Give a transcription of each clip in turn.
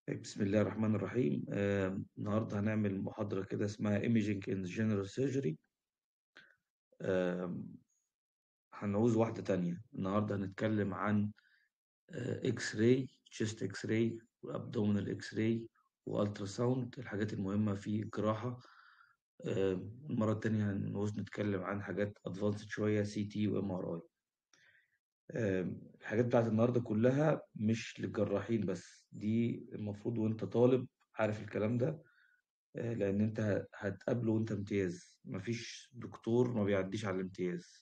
بسم الله الرحمن الرحيم آه، النهارده هنعمل محاضرة كده اسمها Imaging in General Surgery آه، هنعوز واحدة تانية النهارده هنتكلم عن اكس راي تشيست اكس راي وابدومينال اكس راي والترا ساوند الحاجات المهمة في الجراحة آه، المرة التانية هنعوز نتكلم عن حاجات ادفانسد شوية سي تي وام ار اي الحاجات بتاعت النهارده كلها مش للجراحين بس دي المفروض وانت طالب عارف الكلام ده آه، لان انت هتقابله وانت امتياز مفيش دكتور ما بيعديش على الامتياز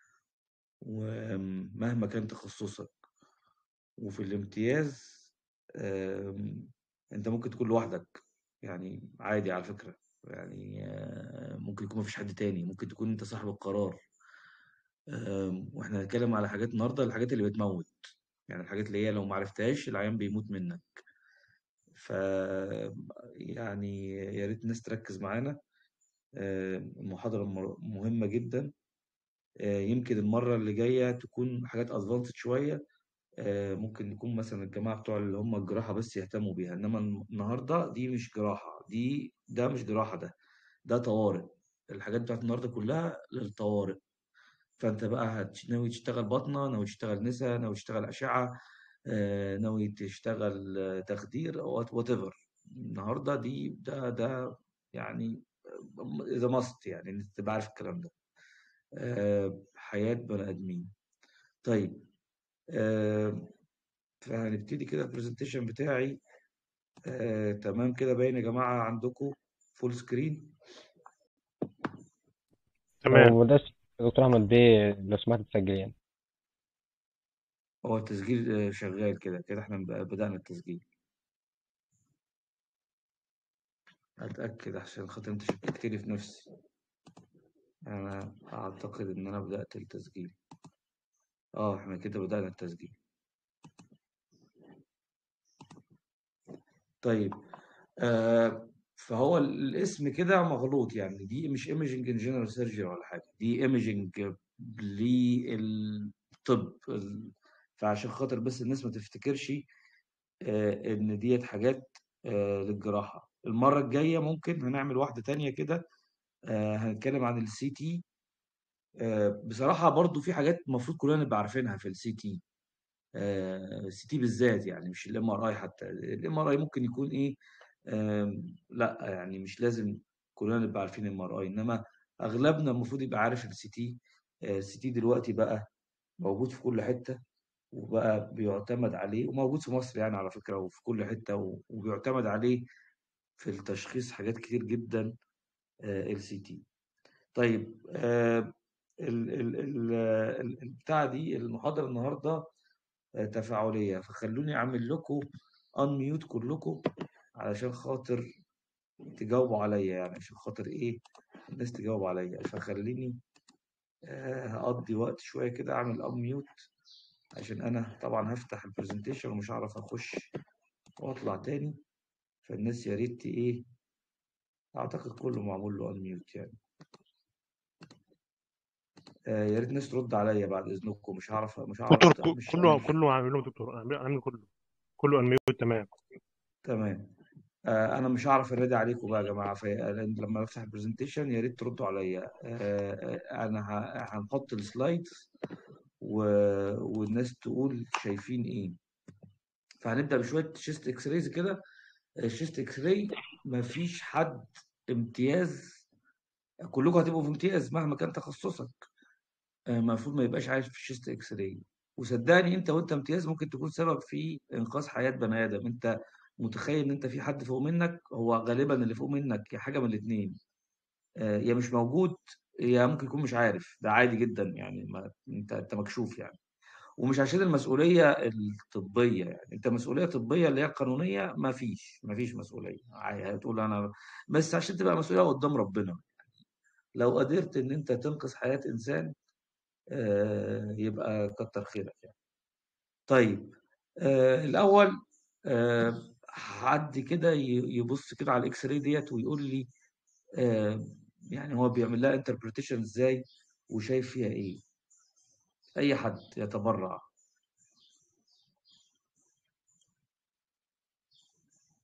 ومهما كان تخصصك وفي الامتياز آم، انت ممكن تكون لوحدك يعني عادي على فكرة يعني آه، ممكن يكون مفيش حد تاني ممكن تكون انت صاحب القرار آم، واحنا هنتكلم على حاجات النهارده الحاجات اللي بتموت يعني الحاجات اللي هي لو معرفتهاش العيان بيموت منك ف يعني يا ريت الناس تركز معانا آه، المحاضرة مر- مهمة جدا آه، يمكن المرة اللي جاية تكون حاجات ادفانسد شوية آه، ممكن يكون مثلا الجماعة بتوع اللي هم الجراحة بس يهتموا بيها انما النهاردة دي مش جراحة دي ده مش جراحة ده ده طوارئ الحاجات بتاعت النهاردة كلها للطوارئ فانت بقى هت- ناوي تشتغل باطنة ناوي تشتغل نسا ناوي تشتغل أشعة آه، ناوي تشتغل آه، تخدير او وات ايفر النهارده دي ده ده يعني اذا ماست يعني انت تبقى عارف الكلام ده آه، حياة بني ادمين طيب آه، فهنبتدي كده البرزنتيشن بتاعي آه، تمام كده باين يا جماعة عندكم فول سكرين تمام لو بدأت دكتور أحمد بيه لو سمحت تسجل يعني هو التسجيل آه، شغال كده كده احنا بقى- بدأنا التسجيل اتأكد عشان خاطر انت شككت لي في نفسي انا اعتقد ان انا بدأت التسجيل اه احنا كده بدأنا التسجيل طيب آه فهو الاسم كده مغلوط يعني دي مش ايميجنج ان جنرال سيرجري ولا حاجه دي ايميجنج للطب ال- فعشان خاطر بس الناس ما تفتكرش آه ان ديت حاجات آه للجراحه المره الجايه ممكن هنعمل واحده تانية كده آه هنتكلم عن السي تي آه بصراحه برضو في حاجات المفروض كلنا نبقى عارفينها في السي تي السي تي بالذات يعني مش الام ار اي حتى الام ار اي ممكن يكون ايه آم، لا يعني مش لازم كلنا نبقى عارفين ام ار اي انما اغلبنا المفروض يبقى عارف السي تي السي تي دلوقتي بقى موجود في كل حته وبقى بيعتمد عليه وموجود في مصر يعني على فكره وفي كل حته و- وبيعتمد عليه في التشخيص حاجات كتير جدا السي تي طيب آه، ال- ال- ال- ال- البتاعه دي المحاضره النهارده آه، تفاعلية فخلوني أعمل لكم أنميوت كلكم علشان خاطر تجاوبوا عليا يعني عشان خاطر إيه الناس تجاوب عليا فخليني آه، هقضي وقت شوية كده أعمل أنميوت عشان أنا طبعا هفتح البرزنتيشن ومش هعرف أخش وأطلع تاني فالناس يا ريت إيه أعتقد كله معمول له أنميوت يعني آه، يا ريت الناس ترد عليا بعد إذنكم مش هعرف مش دكتور هعرف ك- مش كله مش كله عامله دكتور عامل عامل كله كله انميوت تمام تمام آه، انا مش هعرف انادي عليكم بقى يا جماعه في لما افتح البرزنتيشن يا ريت تردوا عليا آه، آه، انا ه- هنحط السلايدز و... والناس تقول شايفين ايه فهنبدا بشويه شيست اكس رايز كده الشيست اكس راي مفيش حد امتياز كلكم هتبقوا في امتياز مهما كان تخصصك آه، المفروض ما يبقاش عايش في الشيست اكس راي وصدقني انت وانت امتياز ممكن تكون سبب في انقاذ حياه بني ادم انت متخيل ان انت في حد فوق منك هو غالبا اللي فوق منك يا حاجه من الاثنين يا مش موجود يا ممكن يكون مش عارف ده عادي جدا يعني ما انت انت مكشوف يعني ومش عشان المسؤوليه الطبيه يعني انت مسؤوليه طبيه اللي هي القانونيه ما فيش ما فيش مسؤوليه عادي هتقول انا بس عشان تبقى مسؤوليه قدام ربنا لو قدرت ان انت تنقذ حياه انسان آه، يبقى كتر خيرك يعني طيب آه، الاول آه، حد كده ي- يبص كده على الاكس راي ديت ويقول لي آه، يعني هو بيعمل لها انتربريتيشن ازاي وشايف فيها ايه اي حد يتبرع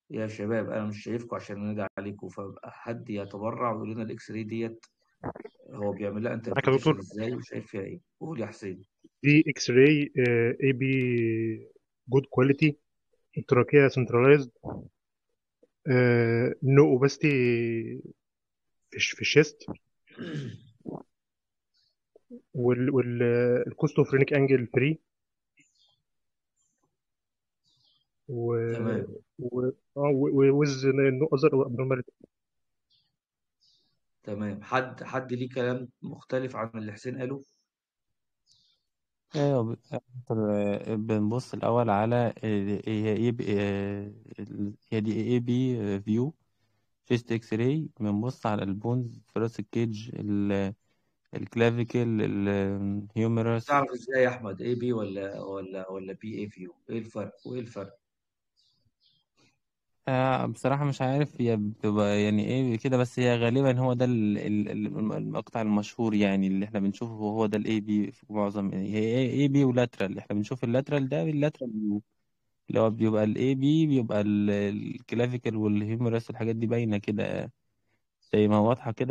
يا شباب انا مش شايفكم عشان انادي عليكم فحد يتبرع ويقول لنا الاكس راي ديت هو بيعمل لها معاك يا انتربريتيشن دكتور ازاي وشايف فيها ايه قول يا حسين دي اكس راي اي بي جود كواليتي التراكية سنتراليزد نو اوبستي في الش- في الشيست وال والكوستوفرينيك انجل فري و تمام و اه ويز نو اذر ابنورماليتي تمام حد حد ليه كلام مختلف عن اللي حسين قاله ايوه ب- آه، بنبص الاول على ال- هي ايه ب- آه، ال- هي دي ايه بي فيو شيست اكس راي بنبص على البونز في راس الكيج ال- الكلافيكل الهيوميرس تعرف ازاي يا احمد اي بي ولا ولا ولا بي اي فيو ايه الفرق وايه الفرق آه بصراحة مش عارف هي بتبقى يعني ايه كده بس هي غالبا هو ده ال- ال- ال- المقطع المشهور يعني اللي احنا بنشوفه هو ده الاي بي في معظم هي اي بي ولاترال احنا بنشوف اللاترال ده اللاترال فيو اللي هو بيبقى الاي بي بيبقى الكلافيكل والهيوميرس والحاجات دي باينة كده زي ما واضحة كده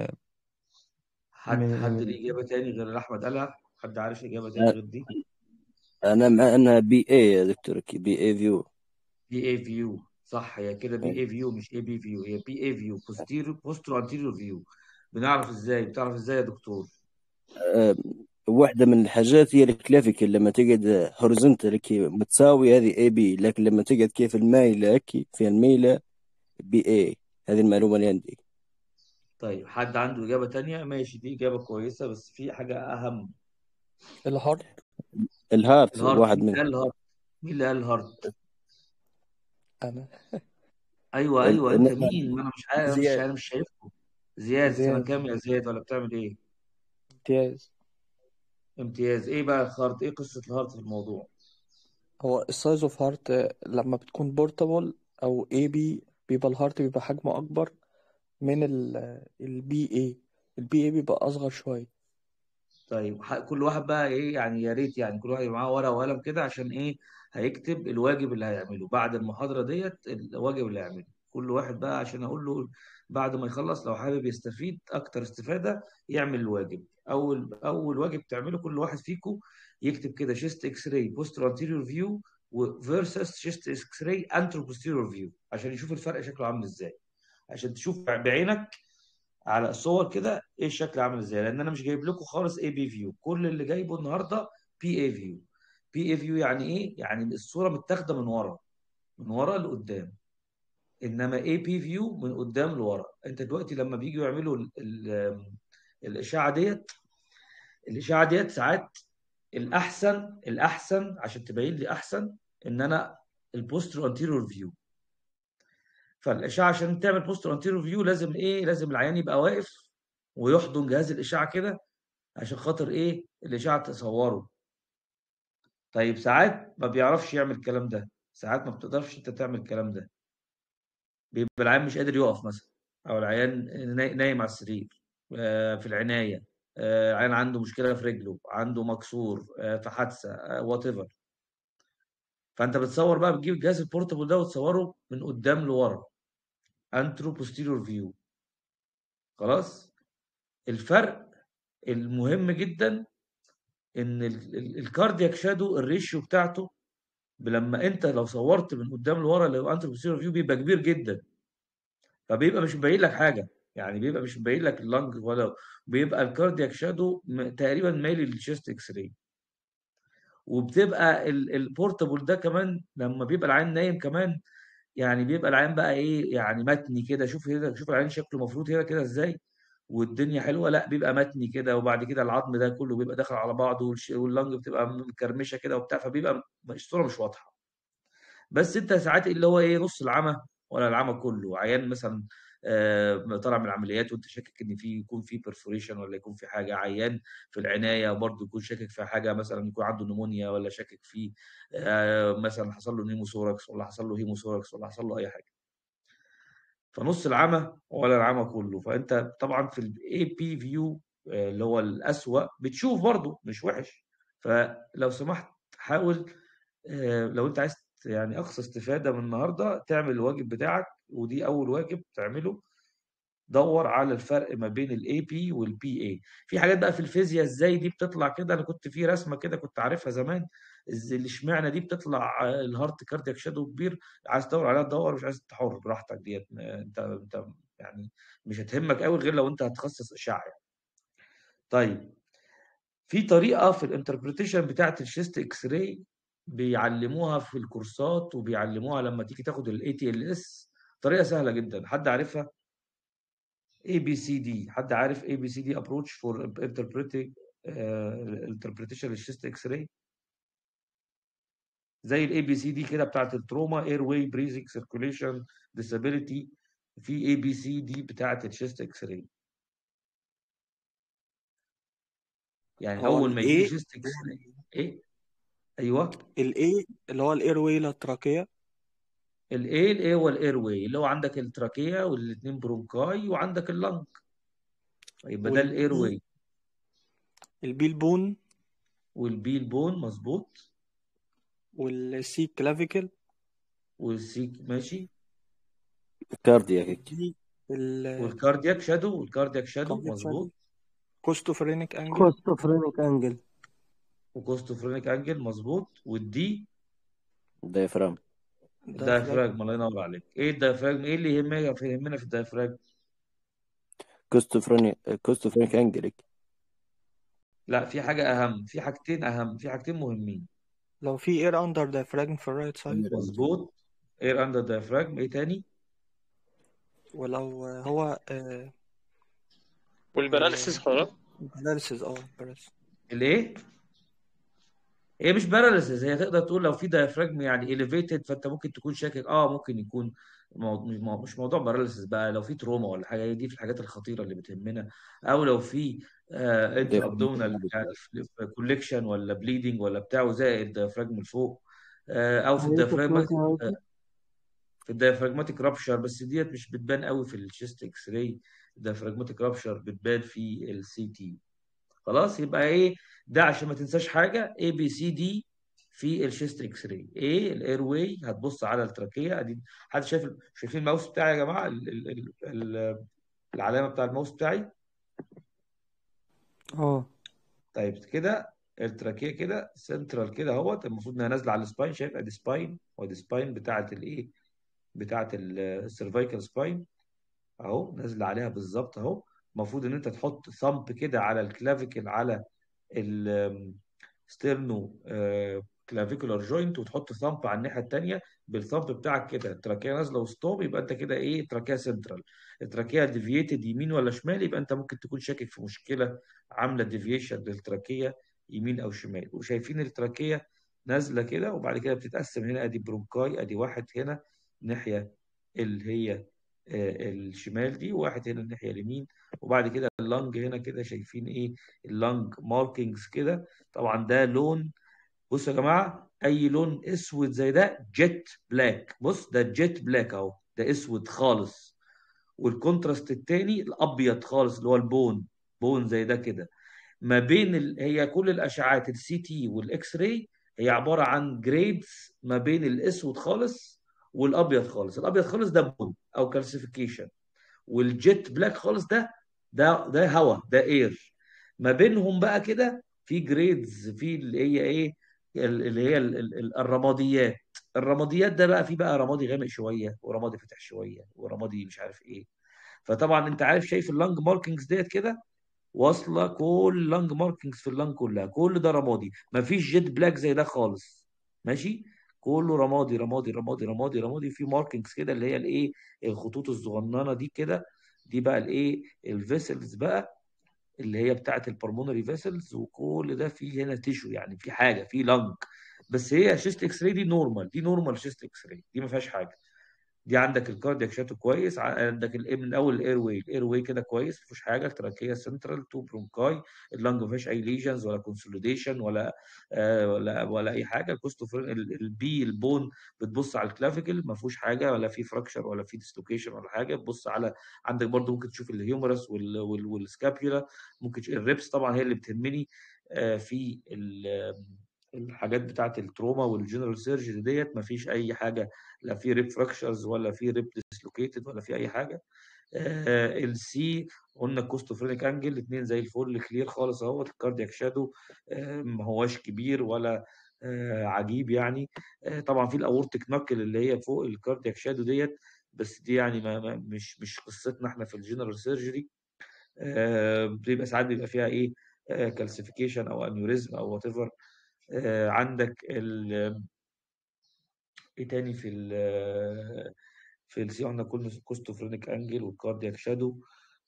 حد حد من ليه اجابه تاني غير اللي احمد قالها حد عارف اجابه تاني غير دي انا مع انا بي اي يا دكتور كي بي اي فيو بي اي فيو صح هي كده بي اي فيو مش اي بي فيو هي بي اي فيو بوستيريور بوسترو انتيريور فيو بنعرف ازاي بتعرف ازاي يا دكتور أه واحدة من الحاجات هي الكلافيكل لما تقعد هوريزونتال كي متساوي هذه اي بي لكن لما تقعد كيف المايلة كي في الميلة بي اي هذه المعلومة اللي عندي طيب حد عنده اجابه تانية ماشي دي اجابه كويسه بس في حاجه اهم الهارت الهارت الهارت واحد مين اللي منهم قال الهارت مين اللي قال الهارت انا ايوه ال- ايوه انت نحن مين ما انا مش عارف انا مش زياد انا مش شايفكم زياد سنه زياد كام يا زياد ولا بتعمل ايه امتياز امتياز ايه بقى الهارت ايه قصه الهارت في الموضوع هو السايز اوف هارت لما بتكون بورتابل او اي بي بيبقى الهارت بيبقى حجمه اكبر من البي اي البي اي بيبقى اصغر شويه طيب ح- كل واحد بقى ايه يعني يا ريت يعني كل واحد يبقى معاه ورقه وقلم كده عشان ايه هيكتب الواجب اللي هيعمله بعد المحاضره ديت الواجب اللي هيعمله كل واحد بقى عشان اقول له بعد ما يخلص لو حابب يستفيد اكتر استفاده يعمل الواجب اول اول واجب تعمله كل واحد فيكم يكتب كده شيست اكس راي بوست انتيريور فيو وفيرسس شيست اكس راي انترو بوستيريور فيو عشان يشوف الفرق شكله عامل ازاي عشان تشوف بعينك على الصور كده ايه الشكل عامل ازاي لان انا مش جايب لكم خالص اي بي فيو كل اللي جايبه النهارده بي اي فيو بي اي فيو يعني ايه يعني الصوره متاخده من ورا من ورا لقدام انما اي بي فيو من قدام لورا انت دلوقتي لما بييجوا يعملوا ال ال الاشعه ديت الاشعه ديت ساعات الاحسن الاحسن عشان تبين لي احسن ان انا البوستر انتيريور فيو فالاشعه عشان تعمل بوستر انتيريور فيو لازم ايه لازم العيان يبقى واقف ويحضن جهاز الاشعه كده عشان خاطر ايه الاشعه تصوره طيب ساعات ما بيعرفش يعمل الكلام ده ساعات ما بتقدرش انت تعمل الكلام ده بيبقى العيان مش قادر يقف مثلا او العيان ناي- نايم على السرير آه، في العنايه آه، عيان عنده مشكله في رجله عنده مكسور آه، في حادثه وات ايفر فانت بتصور بقى بتجيب الجهاز البورتابل ده وتصوره من قدام لورا انترو بوستيريور فيو خلاص الفرق المهم جدا ان الكاردياك شادو الريشيو بتاعته لما انت لو صورت من قدام لورا اللي هو انتر بوستيريور فيو بيبقى كبير جدا فبيبقى مش مبين لك حاجه يعني بيبقى مش مبين لك اللنج ولا بيبقى الكاردياك شادو م- تقريبا مايل للشيست اكس راي وبتبقى ال- البورتابل ده كمان لما بيبقى العين نايم كمان يعني بيبقى العين بقى ايه يعني متني كده شوف هنا شوف العين شكله مفروض هنا كده ازاي والدنيا حلوه لا بيبقى متني كده وبعد كده العظم ده كله بيبقى داخل على بعضه والش- واللنج بتبقى مكرمشه كده وبتاع فبيبقى الصوره مش واضحه بس انت ساعات اللي هو ايه نص العمى ولا العمى كله عيان مثلا آه، طالع من العمليات وانت شاكك ان في يكون في برفوريشن ولا يكون في حاجه عيان في العنايه برضه يكون شاكك في حاجه مثلا يكون عنده نمونيا ولا شاكك في آه، مثلا حصل له نيموثوركس ولا حصل له هيموثوركس ولا حصل له اي حاجه فنص العمى ولا العمى كله فانت طبعا في الاي بي فيو اللي هو الاسوأ بتشوف برضه مش وحش فلو سمحت حاول آه، لو انت عايز يعني اقصى استفاده من النهارده تعمل الواجب بتاعك ودي اول واجب تعمله دور على الفرق ما بين الاي بي والبي اي في حاجات بقى في الفيزياء ازاي دي بتطلع كده انا كنت في رسمه كده كنت عارفها زمان إز- اللي اشمعنى دي بتطلع آه، الهارت كاردياك شادو كبير عايز تدور عليها تدور مش عايز تحر براحتك ديت آه، انت انت يعني مش هتهمك قوي غير لو انت هتخصص اشعه يعني. طيب في طريقه في الانتربريتيشن بتاعت الشيست اكس راي بيعلموها في الكورسات وبيعلموها لما تيجي تاخد الاي تي ال اس طريقه سهله جدا حد عارفها اي بي سي دي حد عارف اي بي سي دي ابروتش فور انتربريتنج انتربريتيشن للشيست اكس راي زي الاي بي سي دي كده بتاعت التروما اير واي بريزنج سيركوليشن ديسابيليتي في اي بي سي دي بتاعت الشيست اكس راي يعني هو اول ما يجي لي الاي شيست اكس راي ايه ايوه الاي اللي هو الاير واي للتراكية الايه الايه هو الاير واي اللي هو عندك التراكيه والاثنين برونكاي وعندك اللنج يبقى ده الاير والبي واي البي البون والبي البون مظبوط والسي كلافيكل والسي ماشي كاردياك والدي ال والكاردياك شادو والكاردياك شادو كاردياك شادو مظبوط كوستوفرينيك انجل كوستوفرينيك انجل وكوستوفرينيك انجل مظبوط والدي دايفرام دايفراجم الدايفراجم الله ينور عليك ايه الدايفراجم ايه اللي يهمنا في يهمنا في الدايفراجم كوستوفرينيك كوستوفرينيك انجل لا في حاجه اهم في حاجتين اهم في حاجتين مهمين لو في اير اندر دايفراجم في الرايت سايد مظبوط اير اندر دايفراجم ايه تاني ولو هو آه والباراليسيس خلاص باراليسيس اه باراليسيس الايه هي مش باراليسيس هي تقدر تقول لو في دايفراجم يعني اليفيتد فانت ممكن تكون شاكك اه ممكن يكون مو- مش مو- مش موضوع باراليسيس بقى لو في تروما ولا حاجه هي دي في الحاجات الخطيره اللي بتهمنا او لو في آه انترا ابدومينال يعني كوليكشن ولا بليدنج ولا بتاع زائد الدايفراجم لفوق آه او في الدايفراجماتيك آه في الدايفراجماتيك رابشر بس ديت مش بتبان قوي في الشيست اكس راي الدايفراجماتيك رابشر بتبان في السي تي خلاص يبقى ايه ده عشان ما تنساش حاجه اي بي سي دي في الشيست اكس راي ايه الاير واي هتبص على التراكيه ادي حد شايف شايفين الماوس بتاعي يا جماعه ال ال ال ال العلامه بتاع الماوس بتاعي اه طيب كده التراكيه كده سنترال كده اهوت المفروض انها نازله على السباين شايف ادي سباين وادي سباين بتاعه الايه بتاعه السيرفايكال سباين اهو نازله عليها بالظبط اهو المفروض ان انت تحط ثامب كده على الكلافيكل على الستيرنو كلافيكولار جوينت وتحط ثامب على الناحيه الثانيه بالثامب بتاعك كده التراكيه نازله وسطهم يبقى انت كده ايه تراكيه سنترال التراكيه ديفييتد يمين ولا شمال يبقى انت ممكن تكون شاكك في مشكله عامله ديفيشن للتراكيه يمين او شمال وشايفين التراكيه نازله كده وبعد كده بتتقسم هنا ادي برونكاي ادي واحد هنا ناحيه اللي هي آه، الشمال دي وواحد هنا الناحيه اليمين وبعد كده اللنج هنا كده شايفين ايه اللنج ماركينجز كده طبعا ده لون بصوا يا جماعه اي لون اسود زي ده جيت بلاك بص ده جيت بلاك اهو ده اسود خالص والكونتراست التاني الابيض خالص اللي هو البون بون زي ده كده ما بين ال... هي كل الاشعاعات السي تي والاكس راي هي عباره عن جريدز ما بين الاسود خالص والابيض خالص الابيض خالص ده بون او كالسيفيكيشن والجيت بلاك خالص ده ده ده هواء ده اير ما بينهم بقى كده في جريدز في اللي هي ايه ال- اللي هي ال- ال- ال- الرماديات الرماديات ده بقى في بقى رمادي غامق شويه ورمادي فاتح شويه ورمادي مش عارف ايه فطبعا انت عارف شايف اللانج ماركينجز ديت كده واصله كل لانج ماركينجز في اللانج كلها كل ده رمادي مفيش جيت بلاك زي ده خالص ماشي كله رمادي رمادي رمادي رمادي رمادي في ماركينجز كده اللي هي الايه الخطوط الصغننه دي كده دي بقى الايه الفيسلز بقى اللي هي بتاعه البلمونري فيسلز وكل ده فيه هنا تيشو يعني في حاجه في لنج بس هي شيست اكس راي دي نورمال دي نورمال شيست اكس راي دي ما فيهاش حاجه دي عندك الكاردياك شاتو كويس عندك ال من اول الاير واي الاير واي كده كويس ما فيهوش حاجه التراكيه سنترال تو برونكاي اللنج ما فيهاش اي ليجنز ولا كونسوليديشن ولا آه ولا ولا اي حاجه الكوستوفرين البي البون بتبص على الكلافيكل ما فيهوش حاجه ولا في فراكشر ولا في ديسلوكيشن ولا حاجه تبص على عندك برضو ممكن تشوف الهيومرس وال وال والسكابيولا ممكن تشوف الريبس طبعا هي اللي بتهمني آه في ال الحاجات بتاعه التروما والجنرال سيرجري ديت ما فيش اي حاجه لا في ريب فراكشرز ولا في ريب ديسلوكيتد ولا في اي حاجه السي قلنا كوستوفرينيك انجل الاثنين زي الفل كلير خالص اهوت الكاردياك شادو ما هواش كبير ولا آه، عجيب يعني آه، طبعا في الاورتيك نكل اللي هي فوق الكاردياك شادو ديت بس دي يعني ما ما مش مش قصتنا احنا في الجنرال سيرجري بيبقى ساعات بيبقى فيها ايه كالسيفيكيشن او انيوريزم او وات ايفر عندك ال ايه تاني في ال في السي قلنا كل كوستوفرينيك انجل والكاردياك شادو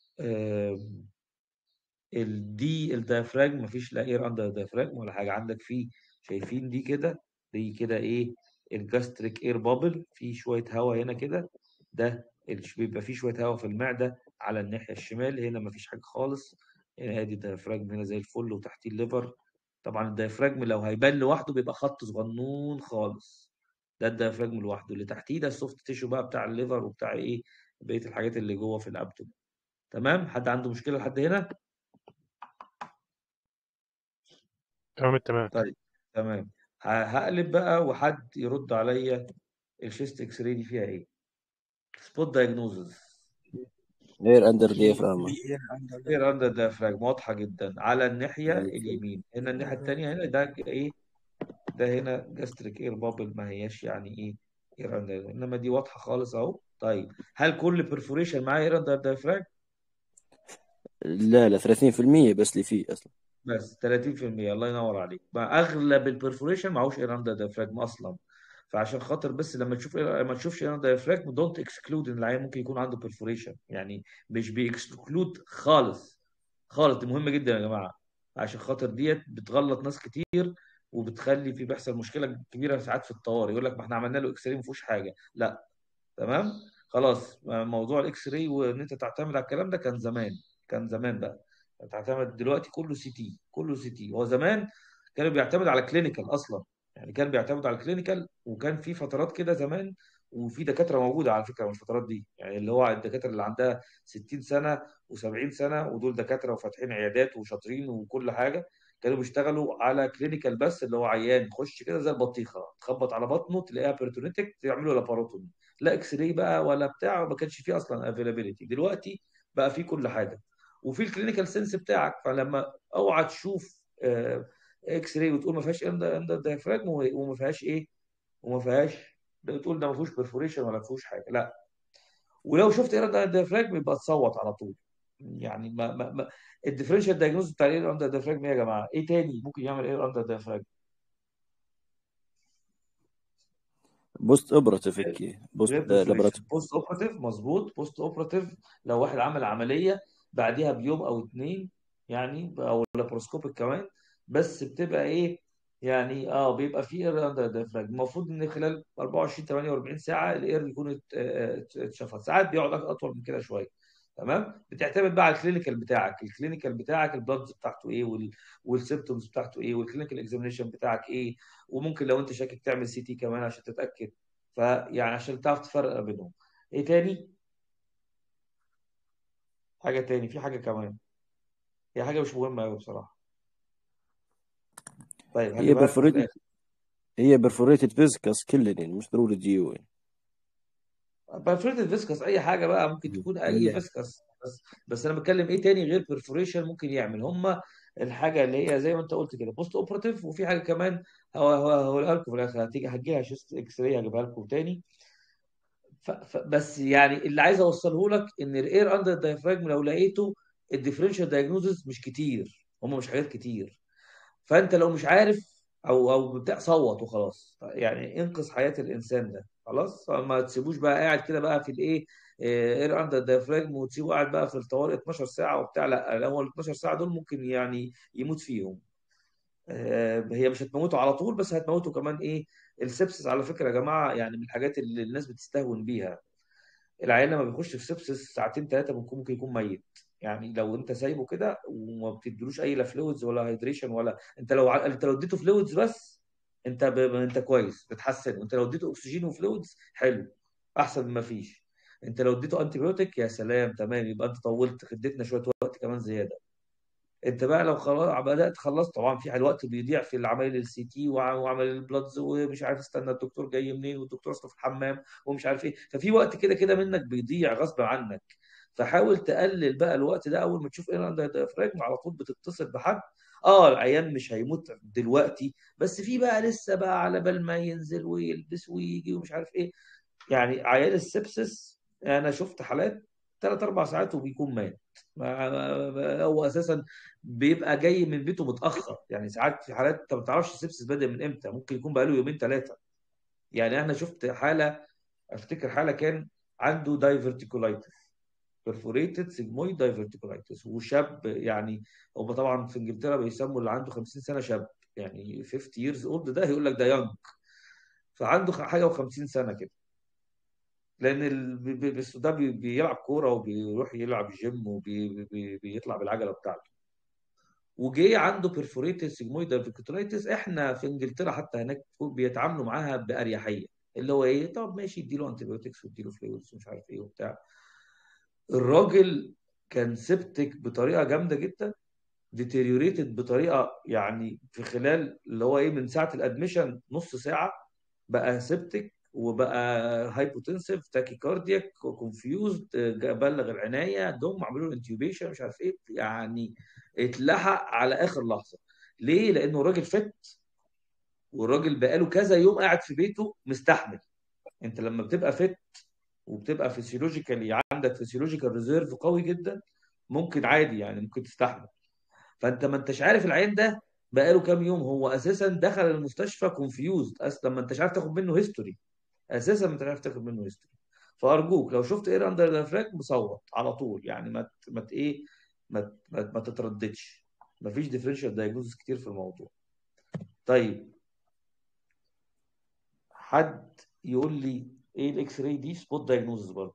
الدي الديافراجم مفيش لا اير اندر ديافراجم ولا حاجه عندك فيه شايفين دي كده دي كده ايه الجاستريك اير بابل في شويه هواء هنا كده ده اللي بيبقى فيه شويه هواء في المعده على الناحيه الشمال هنا مفيش حاجه خالص هنا ادي الديافراجم هنا زي الفل وتحتيه الليفر طبعا الديافراجم لو هيبان لوحده بيبقى خط صغنون خالص ده الديافراجم لوحده اللي تحتيه ده السوفت تيشو بقى بتاع الليفر وبتاع ايه بقيه الحاجات اللي جوه في الابدومين تمام حد عنده مشكله لحد هنا تمام التمام طيب تمام ه- هقلب بقى وحد يرد عليا الشيست اكس راي دي فيها ايه سبوت دايجنوزز غير اندر بي ديافراما بي ايه عندك غير اندر ديافراجم واضحه جدا على الناحيه زي الفل اليمين هنا الناحيه الثانيه هنا ده ايه ده هنا جاستريك اير بابل ما هياش يعني ايه اير اندر انما دي واضحه خالص اهو طيب هل كل برفوريشن معاه اير اندر ديافراجم لا لا 30% بس اللي فيه اصلا بس 30% الله ينور عليك بقى اغلب البرفوريشن معهوش اير اندر ديافراجم اصلا فعشان خاطر بس لما تشوف لما تشوفش اير اندر ديافراجم دونت اكسكلود ان العيان ممكن يكون عنده برفوريشن يعني مش بيكسكلود خالص خالص دي مهمه جدا يا جماعه عشان خاطر ديت بتغلط ناس كتير وبتخلي في بيحصل مشكله كبيره ساعات في الطوارئ يقول لك ما احنا عملنا له اكس راي ما فيهوش حاجه لا تمام خلاص موضوع الاكس راي وان انت تعتمد على الكلام ده كان زمان كان زمان بقى تعتمد دلوقتي كله سي تي كله سي تي هو زمان كانوا بيعتمد على كلينيكال اصلا يعني كان بيعتمد على الكلينيكال وكان في فترات كده زمان وفي دكاتره موجوده على فكره من الفترات دي يعني اللي هو الدكاتره اللي عندها 60 سنه و70 سنه ودول دكاتره وفاتحين عيادات وشاطرين وكل حاجه كانوا بيشتغلوا على كلينيكال بس اللي هو عيان يخش كده زي البطيخه تخبط على بطنه تلاقيها بيرتونيتك تعملوا لاباروتومي لا اكس راي بقى ولا بتاع ما كانش فيه اصلا افيلابيلتي دلوقتي بقى فيه كل حاجه وفي الكلينيكال سنس بتاعك فلما اوعى تشوف آه، اكس راي وتقول ما فيهاش اندر دايفراجم وما فيهاش ايه وما فيهاش ده بتقول ده ما فيهوش برفوريشن ولا فيهوش حاجه لا ولو شفت اير دايفراجم يبقى تصوت على طول يعني ما ما, ما الديفرنشال دايجنوز بتاع الاير اندر دايفراجم إيه يا جماعه ايه تاني ممكن يعمل اير اندر دايفراجم بوست اوبراتيف هيك بوست غير برفوريشن لابراتوري بوست اوبراتيف مظبوط بوست اوبراتيف لو واحد عمل عمليه بعديها بيوم او اتنين يعني او لابروسكوبيك كمان بس بتبقى ايه يعني اه بيبقى في اير اندر دايفراجم المفروض ان خلال 24 48 ساعه الاير يكون ات- ات- اتشفط ساعات بيقعد اطول من كده شويه تمام بتعتمد بقى على الكلينيكال بتاعك الكلينيكال بتاعك البلادز بتاعته ايه وال... والسيمتومز بتاعته ايه والكلينيكال اكزامينشن بتاعك ايه وممكن لو انت شاكك تعمل سي تي كمان عشان تتاكد فيعني عشان تعرف تفرق بينهم ايه تاني حاجه تاني في حاجه كمان هي حاجه مش مهمه قوي بصراحه طيب هي هجيبها لكم في برفوريتد الاخر هي برفوريتد فيزكس كلين مش ضروري جيو يعني برفوريتد فيسكس اي حاجه بقى ممكن تكون اي هي فيسكس بس بس انا بتكلم ايه تاني غير برفوريشن ممكن يعمل هما الحاجه اللي هي زي ما انت قلت كده بوست اوبراتيف وفي حاجه كمان هو هو هقولها لكم في الاخر هتيجي هتجي لها شيست اكس راي هجيبها لكم تاني ف... ف... بس يعني اللي عايز اوصله لك ان الاير اندر دايفراجم لو لقيته الديفرنشال دايجنوزز مش كتير هم مش حاجات كتير فانت لو مش عارف او او بتاع صوت وخلاص يعني انقذ حياه الانسان ده خلاص ما تسيبوش بقى قاعد كده بقى في الايه اير اندر دايفراجم وتسيبه قاعد بقى في الطوارئ 12 ساعه وبتاع لا هو ال 12 ساعه دول ممكن يعني يموت فيهم آه، هي مش هتموته على طول بس هتموته كمان ايه السبسس على فكره يا جماعه يعني من الحاجات اللي الناس بتستهون بيها العيان لما بيخش في سبسس ساعتين ثلاثه ممكن ممكن يكون ميت يعني لو انت سايبه كده وما بتديلوش اي لا فلويدز ولا هيدريشن ولا انت لو ع- انت لو اديته فلويدز بس انت ب... انت كويس بتحسن وانت لو اديته اكسجين وفلويدز حلو احسن من ما فيش انت لو اديته انتي بيوتيك يا سلام تمام يبقى انت طولت اديتنا شويه وقت كمان زياده انت بقى لو خلاص بدات خلصت طبعا في الوقت بيضيع في العمايل السي تي وعمل البلادز ومش عارف استنى الدكتور جاي منين والدكتور اصله في الحمام ومش عارف ايه ففي وقت كده كده منك بيضيع غصب عنك فحاول تقلل بقى الوقت ده اول ما تشوف ايه عندك دايفراجم على طول بتتصل بحد اه العيان مش هيموت دلوقتي بس في بقى لسه بقى على بال ما ينزل ويلبس ويجي ومش عارف ايه يعني عيان السبسس انا شفت حالات ثلاث اربع ساعات وبيكون مات ما ما- ما- هو اساسا بيبقى جاي من بيته متاخر يعني ساعات في حالات انت ما تعرفش السبسس بدا من امتى ممكن يكون بقاله يومين ثلاثه يعني انا شفت حاله افتكر حاله كان عنده دايفرتيكولايتس perforated sigmoid diverticulitis وشاب يعني هم طبعا في انجلترا بيسموا اللي عنده 50 سنه شاب يعني 50 years old ده هيقول لك ده يونج فعنده حاجه و50 سنه كده لان ال... بي- بي- بس ده بي- بيلعب كوره وبيروح يلعب جيم وبيطلع بالعجله بتاعته وجه عنده perforated sigmoid diverticulitis احنا في انجلترا حتى هناك بيتعاملوا معاها باريحيه اللي هو ايه طب ماشي اديله انتي بايوتكس واديله فلويدز ومش عارف ايه وبتاع الراجل كان سبتك بطريقه جامده جدا ديتيريوريتد بطريقه يعني في خلال اللي هو ايه من ساعه الادميشن نص ساعه بقى سبتك وبقى هايبوتنسيف تاكيكاردياك كونفيوزد بلغ العنايه دوم عملوا له انتيوبيشن مش عارف ايه يعني اتلحق على اخر لحظه ليه؟ لانه الراجل فت والراجل بقاله كذا يوم قاعد في بيته مستحمل انت لما بتبقى فت وبتبقى فيسيولوجيكالي عندك فيسيولوجيكال ريزيرف قوي جدا ممكن عادي يعني ممكن تستحمل فانت ما انتش عارف العيان ده بقاله كام يوم هو اساسا دخل المستشفى كونفيوزد اصلا ما انتش عارف تاخد منه هيستوري اساسا ما انتش عارف تاخد منه هيستوري فارجوك لو شفت اير اندر ذا مصوت على طول يعني ما ت- ما ت- ايه ما ت- ما ت- ما تترددش ما فيش ديفرنشال دايجنوزس كتير في الموضوع طيب حد يقول لي ايه الاكس راي دي سبوت دايجنوزس برضه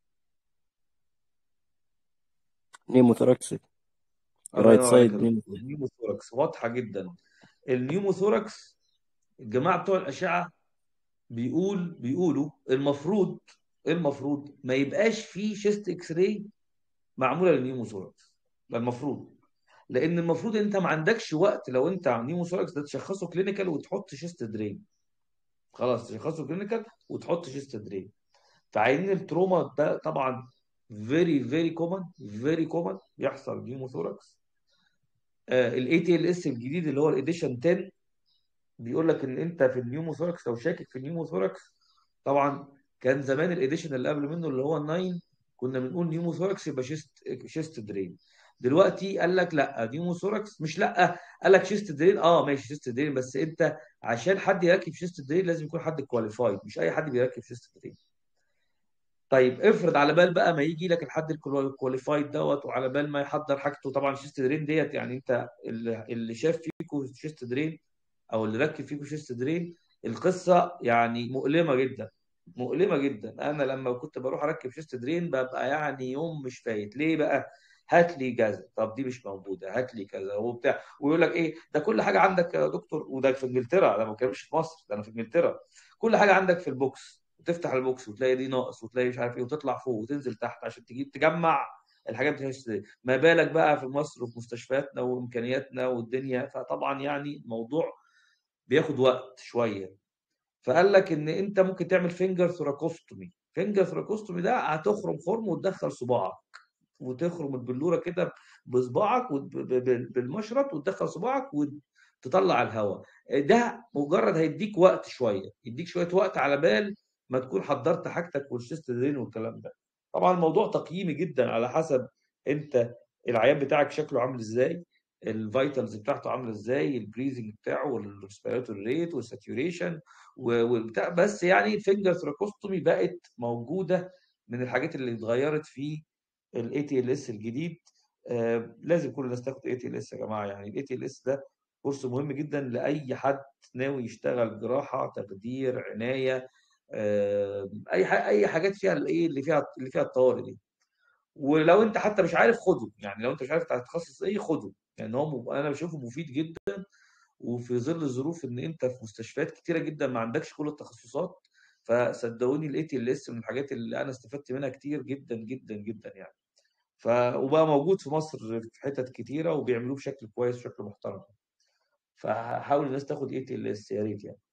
نيموثراكسي الله رايت ينور عليك سايد يا دكتور نيموثراكسي النيوموثوركس واضحه جدا النيوموثوركس الجماعه بتوع الاشعه بيقول بيقولوا المفروض المفروض ما يبقاش فيه شيست اكس راي معموله للنيوموثوركس ده المفروض لان المفروض انت ما عندكش وقت لو انت نيوموثوركس ده تشخصه كلينيكال وتحط شيست درين خلاص تشخصه كلينيكال وتحط شيست درين فعينين التروما ده طبعا فيري فيري كومن فيري كومن يحصل نيوموثوركس الاي تي ال اس الجديد اللي هو الاديشن 10 بيقول لك ان انت في النيوموثوركس لو شاكك في النيوموثوركس طبعا كان زمان الاديشن اللي قبل منه اللي هو الناين كنا بنقول نيوموثوركس يبقى شيست شيست درين دلوقتي قال لك لا نيوموثوركس مش لا قال لك شيست درين اه ماشي شيست درين بس انت عشان حد يركب شيست درين لازم يكون حد كواليفايد مش اي حد بيركب شيست درين طيب افرض على بال بقى ما يجي لك الحد الكواليفايد دوت وعلى بال ما يحضر حاجته طبعا شيست درين ديت يعني انت اللي اللي شاف فيكو شيست درين او اللي ركب فيكو شيست درين القصه يعني مؤلمه جدا مؤلمه جدا انا لما كنت بروح اركب شيست درين ببقى يعني يوم مش فايت ليه بقى هات لي كذا طب دي مش موجوده هات لي كذا وبتاع ويقول لك ايه ده كل حاجه عندك يا دكتور وده في انجلترا انا ما بتكلمش في مصر ده انا في انجلترا كل حاجه عندك في البوكس وتفتح البوكس وتلاقي دي ناقص وتلاقي مش عارف ايه وتطلع فوق وتنزل تحت عشان تجيب تجمع الحاجات بتاعت الشيست درين ما بالك بقى في مصر وفي مستشفياتنا وامكانياتنا والدنيا فطبعا يعني الموضوع بياخد وقت شويه فقال لك ان انت ممكن تعمل فينجر ثوراكوستومي فينجر ثوراكوستومي ده هتخرم خرم وتدخل صباعك وتخرم البلوره كده بصباعك وت- ب- ب- بالمشرط وتدخل صباعك وتطلع الهواء ده مجرد هيديك وقت شويه يديك شويه وقت على بال ما تكون حضرت حاجتك والشيست درين والكلام ده طبعا الموضوع تقييمي جدا على حسب انت العيان بتاعك شكله عامل ازاي الفيتالز بتاعته عامله ازاي البريزنج بتاعه والريسبيراتوري ريت والساتوريشن وبتاع بس يعني الفينجر ثراكوستومي بقت موجوده من الحاجات اللي اتغيرت في الاي تي ال اس الجديد آه لازم كل الناس تاخد اي تي ال اس يا جماعه يعني الاي تي ال اس ده كورس مهم جدا لاي حد ناوي يشتغل جراحه تخدير عنايه آه اي ح- اي حاجات فيها الايه اللي فيها اللي فيها الطوارئ دي ولو انت حتى مش عارف خده يعني لو انت مش عارف هتتخصص ايه خده يعني هو م- انا بشوفه مفيد جدا وفي ظل الظروف ان انت في مستشفيات كتيره جدا ما عندكش كل التخصصات فصدقوني الاي تي ال اس من الحاجات اللي انا استفدت منها كتير جدا جدا جدا يعني ف وبقى موجود في مصر في حتت كتيره وبيعملوه بشكل كويس وشكل محترم فحاول الناس تاخد اي تي ال اس يا ريت يعني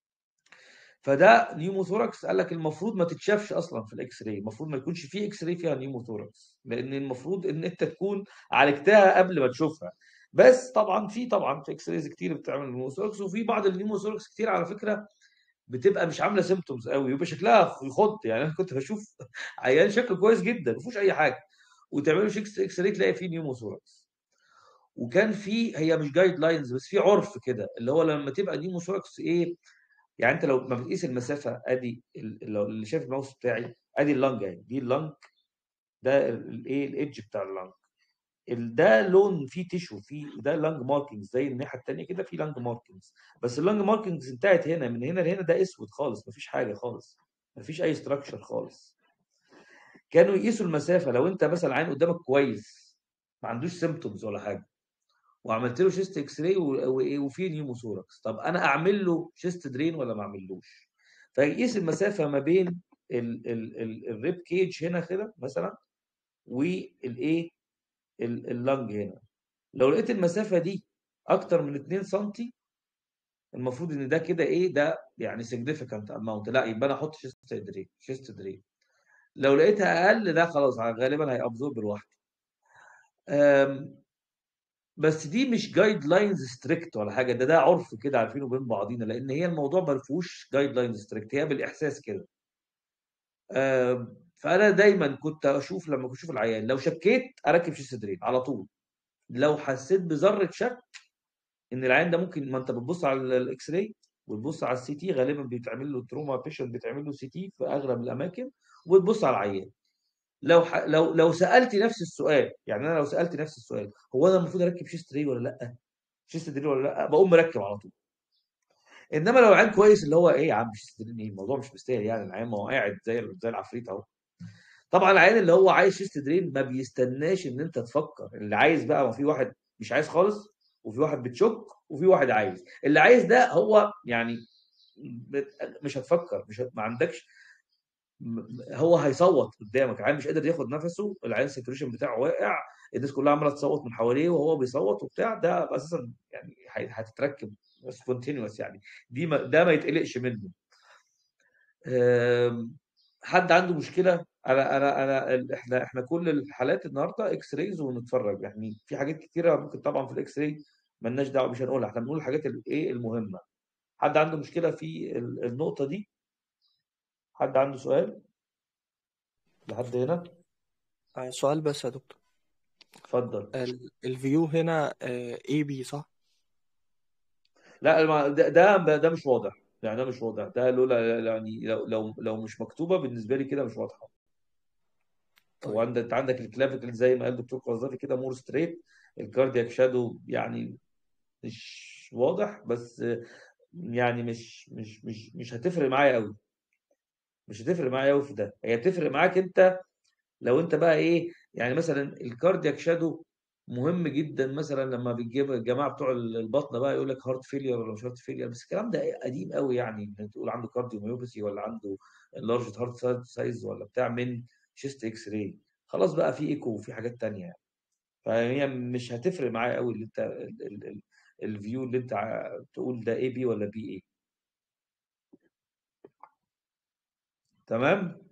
فده نيوموثوركس قال لك المفروض ما تتشافش اصلا في الاكس راي المفروض ما يكونش في اكس راي فيها نيوموثوركس لان المفروض ان انت تكون عالجتها قبل ما تشوفها بس طبعا في طبعا في اكس رايز كتير بتعمل نيوموثوركس وفي بعض النيوموثوركس كتير على فكره بتبقى مش عامله سيمتومز قوي ويبقى شكلها يخض يعني انا كنت بشوف عيان شكله كويس جدا ما فيهوش اي حاجه وتعملوا شيكس اكس راي تلاقي فيه نيوموثوركس وكان في هي مش جايد لاينز بس في عرف كده اللي هو لما تبقى نيوموثوركس ايه يعني انت لو ما بتقيس المسافه ادي ال- لو اللي شايف الماوس بتاعي ادي اللنج اهي دي اللنج ده الايه الايدج بتاع اللنج ال- ده لون فيه تيشو فيه ده لانج ماركينجز زي الناحيه الثانيه كده في لانج ماركينجز بس اللانج ماركينجز انتهت هنا من هنا لهنا ده اسود خالص مفيش حاجه خالص مفيش اي ستراكشر خالص كانوا يقيسوا المسافه لو انت مثلا عين قدامك كويس ما عندوش سيمتومز ولا حاجه وعملت له شيست اكس راي وفيه نيوموثوركس طب انا اعمل له شيست درين ولا ما اعملوش فيقيس المسافه ما بين ال- ال- ال- الريب كيج هنا كده مثلا والايه ال- اللنج هنا لو لقيت المسافه دي اكتر من 2 سم المفروض ان ده كده ايه ده يعني significant amount لا يبقى انا احط شيست درين شيست درين لو لقيتها اقل ده خلاص غالبا هيابزورب لوحده أم، بس دي مش جايد لاينز ستريكت ولا حاجه ده ده عرف كده عارفينه بين بعضينا لان هي الموضوع ما فيهوش جايد لاينز ستريكت هي بالاحساس كده أم، فانا دايما كنت اشوف لما كنت اشوف العيان لو شكيت اركب شيست درين على طول لو حسيت بذره شك ان العيان ده ممكن ما انت بتبص على الاكس راي وتبص على السي تي غالبا بيتعمل له تروما بيشنت بيتعمل له سي تي في اغلب الاماكن وتبص على العيان لو ح... لو لو سالت نفس السؤال يعني انا لو سالت نفس السؤال هو انا المفروض اركب شيست دري ولا لا شيست دري ولا لا بقوم مركب على طول انما لو العيان كويس اللي هو ايه يا عم شيست دري ايه الموضوع مش مستاهل يعني العيان ما هو قاعد زي زي العفريت اهو طبعا العيان اللي هو عايز شيست درين ما بيستناش ان انت تفكر اللي عايز بقى ما في واحد مش عايز خالص وفي واحد بتشك وفي واحد عايز اللي عايز ده هو يعني بت- مش هتفكر مش هت... ما عندكش م- هو هيصوت قدامك العيان مش قادر ياخد نفسه العيان الساتوريشن بتاعه واقع الناس كلها عماله تصوت من حواليه وهو بيصوت وبتاع ده اساسا يعني هي- هتتركب سبونتينوس يعني دي ما ده ما يتقلقش منه أم، حد عنده مشكله انا انا انا ال- احنا احنا كل الحالات النهارده اكس رايز ونتفرج يعني في حاجات كتيره ممكن طبعا في الاكس راي ملناش دعوه مش هنقولها احنا بنقول الحاجات الايه المهمه حد عنده مشكله في ال- النقطه دي حد عنده سؤال لحد هنا آه، سؤال بس يا دكتور اتفضل ال- الفيو هنا اي بي صح؟ لا الم- ده ده ده مش واضح يعني ده مش واضح ده لولا يعني لو لو لو مش مكتوبه بالنسبه لي كده مش واضحه طيب وعندك انت عندك الكلافيكل زي ما قال الدكتور قذافي كده مور ستريت الكاردياك شادو يعني مش واضح بس يعني مش مش مش مش هتفرق معايا قوي مش هتفرق معايا قوي في ده هي بتفرق معاك انت لو انت بقى ايه يعني مثلا الكاردياك شادو مهم جدا مثلا لما بتجيب الجماعه بتوع البطنه بقى يقول لك هارت فيلير ولا مش هارت فيلير بس الكلام ده قديم قوي يعني ان تقول عنده كارديوميوباثي ولا عنده لارج هارت سايز ولا بتاع من شيست اكس راي خلاص بقى في ايكو وفي حاجات تانية يعني فهي مش هتفرق معايا قوي اللي انت ال- ال- ال- الفيو اللي انت ع- تقول ده اي بي ولا بي اي تمام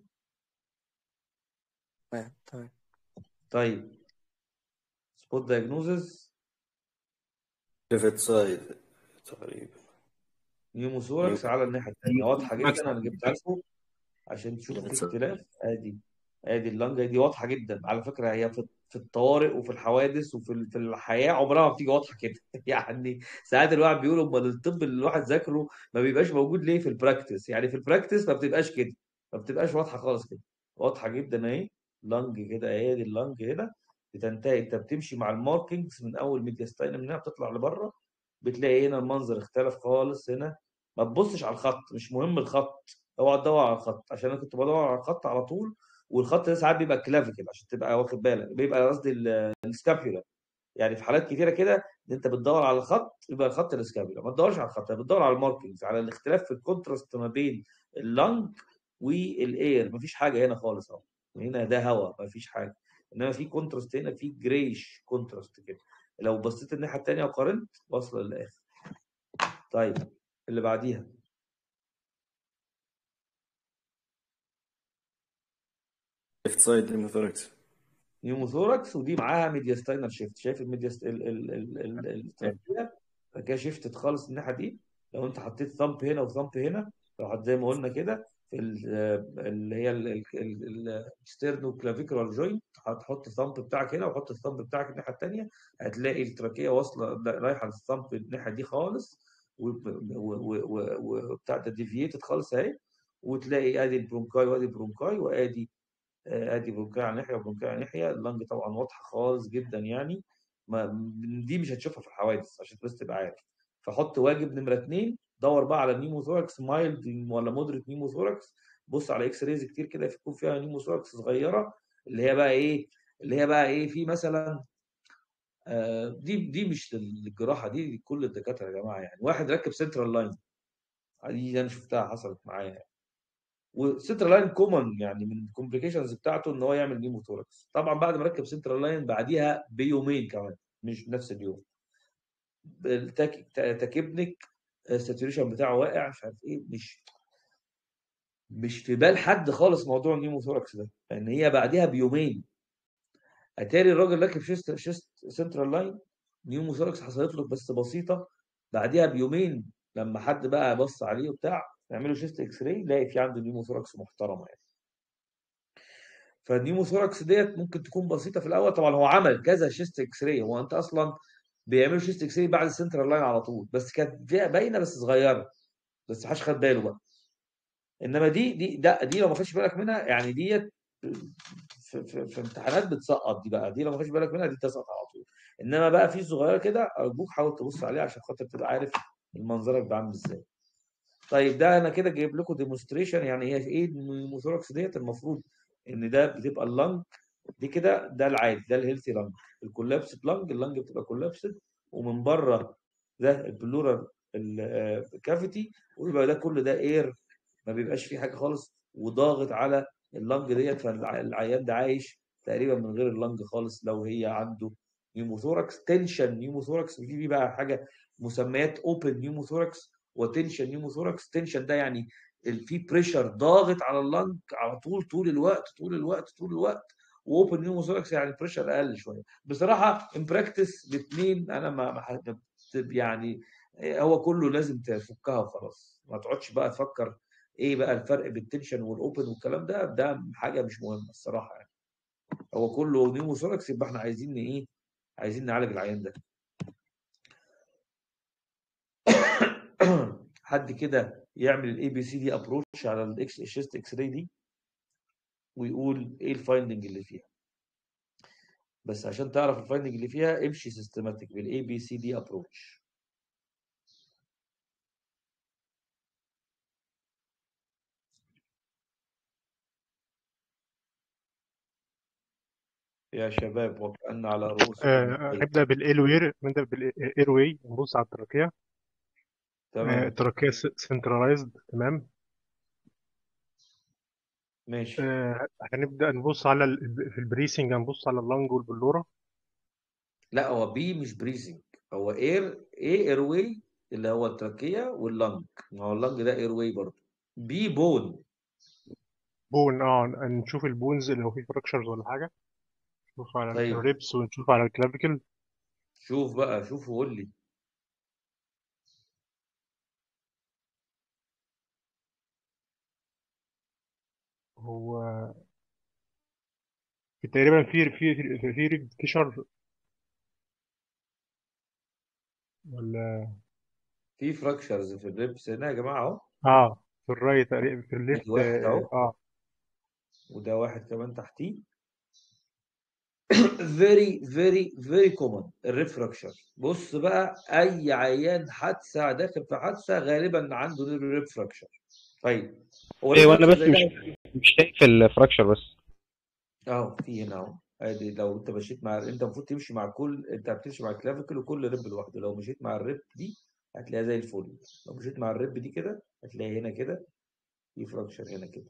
تمام تمام طيب سبوت دايجنوزز ليفت سايد تقريبا نيوموثوركس على الناحيه الثانيه واضحه جدا انا جبتها لكم عشان تشوفوا ليفت في سايد اختلاف ادي ادي اللنجه دي واضحه جدا على فكره هي في في الطوارئ وفي الحوادث وفي ال- في الحياه عمرها ما بتيجي واضحه كده يعني ساعات الواحد بيقول امال الطب اللي الواحد ذاكره ما بيبقاش موجود ليه في البراكتس يعني في البراكتس ما بتبقاش كده ما بتبقاش واضحه خالص كده واضحه جدا اهي لنج كده اهي دي اللنج هنا بتنتهي انت بتمشي مع الماركينجز من اول ميدياستاينم من هنا بتطلع لبره بتلاقي هنا المنظر اختلف خالص هنا ما تبصش على الخط مش مهم الخط اوعى تدور على الخط عشان انا كنت بدور على الخط على طول والخط ده ساعات بيبقى كلافيكل عشان تبقى واخد بالك بيبقى قصدي ال- السكابيولا يعني في حالات كتيره كده ان انت بتدور على الخط يبقى الخط الاسكابيولا ما تدورش على الخط بتدور على الماركينجز على الاختلاف في الكونتراست ما بين اللنج والاير مفيش حاجه هنا خالص اهو هنا ده هواء مفيش حاجه انما في كونتراست هنا في جريش كونتراست كده لو بصيت الناحيه التانيه وقارنت واصله للاخر طيب اللي بعديها ليفت سايد نيموثوركس نيوموثوركس ودي معاها ميدياستاينال شيفت شايف الميديا ال ال ال ال التركية كده شيفتت خالص الناحيه دي لو انت حطيت ثامب هنا وثامب هنا لو حط زي ما قلنا كده في ال- اللي هي الستيرنو كلافيكولار جوينت هتحط الثامب بتاعك هنا وحط الثامب بتاعك الناحيه الثانيه هتلاقي التراكيه واصله رايحه للثامب الناحيه دي خالص وبتاع ده ديفييتد خالص اهي وتلاقي ادي البرونكاي وادي البرونكاي وادي آه، ادي برونكاي على ناحيه وبرونكاي على ناحيه اللنج طبعا واضحه خالص جدا يعني ما دي مش هتشوفها في الحوادث عشان بس تبقى عارف فحط واجب نمره اثنين دور بقى على نيموثوركس مايلد ولا مودريت نيموثوركس بص على اكس ريز كتير كده يكون فيها نيموثوركس صغيره اللي هي بقى ايه اللي هي بقى ايه في مثلا آه، دي دي مش للجراحه دي لكل الدكاتره يا جماعه يعني واحد ركب سنترال لاين دي انا شفتها حصلت معايا يعني. والسنترال لاين كومن يعني من الكومبليكيشنز بتاعته ان هو يعمل نيموثوركس طبعا بعد ما ركب سنترال لاين بعديها بيومين كمان مش نفس اليوم التك- تكبنك الساتوريشن بتاعه واقع مش عارف ايه مش مش في بال حد خالص موضوع النيموثوركس ده لان هي بعديها بيومين اتاري الراجل راكب شيست شيست سنترال لاين نيموثوركس حصلت له بس بسيطه بعديها بيومين لما حد بقى بص عليه وبتاع يعملوا شيست اكس راي يلاقي في عنده نيموثوركس محترمه يعني فالنيموثوركس ديت ممكن تكون بسيطه في الاول طبعا هو عمل كذا شيست اكس راي هو انت اصلا بيعملوا شيست اكس راي بعد السنترال لاين على طول بس كانت فيها باينه بس صغيره بس محدش خد باله بقى انما دي دي ده دي لو ما خدش بالك منها يعني ديت في, في, في امتحانات بتسقط دي بقى دي لو ما خدش بالك منها دي تسقط على طول انما بقى في صغيره كده ارجوك حاول تبص عليها عشان خاطر تبقى عارف المنظره بيبقى عامل ازاي طيب ده انا كده جايب لكم ديمونستريشن يعني هي ايه النيموثوركس ديت المفروض ان ده بتبقى اللنج دي كده ده العادي ده الهيلثي لنج الكولابسد لنج اللنج بتبقى كولابسد ومن بره ده البلورال الكافيتي ويبقى ده كل ده اير ما بيبقاش فيه حاجه خالص وضاغط على اللنج ديت فالعيان ده عايش تقريبا من غير اللنج خالص لو هي عنده نيوموثوركس تنشن نيوموثوركس ودي دي بقى حاجه مسميات اوبن نيوموثوركس وتنشن نيوموثوركس تنشن ده يعني في بريشر ضاغط على اللنج على طول طول الوقت طول الوقت طول الوقت واوبن نيوموثوركس يعني البريشر اقل شويه بصراحه ان براكتس الاثنين انا ما ما يعني هو كله لازم تفكها وخلاص ما تقعدش بقى تفكر ايه بقى الفرق بين التنشن والاوبن والكلام ده ده حاجه مش مهمه الصراحه يعني هو كله نيوموثوركس يبقى احنا عايزين ايه عايزين نعالج العيان ده حد كده يعمل الاي بي سي دي ابروتش على الاكس الشيست اكس راي دي ويقول ايه الفايندنج اللي فيها بس عشان تعرف الفايندنج اللي فيها امشي سيستماتيك بالاي بي سي دي ابروتش يا شباب وكأن على رؤوسكم آه، الطير نبدأ بالايروير نبدأ بالايروي نبص على التراكية آه، تمام التراكية سنترلايزد تمام ماشي آه، هنبدأ نبص على ال- في البريسنج هنبص على اللنج والبلورة لا هو بي مش بريزنج هو اير ايه اير واي اللي هو التركية واللنج ما هو اللنج ده اير واي برضه بي بون بون اه نشوف البونز لو في فراكشرز ولا حاجة نشوف على طيب الريبس ونشوف على الكلافيكل شوف بقى شوف وقول لي هو في تقريبا في في في في ريب فيشر ولا في فراكشرز في الريبس هنا يا جماعة اهو اه في الرايت تقريبا في الليفت ادي واحد اه اهو آه. وده واحد كمان تحتيه very very very common الريب فراكشر بص بقى اي عيان حادثه داخل في حادثه غالبا عنده ريب فراكشر طيب هو الريب ايوه انا فراكشر بس زي مش ده مش شايف الفراكشر بس اهو في هنا اهو ادي لو انت مشيت مع انت المفروض تمشي مع كل انت بتمشي مع الكلافيكل وكل ريب لوحده لو مشيت مع الريب دي هتلاقيها زي الفل لو مشيت مع الريب دي كده هتلاقي هنا كده في فراكشر هنا كده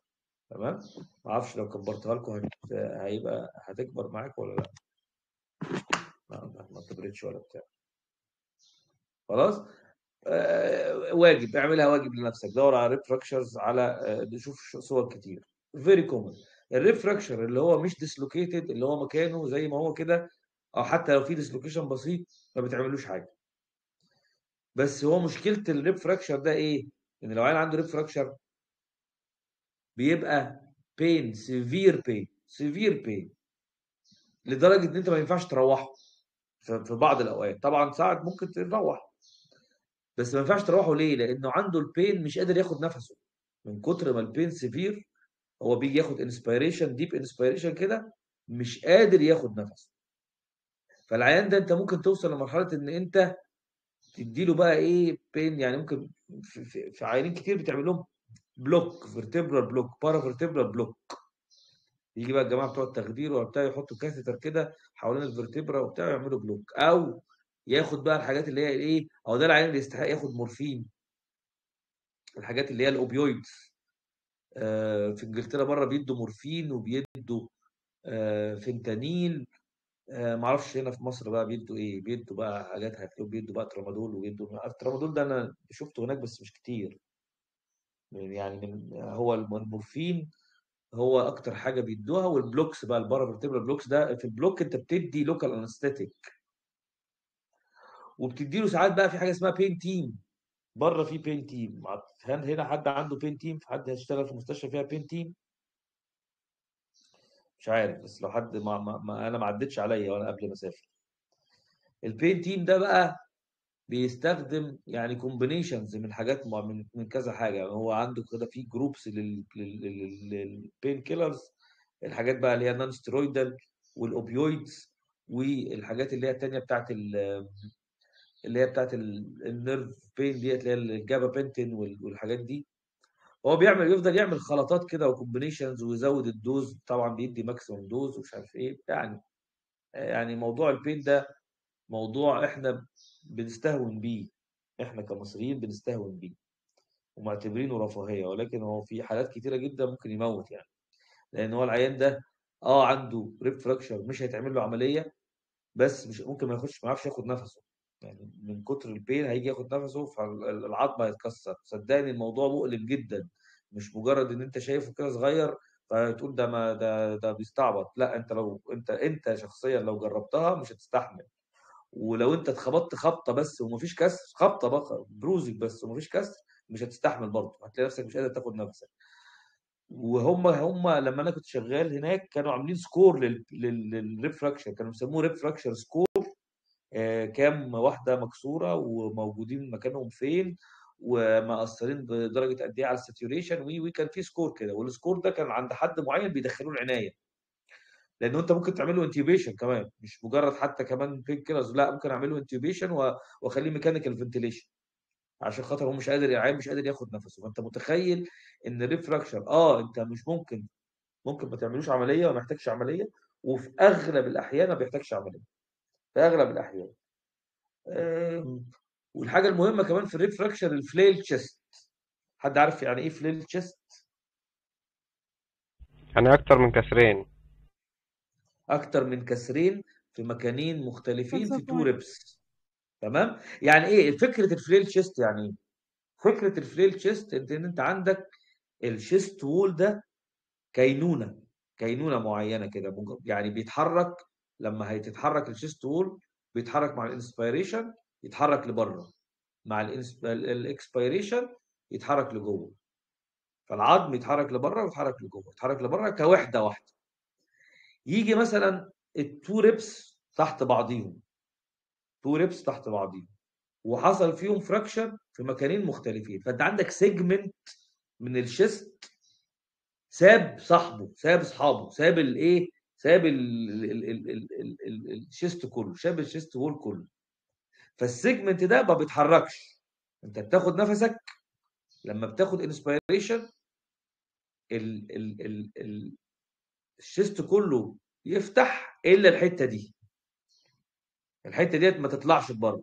تمام ما اعرفش لو كبرتها لكم هت... هيبقى هتكبر معاك ولا لا ما ما ما كبرتش ولا بتاع خلاص آه واجب اعملها واجب لنفسك دور على ريفراكشرز على آه شوف صور كتير فيري كومن الريفراكشر اللي هو مش ديسلوكيتد اللي هو مكانه زي ما هو كده او حتى لو في ديسلوكيشن بسيط ما بتعملوش حاجه بس هو مشكله الريب فراكشر ده ايه؟ ان لو عيل عنده ريب فراكشر بيبقى بين سيفير بين سيفير بين لدرجه ان انت ما ينفعش تروحه في في بعض الاوقات طبعا ساعات ممكن تروح بس ما ينفعش تروحه ليه؟ لانه عنده البين مش قادر ياخد نفسه من كتر ما البين سيفير هو بيجي ياخد انسبيريشن ديب انسبيريشن كده مش قادر ياخد نفسه فالعيان ده انت ممكن توصل لمرحله ان انت تديله بقى ايه بين يعني ممكن في, في, في عيانين كتير بتعمل لهم بلوك فيرتبرال بلوك بارا فيرتبرال بلوك يجي بقى الجماعه بتوع التخدير ولا بتاع يحطوا كاثيتر كده حوالين الفرتبرا وبتاع يعملوا بلوك او ياخد بقى الحاجات اللي هي ايه او ده العيان اللي يستحق ياخد مورفين الحاجات اللي هي الاوبيويدز آه في انجلترا بره بيدوا مورفين وبيدوا آه فنتانيل آه معرفش هنا في مصر بقى بيدوا ايه بيدوا بقى حاجات هتلاقوا بيدوا بقى ترامادول وبيدوا الترامادول ده انا شفته هناك بس مش كتير يعني من هو المورفين هو اكتر حاجه بيدوها والبلوكس بقى البارافيرتبرال بلوكس ده في البلوك انت بتدي لوكال انستاتيك وبتدي له ساعات بقى في حاجه اسمها بين تيم بره في بين تيم هل هنا حد عنده بين تيم في حد هيشتغل في مستشفى فيها بين تيم مش عارف بس لو حد ما, ما, ما انا ما عدتش عليا وانا قبل ما اسافر البين تيم ده بقى بيستخدم يعني كومبينيشنز من حاجات من من كذا حاجه يعني هو عنده كده في جروبس للبين كيلرز الحاجات بقى اللي هي نون ستيرويدال والاوبيويدز والحاجات اللي هي الثانيه بتاعت اللي هي بتاعت النيرف بين ديت اللي هي الجابا بنتين والحاجات دي هو بيعمل يفضل يعمل خلطات كده وكومبينيشنز ويزود الدوز طبعا بيدي ماكسيموم دوز ومش عارف ايه يعني يعني موضوع البين ده موضوع احنا بنستهون بيه احنا كمصريين بنستهون بيه ومعتبرينه رفاهيه ولكن هو في حالات كتيره جدا ممكن يموت يعني لان هو العيان ده اه عنده ريب فراكشر مش هيتعمل له عمليه بس مش ممكن ما يخش ما يعرفش ياخد نفسه يعني من كتر البين هيجي ياخد نفسه فالعظم هيتكسر صدقني الموضوع مؤلم جدا مش مجرد ان انت شايفه كده صغير فتقول ده ما ده ده بيستعبط لا انت لو انت انت شخصيا لو جربتها مش هتستحمل ولو انت اتخبطت خبطه بس ومفيش كسر خبطه بقى بروزك بس ومفيش كسر مش هتستحمل برضه هتلاقي نفسك مش قادر تاخد نفسك وهم هم لما انا كنت شغال هناك كانوا عاملين سكور للريفراكشر كانوا بيسموه ريفراكشر سكور آه كام واحده مكسوره وموجودين مكانهم فين ومأثرين بدرجه قد ايه على الساتوريشن وي وي كان في سكور كده والسكور ده كان عند حد معين بيدخلوه العنايه لانه انت ممكن تعمل له انتيوبيشن كمان مش مجرد حتى كمان بين كيلرز لا ممكن اعمل له انتيوبيشن واخليه ميكانيكال فنتيليشن عشان خاطر هو مش قادر العيان مش قادر ياخد نفسه فانت متخيل ان الريفراكشر اه انت مش ممكن ممكن ما تعملوش عمليه وما يحتاجش عمليه وفي اغلب الاحيان ما بيحتاجش عمليه في اغلب الاحيان آه والحاجه المهمه كمان في الريفراكشر الفليل تشيست حد عارف يعني ايه فليل تشيست يعني اكتر من كسرين اكتر من كسرين في مكانين مختلفين في تو ريبس تمام يعني ايه فكره الفليل تشيست يعني ايه فكره الفليل تشيست انت ان انت عندك الشيست وول ده كينونه كينونه معينه كده يعني بيتحرك لما هيتتحرك الشيست وول بيتحرك مع الانسبيريشن يتحرك لبره مع الاكسبيريشن يتحرك لجوه فالعظم يتحرك لبره ويتحرك لجوه يتحرك لبره كوحده واحده يجي مثلا التو ريبس تحت بعضيهم تو ريبس تحت بعضيهم وحصل فيهم فراكشر في مكانين مختلفين فانت عندك سيجمنت من الشيست ساب صاحبه ساب اصحابه ساب الايه ساب الشيست كله ساب الشيست وول كله فالسيجمنت ده ما بيتحركش انت بتاخد نفسك لما بتاخد انسبيريشن ال ال ال ال الشيست كله يفتح الا الحته دي الحته ديت ما تطلعش لبره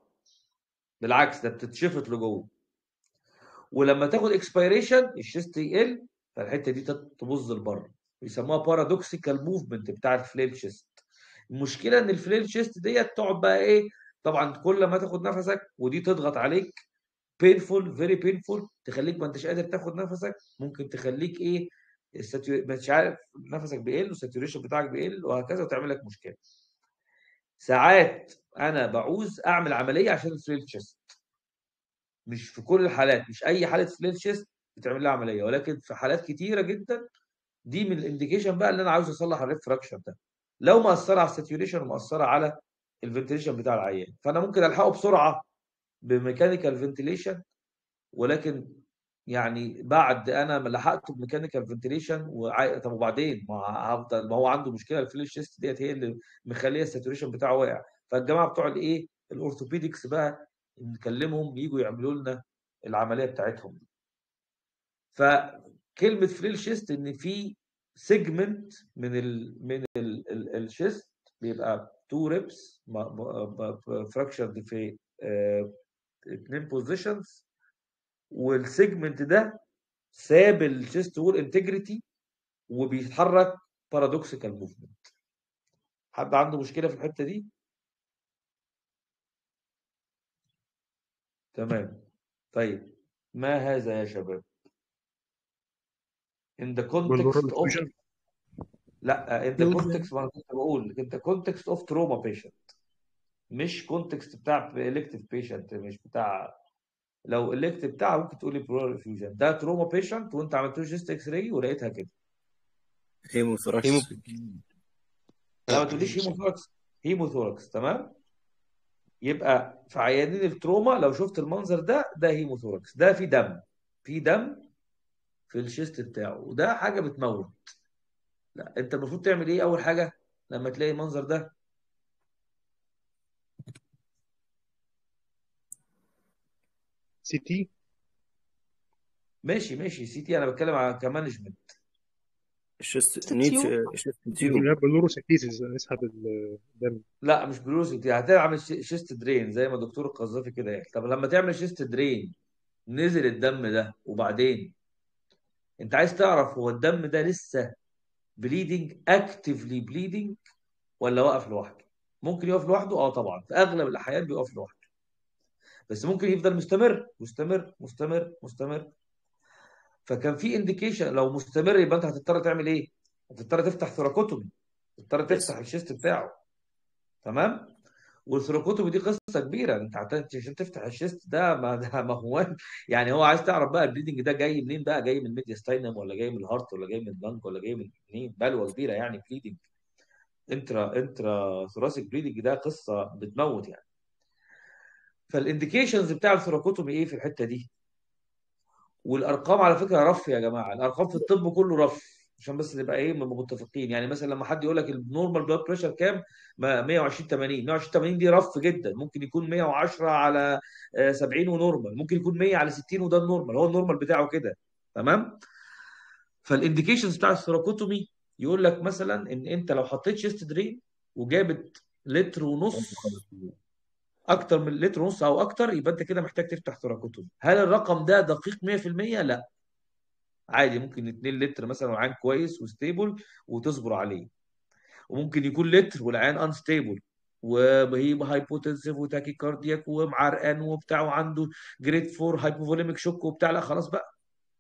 بالعكس ده بتتشفط لجوه ولما تاخد اكسبيريشن الشيست يقل فالحته دي تبظ لبره بيسموها بارادوكسيكال موفمنت بتاع الفليل تشيست المشكله ان الفليل تشيست ديت تقعد بقى ايه طبعا كل ما تاخد نفسك ودي تضغط عليك بينفول فيري بينفول تخليك ما انتش قادر تاخد نفسك ممكن تخليك ايه الساتيو... مش عارف نفسك بيقل والساتوريشن بتاعك بيقل وهكذا وتعمل لك مشكله ساعات انا بعوز اعمل عمليه عشان الفليل تشيست مش في كل الحالات مش اي حاله فليل تشيست بتعمل لها عمليه ولكن في حالات كتيره جدا دي من الانديكيشن بقى اللي انا عاوز اصلح الريفراكشن ده لو مأثره على الساتوريشن ومأثره على الفنتيليشن بتاع العيان فانا ممكن الحقه بسرعه بميكانيكال فنتيليشن ولكن يعني بعد انا ما لحقته بميكانيكال فنتيليشن وع... طب وبعدين ما هفضل ما هو عنده مشكله الفليش شيست ديت هي اللي مخليه الساتوريشن بتاعه واقع فالجماعه بتوع الايه الاورثوبيدكس بقى نكلمهم يجوا يعملوا لنا العمليه بتاعتهم فكلمه فريل شيست ان في سيجمنت من ال من ال ال الشيست بيبقى تو ريبس فراكشرد في اثنين بوزيشنز والسيجمنت ده ساب الشيست وول انتجريتي وبيتحرك بارادوكسيكال موفمنت حد عنده مشكله في الحته دي تمام طيب ما هذا يا شباب in the بالورال context of افيوجن لا in the context ما انا كنت بقول in the context of trauma patient مش context بتاع elective patient مش بتاع لو elective بتاع ممكن تقول لي pleural effusion ده trauma patient وانت عملت له chest x ray ولقيتها كده هيموثراكس هيمو لا ما تقوليش هيموثوركس هيموثوركس تمام يبقى في عيانين التروما لو شفت المنظر ده ده هيموثوركس ده في دم في دم في الشيست بتاعه وده حاجه بتموت لا انت المفروض تعمل ايه اول حاجه لما تلاقي المنظر ده سي تي ماشي ماشي سي تي انا بتكلم على كمانجمنت شست نيت تيوب شست تيوب اللي هي بالوروسكتيسيس نسحب الدم لا مش بلوسيتي هتعمل ش- شيست درين زي ما دكتور القذافي كده قال طب لما تعمل شيست درين نزل الدم ده وبعدين انت عايز تعرف هو الدم ده لسه بليدنج اكتفلي بليدنج ولا واقف لوحده ممكن يقف لوحده اه طبعا في اغلب الاحيان بيقف لوحده بس ممكن يفضل مستمر مستمر مستمر مستمر فكان في انديكيشن لو مستمر يبقى انت هتضطر تعمل ايه هتضطر تفتح ثوراكوتومي تضطر يس تفتح الشيست بتاعه تمام والثروكوتومي دي قصه كبيره انت عشان عشان تفتح الشيست ده ما ده ما هو يعني هو عايز تعرف بقى البليدنج ده جاي منين بقى جاي من الميدياستاينم ولا جاي من الهارت ولا جاي من اللنج ولا جاي من منين بلوه كبيره يعني بليدنج انترا انترا ثوراسيك بليدنج ده قصه بتموت يعني فالانديكيشنز بتاع الثروكوتومي ايه في الحته دي والارقام على فكره رف يا جماعه الارقام في الطب كله رف عشان بس نبقى ايه متفقين يعني مثلا لما حد يقول لك النورمال بلاد بريشر كام ما 120 80 120 80 دي رف جدا ممكن يكون 110 على آه، 70 ونورمال ممكن يكون 100 على 60 وده النورمال هو النورمال بتاعه كده تمام فالانديكيشنز بتاع الثيراكوتومي يقول لك مثلا ان انت لو حطيت شيست درين وجابت لتر ونص اكتر من لتر ونص او اكتر يبقى انت كده محتاج تفتح ثيراكوتومي هل الرقم ده دقيق 100% لا عادي ممكن 2 لتر مثلا وعين كويس وستيبل وتصبر عليه وممكن يكون لتر والعيان انستيبل وهي هايبوتنسيف وتاكي كاردياك ومعرقان وبتاع وعنده جريد 4 هايبوفوليميك شوك وبتاع لا خلاص بقى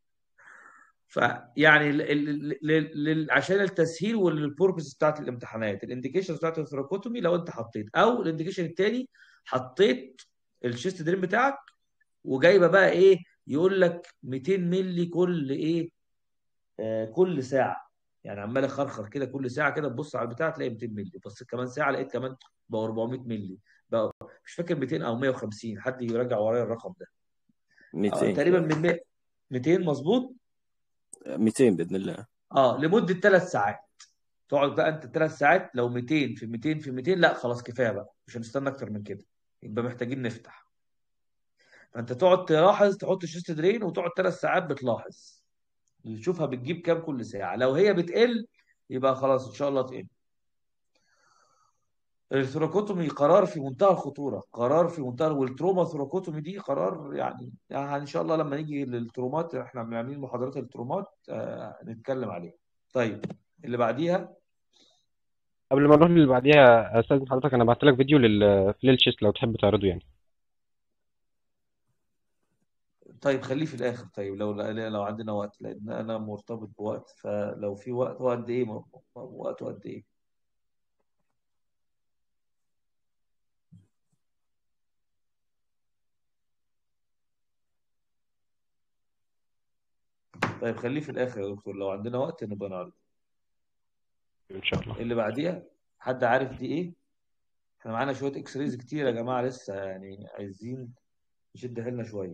فيعني ال- ال- ال- ال- عشان التسهيل والبوربس بتاعت الامتحانات الانديكيشن بتاعت الثيراكوتومي لو انت حطيت او الانديكيشن الثاني حطيت الشيست درين بتاعك وجايبه بقى ايه يقول لك 200 مللي كل ايه آه كل ساعه يعني عمال اخرخر كده كل ساعه كده تبص على البتاع تلاقي 200 مللي بس كمان ساعه لقيت كمان بقى 400 مللي بقى مش فاكر 200 او 150 حد يراجع ورايا الرقم ده آه 200 تقريبا من 100 200 مظبوط 200 باذن الله اه لمده ثلاث ساعات تقعد بقى انت ثلاث ساعات لو 200 في 200 في 200 لا خلاص كفايه بقى مش هنستنى اكتر من كده يبقى محتاجين نفتح فانت تقعد تلاحظ تحط الشيست درين وتقعد ثلاث ساعات بتلاحظ نشوفها بتجيب كام كل ساعه لو هي بتقل يبقى خلاص ان شاء الله تقل الثوراكوتومي قرار في منتهى الخطوره قرار في منتهى والتروما ثوراكوتومي دي قرار يعني, يعني ان شاء الله لما نيجي للترومات احنا عاملين محاضرات الترومات آه نتكلم عليها طيب اللي بعديها قبل ما نروح للي بعديها استاذن حضرتك انا بعت لك فيديو لل للشيست لو تحب تعرضه يعني طيب خليه في الاخر طيب لو لو عندنا وقت لان انا مرتبط بوقت فلو في وقت وقت ايه وقت قد ايه طيب خليه في الاخر يا دكتور لو عندنا وقت نبقى نعرض ان شاء الله اللي بعديها حد عارف دي ايه احنا معانا شويه اكس رايز كتير يا جماعه لسه يعني عايزين نشد حيلنا شويه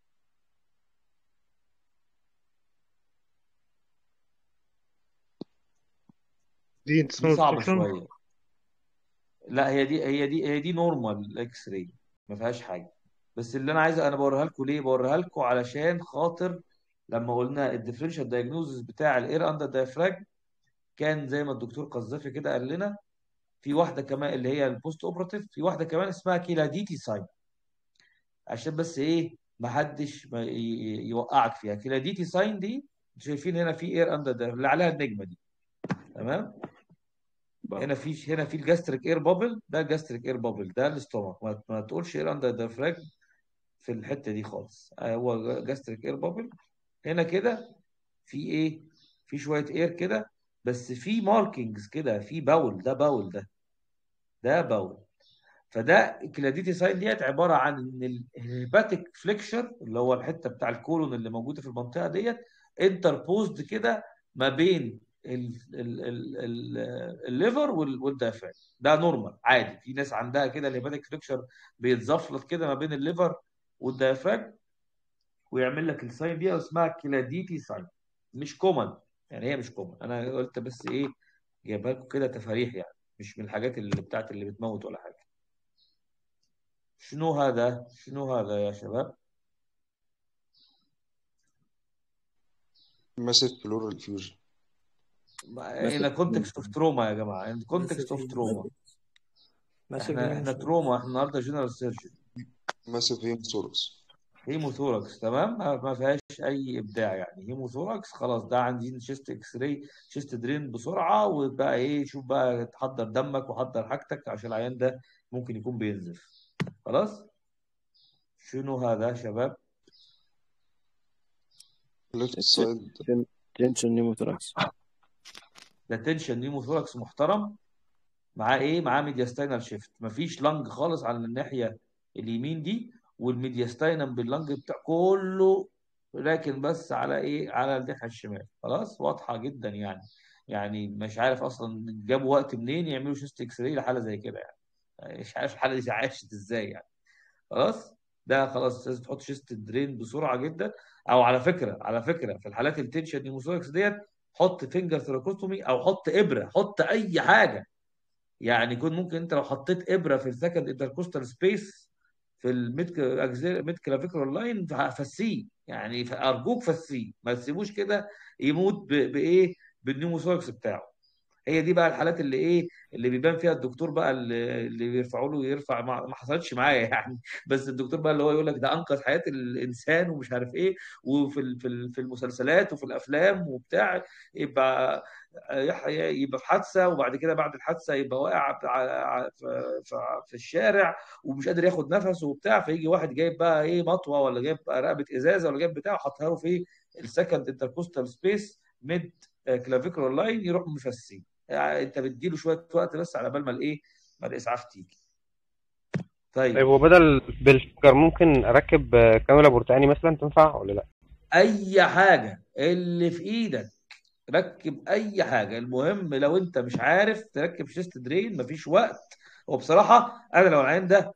دي دي internal صعبه section شويه لا هي دي هي دي هي دي نورمال اكس راي ما فيهاش حاجه بس اللي انا عايز انا بوريها لكم ليه بوريها لكم علشان خاطر لما قلنا الديفرنشال دايجنوزس بتاع الاير اندر دايفراج كان زي ما الدكتور قذافي كده قال لنا في واحده كمان اللي هي البوست اوبراتيف في واحده كمان اسمها كيلاديتي ساين عشان بس ايه ما حدش ما ي- ي- يوقعك فيها كيلاديتي ساين دي شايفين هنا في اير اندر اللي عليها النجمه دي تمام هنا في هنا في الجاستريك اير بابل ده الجاستريك اير بابل ده الاستومك ما, ما تقولش اير اندر دايفراج في الحته دي خالص آه، هو جاستريك اير بابل هنا كده في ايه في شويه اير كده بس في ماركينجز كده في باول ده باول ده ده باول فده الكلاديتي ساين ديت عباره عن ان الهيباتيك فليكشر اللي هو الحته بتاع الكولون اللي موجوده في المنطقه ديت انتربوزد كده ما بين ال- ال- ال- ال- الليفر وال- والدافع ده نورمال عادي في ناس عندها كده الهيباتيك فليكشر بيتزفلط كده ما بين الليفر والدافع ويعمل لك الساين دي اسمها كلاديتي ساين مش كومن يعني هي مش كومن انا قلت بس ايه جايبها لكم كده تفاريح يعني مش من الحاجات اللي بتاعت اللي بتموت ولا حاجه شنو هذا شنو هذا يا شباب ماسك بلورال فيوجن هنا كونتكست اوف تروما يا جماعه ان كونتكست اوف تروما ماسك احنا احنا هيموثوركس تروما احنا النهارده جنرال سيرجن ماسك هيموثوركس هيموثوركس تمام ما ما فيهاش اي ابداع يعني هيموثوركس خلاص ده عندي شيست اكس راي شيست درين بسرعه وبقى ايه شوف بقى تحضر دمك وحضر حاجتك عشان العيان ده ممكن يكون بينزف خلاص شنو هذا يا شباب ليفت سايد تنشن نيموثراكس ده تنشن نيموثوركس محترم معاه ايه معاه ميدياستاينال شيفت مفيش لنج خالص على الناحيه اليمين دي والميدياستاينم باللنج بتاع كله لكن بس على ايه على الناحيه الشمال خلاص واضحه جدا يعني يعني مش عارف اصلا جابوا وقت منين يعملوا شيست اكس راي لحاله زي كده يعني مش عارف الحاله دي عاشت ازاي يعني خلاص ده خلاص لازم تحط شيست درين بسرعه جدا او على فكره على فكره في الحالات التنشن نيموثوركس ديت حط فينجر ثراكوستومي او حط ابره حط اي حاجه يعني يكون ممكن انت لو حطيت ابره في السكند انتركوستال سبيس في الميد ميد كلافيكولار لاين فسيه يعني ارجوك فسيه ما تسيبوش كده يموت ب- بايه بالنيموثوركس بتاعه هي دي بقى الحالات اللي ايه اللي بيبان فيها الدكتور بقى اللي, اللي بيرفعوا له يرفع ما, ما حصلتش معايا يعني بس الدكتور بقى اللي هو يقول لك ده انقذ حياه الانسان ومش عارف ايه وفي ال- في ال- في المسلسلات وفي الافلام وبتاع يبقى يح- يبقى في حادثه وبعد كده بعد الحادثه يبقى واقع ع- في في- في الشارع ومش قادر ياخد نفسه وبتاع فيجي واحد جايب بقى ايه مطوه ولا جايب رقبه ازازه ولا جايب بتاع حاطها له في السكند انتركوستال سبيس ميد كلافيكولار لاين يروح مفسيه يعني انت بتديله شويه وقت بس على بال ما الايه ما الاسعاف تيجي طيب طيب وبدل بالفكر ممكن اركب آه، كانولا برتقاني مثلا تنفع ولا لا اي حاجه اللي في ايدك ركب اي حاجه المهم لو انت مش عارف تركب شيست درين مفيش وقت وبصراحه انا لو العين ده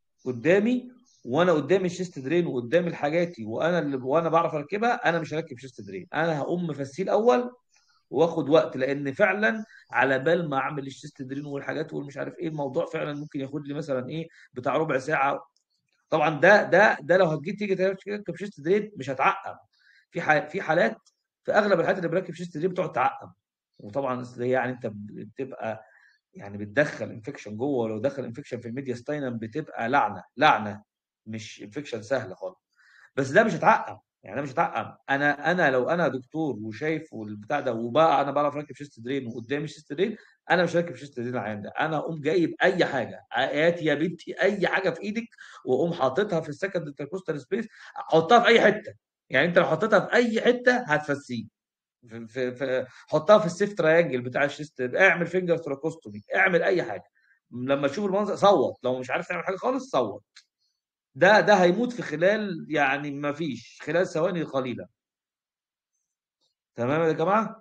قدامي وانا قدامي الشيست درين وقدامي الحاجاتي وانا اللي وانا بعرف اركبها انا مش هركب شيست درين انا هقوم مفسيه الاول واخد وقت لان فعلا على بال ما اعمل الشيست درين والحاجات والمش عارف ايه الموضوع فعلا ممكن ياخد لي مثلا ايه بتاع ربع ساعه طبعا ده ده ده لو هتجي تيجي تركب شيست درين مش هتعقم في ح- في حالات في اغلب الحالات اللي بركب شيست درين بتقعد تعقم وطبعا أصل هي يعني انت بتبقى يعني بتدخل انفكشن جوه ولو دخل انفكشن في الميديا ستاينم بتبقى لعنه لعنه مش انفكشن سهله خالص بس ده مش هتعقم يعني ده مش هتعقم انا انا لو انا دكتور وشايف والبتاع ده وبقى انا بعرف اركب شيست درين وقدامي شيست درين انا مش راكب شيست درين العيان ده انا اقوم جايب اي حاجه هات يا بنتي اي حاجه في ايدك واقوم حاططها في السكند انتركوستال سبيس حطها في اي حته يعني انت لو حطيتها في اي حته هتفسيه في, في, في حطها في السيف تراينجل بتاع الشيست اعمل فينجر تراكوستومي اعمل اي حاجه لما تشوف المنظر صوت لو مش عارف تعمل حاجه خالص صوت ده ده هيموت في خلال يعني ما فيش خلال ثواني قليله تمام يا جماعه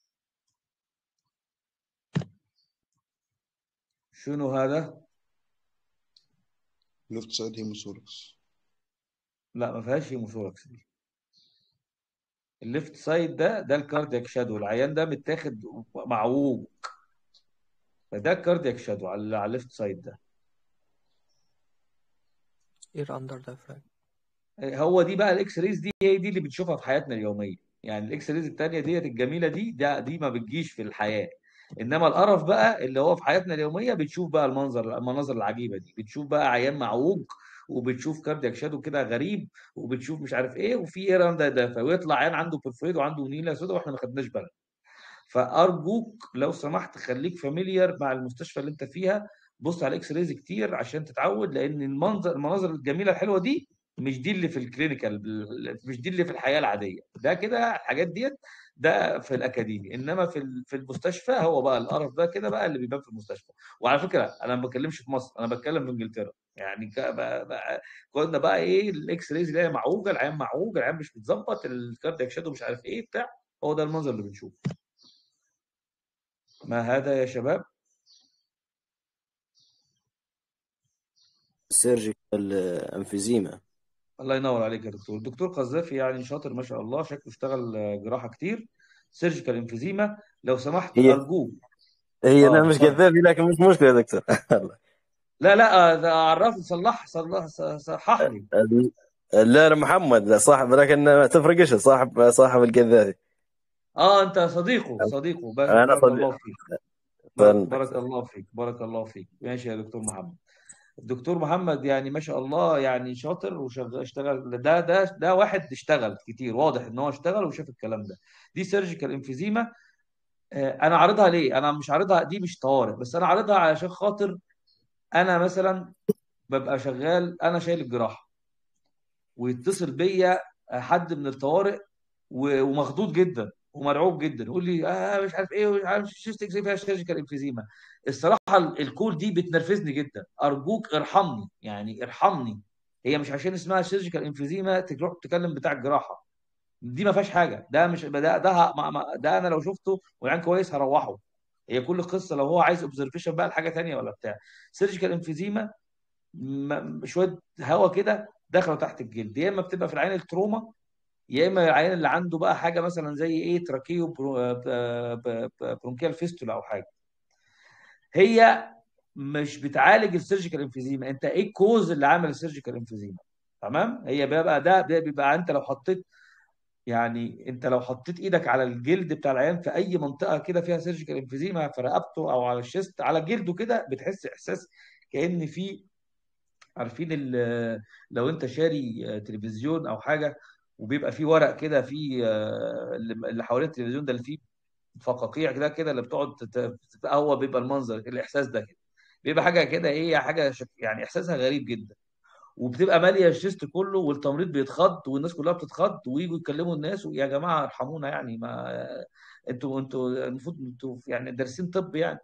شنو هذا ليفت سايد هيموثوركس لا ما فيهاش هيموثوركس دي الليفت سايد ده ده الكاردياك شادو العيان ده متاخد معوج فده الكاردياك شادو على على الليفت سايد ده اير اندر دايفراجم هو دي بقى الاكس ريز دي هي دي اللي بنشوفها في حياتنا اليوميه يعني الاكس ريز الثانيه ديت الجميله دي ده دي ما بتجيش في الحياه انما القرف بقى اللي هو في حياتنا اليوميه بتشوف بقى المنظر المناظر العجيبه دي بتشوف بقى عيان معوج وبتشوف كاردياك شادو كده غريب وبتشوف مش عارف ايه وفي اير اندر ده ويطلع عيان عنده برفوريد وعنده نيله سودا واحنا ما خدناش بالنا فارجوك لو سمحت خليك فاميليار مع المستشفى اللي انت فيها بص على الاكس ريز كتير عشان تتعود لان المنظر المناظر الجميله الحلوه دي مش دي اللي في الكلينيكال مش دي اللي في الحياه العاديه ده كده الحاجات ديت ده في الاكاديمي انما في ال- في المستشفى هو بقى القرف ده كده بقى اللي بيبان في المستشفى وعلى فكره انا ما بتكلمش في مصر انا بتكلم في انجلترا يعني ك- بقى بقى كنا بقى ايه الاكس ريز اللي هي معوجه العين معوج العين مش متظبط الكاردياك شادو مش عارف ايه بتاع هو ده المنظر اللي بنشوفه ما هذا يا شباب سيرجيكال انفيزيما الله ينور عليك يا دكتور الدكتور قذافي يعني شاطر ما شاء الله شكله اشتغل آه، جراحه كتير سيرجيكال انفيزيما لو سمحت هي ارجوك هي اه انا مش اتفضل كذابي لكن مش مشكله يا دكتور لا لا آه، ده عرفني صلح صلح صحح لي لا لا محمد لا صاحب لكن ما تفرقش صاحب صاحب القذافي اه انت صديقه صديقه بارك انا بارك صديق الله فيك بارك, طيب. بارك الله فيك بارك الله فيك ماشي يا دكتور محمد الدكتور محمد يعني ما شاء الله يعني شاطر وشغال اشتغل ده ده ده واحد اشتغل كتير واضح ان هو اشتغل وشاف الكلام ده دي سيرجيكال انفيزيما آه، انا عارضها ليه انا مش عارضها دي مش طوارئ بس انا عارضها علشان خاطر انا مثلا ببقى شغال انا شايل الجراحه ويتصل بيا حد من الطوارئ و- ومخضوض جدا ومرعوب جدا يقول لي اه مش عارف ايه مش عارف شيست اكس فيها سيرجيكال انفيزيما الصراحه ال- الكول دي بتنرفزني جدا ارجوك ارحمني يعني ارحمني هي مش عشان اسمها سيرجيكال انفيزيما تروح تكلم بتاع الجراحه دي ما فيهاش حاجه ده مش ده ده ه- ما- ما- ده انا لو شفته والعين كويس هروحه هي كل قصه لو هو عايز اوبزرفيشن بقى لحاجه تانيه ولا بتاع سيرجيكال انفيزيما م- شويه هواء كده دخلوا تحت الجلد يا اما بتبقى في العين التروما يا اما العيان اللي عنده بقى حاجه مثلا زي ايه تراكيو برو- ب- ب- ب- برونكيال فيستولا او حاجه هي مش بتعالج السيرجيكال انفيزيما انت ايه الكوز اللي عامل السيرجيكال انفيزيما تمام هي بقى ده ده بيبقى انت لو حطيت يعني انت لو حطيت ايدك على الجلد بتاع العيان في اي منطقه كده فيها سيرجيكال انفيزيما في رقبته او على الشيست على جلده كده بتحس احساس كأن في عارفين ال- لو انت شاري آه، تلفزيون او حاجه وبيبقى فيه ورق كده فيه آه، اللي اللي حوالين التلفزيون ده اللي فيه فقاقيع كده كده اللي بتقعد تت- تت- هو بيبقى المنظر الاحساس ده كده بيبقى حاجه كده ايه حاجه شك يعني احساسها غريب جدا وبتبقى ماليه الشيست كله والتمريض بيتخض والناس كلها بتتخض ويجوا يكلموا الناس يا جماعه ارحمونا يعني ما انتوا انتوا المفروض انتوا يعني دارسين طب يعني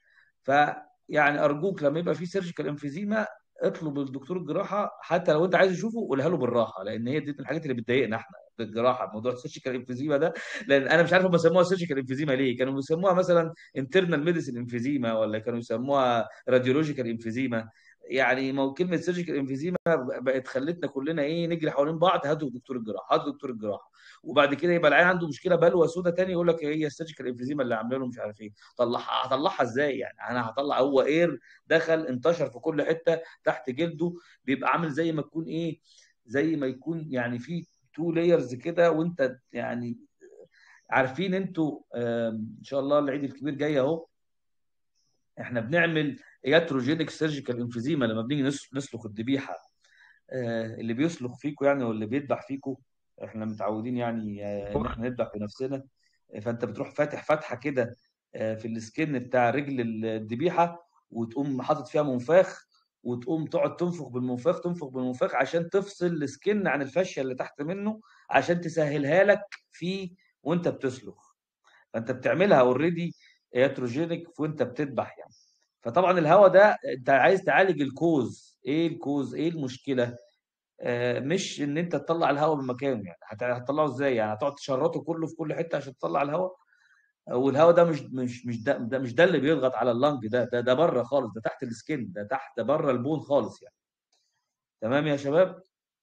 فيعني ارجوك لما يبقى في سيرجيكال انفيزيما اطلب الدكتور الجراحه حتى لو انت عايز تشوفه قولها له بالراحه لان هي دي من الحاجات اللي بتضايقنا احنا بالجراحه موضوع السيرجيكال انفيزيما ده لان انا مش عارف هم سموها سيرجيكال انفيزيما ليه كانوا بيسموها مثلا انترنال ميديسين انفيزيما ولا كانوا يسموها راديولوجيكال انفيزيما يعني ما هو كلمه سيرجيكال انفيزيما بقت خلتنا كلنا ايه نجري حوالين بعض هاتوا دكتور الجراحه هاتوا دكتور الجراحه وبعد كده يبقى العيان عنده مشكله بلوى سودا تاني يقول لك هي السيرجيكال انفيزيما اللي عامله له مش عارف ايه طلعها هطلعها ازاي يعني انا هطلع هو اير دخل انتشر في كل حته تحت جلده بيبقى عامل زي ما تكون ايه زي ما يكون يعني في تو لايرز كده وانت يعني عارفين انتوا آم، ان شاء الله العيد الكبير جاي اهو احنا بنعمل ياتروجينيك سيرجيكال انفيزيما لما بنيجي نس- نسلخ الذبيحه آه، اللي بيسلخ فيكم يعني واللي بيذبح فيكم احنا متعودين يعني آه، ان احنا نذبح بنفسنا فانت بتروح فاتح فتحه كده آه، في السكن بتاع رجل الذبيحه وتقوم حاطط فيها منفاخ وتقوم تقعد تنفخ بالمنفاخ تنفخ بالمنفاخ عشان تفصل السكن عن الفاشيه اللي تحت منه عشان تسهلها لك في وانت بتسلخ فانت بتعملها اوريدي ياتروجينيك وانت بتذبح يعني فطبعا الهواء ده انت عايز تعالج الكوز ايه الكوز ايه المشكله آه، مش ان انت تطلع الهواء من مكانه يعني هت- هتطلعه ازاي يعني هتقعد تشرطه كله في كل حته عشان تطلع الهواء والهواء ده مش مش مش ده, ده مش ده اللي بيضغط على اللنج ده ده ده بره خالص ده تحت السكين ده تحت ده بره البون خالص يعني تمام يا شباب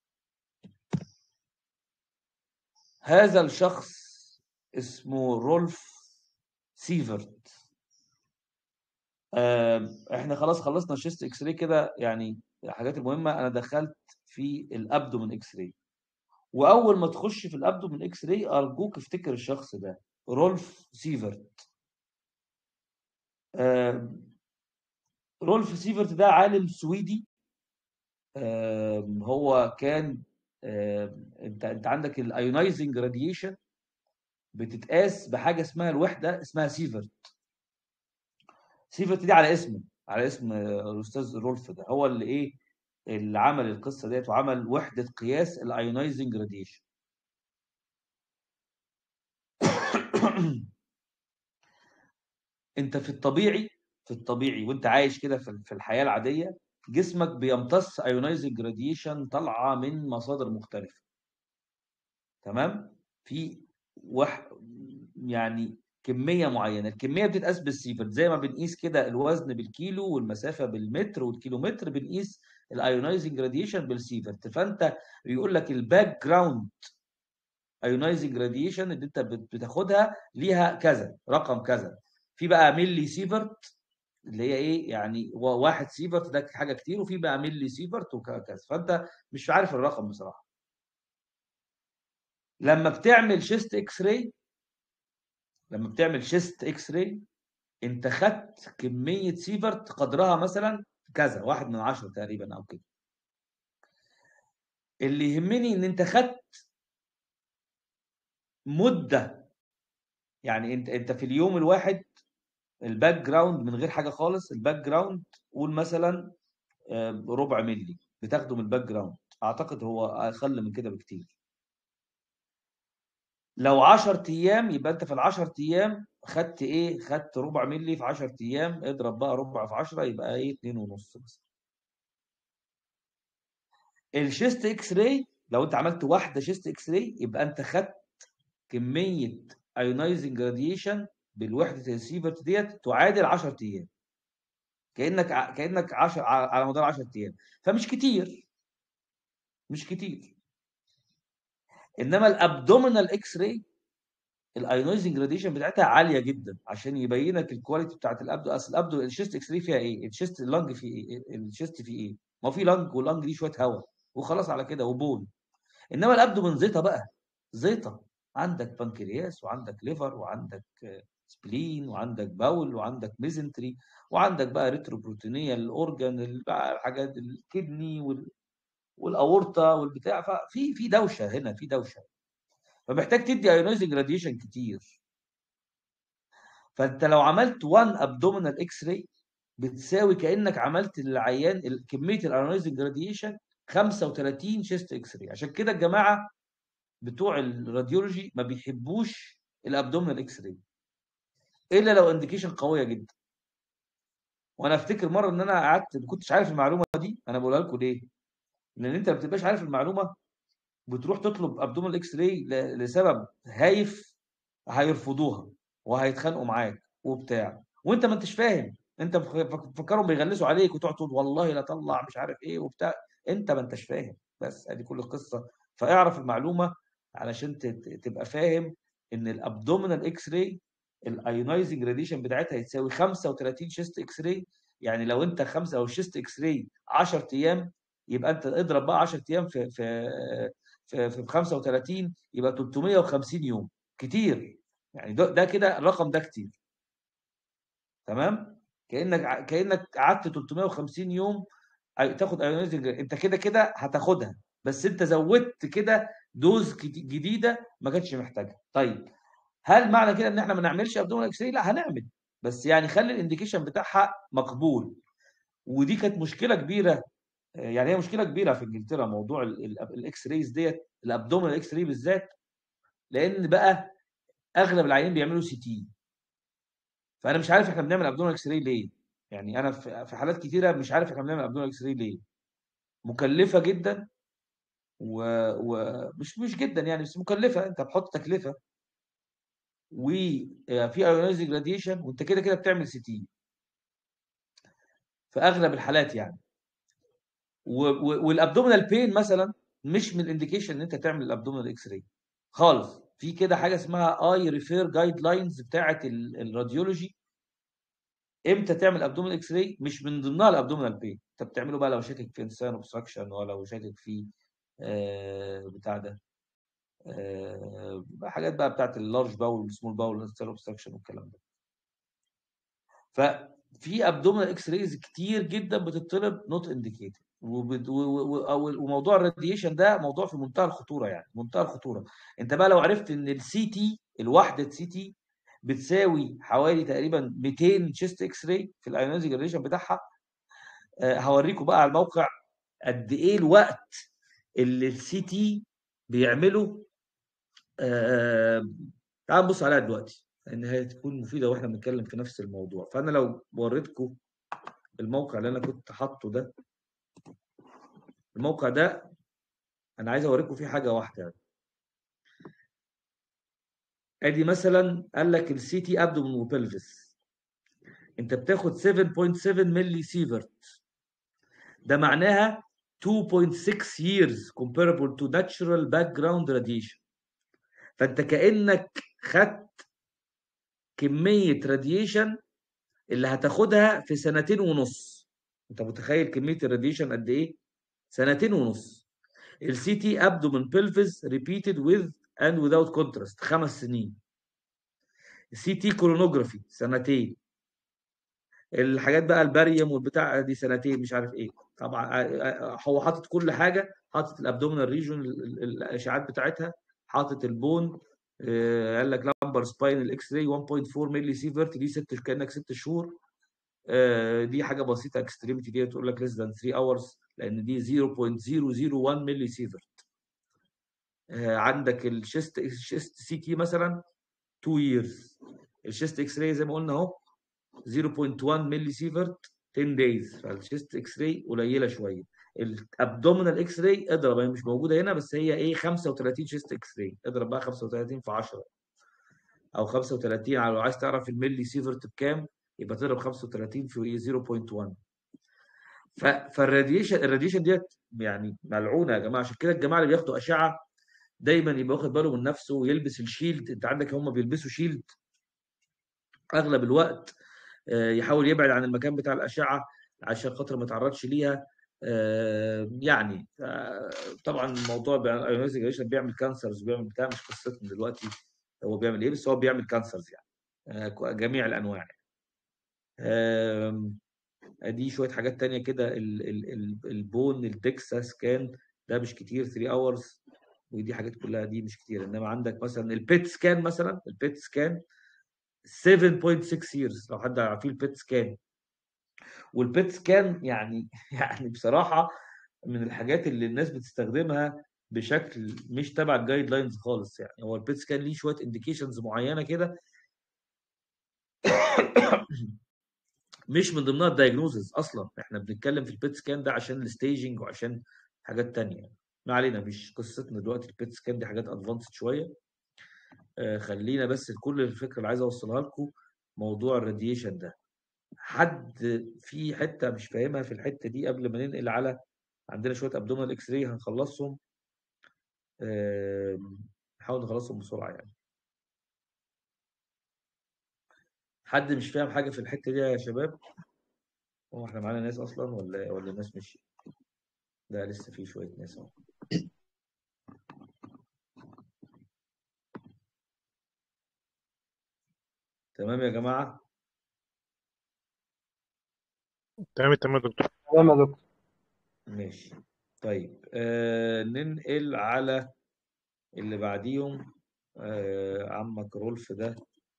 هذا الشخص اسمه رولف سيفرت آه، احنا خلاص خلصنا الشيست اكس راي كده يعني الحاجات المهمه انا دخلت في الابدومن اكس راي واول ما تخش في الابدومن اكس راي ارجوك افتكر الشخص ده رولف سيفرت آه، رولف سيفرت ده عالم سويدي آه، هو كان آه، انت انت عندك الايونايزنج راديشن بتتقاس بحاجه اسمها الوحده اسمها سيفرت سيفرت دي على اسمه على اسم آه، الاستاذ رولف ده هو اللي ايه اللي عمل القصه ديت وعمل وحده قياس الايونايزنج راديشن انت في الطبيعي في الطبيعي وانت عايش كده في في الحياه العاديه جسمك بيمتص ايونايزنج راديشن طالعه من مصادر مختلفه تمام في وح... يعني كميه معينه الكميه بتتقاس بالسيفرت زي ما بنقيس كده الوزن بالكيلو والمسافه بالمتر والكيلومتر بنقيس الايونايزنج راديشن بالسيفرت فانت بيقول لك الباك جراوند ايونايزنج راديشن اللي انت بت- بتاخدها ليها كذا رقم كذا في بقى ملي سيفرت اللي هي ايه يعني و- واحد سيفرت ده حاجه كتير وفي بقى ملي سيفرت وكذا فانت مش عارف الرقم بصراحه لما بتعمل شيست اكس راي لما بتعمل شيست اكس راي انت خدت كميه سيفرت قدرها مثلا كذا واحد من عشرة تقريبا او كده اللي يهمني ان انت خدت مده يعني انت انت في اليوم الواحد الباك جراوند من غير حاجه خالص الباك جراوند قول مثلا آه، ربع ملي بتاخده من الباك جراوند اعتقد هو اقل من كده بكتير لو 10 ايام يبقى انت في ال 10 ايام خدت ايه خدت ربع ملي في 10 ايام اضرب بقى ربع في 10 يبقى ايه 2 ونص بس الشيست اكس راي لو انت عملت واحده شيست اكس راي يبقى انت خدت كميه ايونايزنج راديشن بالوحده السيفرت ديت تعادل 10 ايام كانك ع- كانك 10 على مدار 10 ايام فمش كتير مش كتير انما الابدومينال اكس راي الايونايزنج راديشن بتاعتها عاليه جدا عشان يبينك الكواليتي بتاعت الابدو اصل الابدو الشيست اكس راي فيها ايه؟ الشيست اللنج فيه ايه؟ الشيست فيه ايه؟ ما هو في لنج واللنج دي شويه هواء وخلاص على كده وبون انما الابدومين زيطه بقى زيطه عندك بنكرياس وعندك ليفر وعندك آه، سبلين وعندك باول وعندك ميزنتري وعندك بقى ريتروبروتينيه الاورجان ال- بقى الحاجات الكدني وال- والاورطه والبتاع ففي في دوشه هنا في دوشه فمحتاج تدي ايونايزنج راديشن كتير فانت لو عملت 1 ابدومينال اكس راي بتساوي كانك عملت للعيان ال- كميه الايونايزنج راديشن 35 شيست اكس راي عشان كده الجماعه بتوع الراديولوجي ما بيحبوش الابدومينال اكس راي الا لو انديكيشن قويه جدا وانا افتكر مره ان انا قعدت ما كنتش عارف المعلومه دي انا بقولها لكم ليه لان انت ما بتبقاش عارف المعلومه بتروح تطلب ابدومينال اكس راي لسبب هايف هيرفضوها وهيتخانقوا معاك وبتاع وانت ما انتش فاهم انت مفك- مفكرهم بيغلسوا عليك وتقعد تقول والله لا طلع مش عارف ايه وبتاع انت ما انتش فاهم بس ادي كل القصه فاعرف المعلومه علشان ت- ت- تبقى فاهم ان الابدومينال اكس راي الايونايزنج راديشن بتاعتها يتساوي 35 شيست اكس راي يعني لو انت خمسه لو الشيست اكس راي 10 ايام يبقى انت اضرب بقى 10 ايام في في في, في 35 يبقى 350 يوم كتير يعني ده, ده كده الرقم ده كتير تمام كانك ع- كانك قعدت 350 يوم أي- تاخد ايونايزنج انت كده كده هتاخدها بس انت زودت كده دوز كت- جديده ما كانتش محتاجها طيب هل معنى كده ان احنا ما نعملش ابدومينال اكس راي لا هنعمل بس يعني خلي الانديكيشن بتاعها مقبول ودي كانت مشكله كبيره يعني هي مشكله كبيره في انجلترا موضوع ال- ال- الاكس رايز ديت الابدومينال اكس راي بالذات لان بقى اغلب العيانين بيعملوا سي تي فانا مش عارف احنا بنعمل ابدومينال اكس راي ليه يعني انا في في حالات كتيره مش عارف احنا بنعمل ابدومينال اكس راي ليه مكلفه جدا ومش مش جدا يعني بس مكلفه انت بتحط تكلفه وفي ايونايزنج راديشن وانت كده كده بتعمل سي تي في اغلب الحالات يعني والابدومينال بين مثلا مش من الانديكيشن ان انت تعمل الابدومينال اكس راي خالص في كده حاجه اسمها اي ريفير جايد لاينز بتاعه ال- الراديولوجي امتى تعمل ابدومينال اكس راي مش من ضمنها الابدومينال بين انت بتعمله بقى لو شاكك في انسان اوبستراكشن ولا لو شاكك في آه بتاع ده آه حاجات بقى بتاعت اللارج باول والسمول باول والانستال اوبستراكشن والكلام ده ففي ابدومينال اكس رايز كتير جدا بتطلب نوت انديكيتد وموضوع الراديشن ده موضوع في منتهى الخطوره يعني منتهى الخطوره انت بقى لو عرفت ان السي تي الوحده سي تي بتساوي حوالي تقريبا 200 شيست اكس راي في الايونايزنج راديشن بتاعها آه، هوريكم بقى على الموقع قد ايه الوقت اللي السي تي بيعمله آه، تعال نبص عليها دلوقتي لان هي تكون مفيده واحنا بنتكلم في نفس الموضوع فانا لو وريتكم الموقع اللي انا كنت حاطه ده الموقع ده انا عايز اوريكم فيه حاجه واحده يعني. ادي مثلا قال لك السي تي ابدومن وبلفس انت بتاخد 7.7 ملي سيفرت ده معناها 2.6 years comparable to natural background radiation فانت كانك خدت كميه راديشن اللي هتاخدها في سنتين ونص انت متخيل كميه الراديشن قد ايه سنتين ونص السي تي ابدومن بلفس repeated with and without contrast خمس سنين السي تي كولونوجرافي سنتين الحاجات بقى الباريوم والبتاع دي سنتين مش عارف ايه طبعا آه، آه، هو حاطط كل حاجه حاطط الابدومينال ريجون الاشعاعات بتاعتها حاطط البون آه، قال لك لامبر سباين الاكس راي 1.4 ملي سيفرت دي ست كانك ست شهور آه، دي حاجه بسيطه اكستريميتي دي تقول لك less than 3 hours لان دي 0.001 ملي سيفرت آه، عندك الشيست الشيست سي تي مثلا 2 years الشيست اكس راي زي ما قلنا اهو 0.1 ملي سيفرت 10 دايز فالشيست اكس راي قليله شويه الابدومينال اكس راي اضرب هي مش موجوده هنا بس هي ايه 35 شيست اكس راي اضرب بقى 35 في 10 او 35 على لو عايز تعرف الملي سيفرت بكام يبقى تضرب 35 في 0.1 ف- فالراديشن الراديشن ديت يعني ملعونه يا جماعه عشان كده الجماعه اللي بياخدوا اشعه دايما يبقى واخد باله من نفسه ويلبس الشيلد انت عندك هم بيلبسوا شيلد اغلب الوقت آه، يحاول يبعد عن المكان بتاع الاشعه عشان خاطر ما يتعرضش ليها آه، يعني آه، طبعا الموضوع الايونايزنج راديشن بيعمل كانسرز وبيعمل بتاع مش قصتنا دلوقتي هو بيعمل ايه بس هو بيعمل كانسرز يعني آه، جميع الانواع يعني. آم، دي شويه حاجات تانية كده ال- ال- ال- البون الدكسا سكان ده مش كتير 3 اورز ودي حاجات كلها دي مش كتير انما عندك مثلا البيت سكان مثلا البيت سكان 7.6 years لو حد عارفين البيت سكان والبيت سكان يعني يعني بصراحه من الحاجات اللي الناس بتستخدمها بشكل مش تبع الجايد لاينز خالص يعني هو البيت سكان ليه شويه انديكيشنز معينه كده مش من ضمنها الدايجنوزز اصلا احنا بنتكلم في البيت سكان ده عشان الستيجنج وعشان حاجات تانية ما علينا مش قصتنا دلوقتي البيت سكان دي حاجات ادفانسد شويه آه خلينا بس كل الفكره اللي عايز اوصلها لكم موضوع الراديشن ده حد في حته مش فاهمها في الحته دي قبل ما ننقل على عندنا شويه ابدومينال اكس راي هنخلصهم آه نحاول نخلصهم بسرعه يعني حد مش فاهم حاجه في الحته دي يا شباب هو احنا معانا ناس اصلا ولا ولا الناس مش ده لسه في شويه ناس اهو تمام يا جماعه تمام تمام يا دكتور تمام يا دكتور ماشي طيب آه ننقل على اللي بعديهم آه عمك رولف ده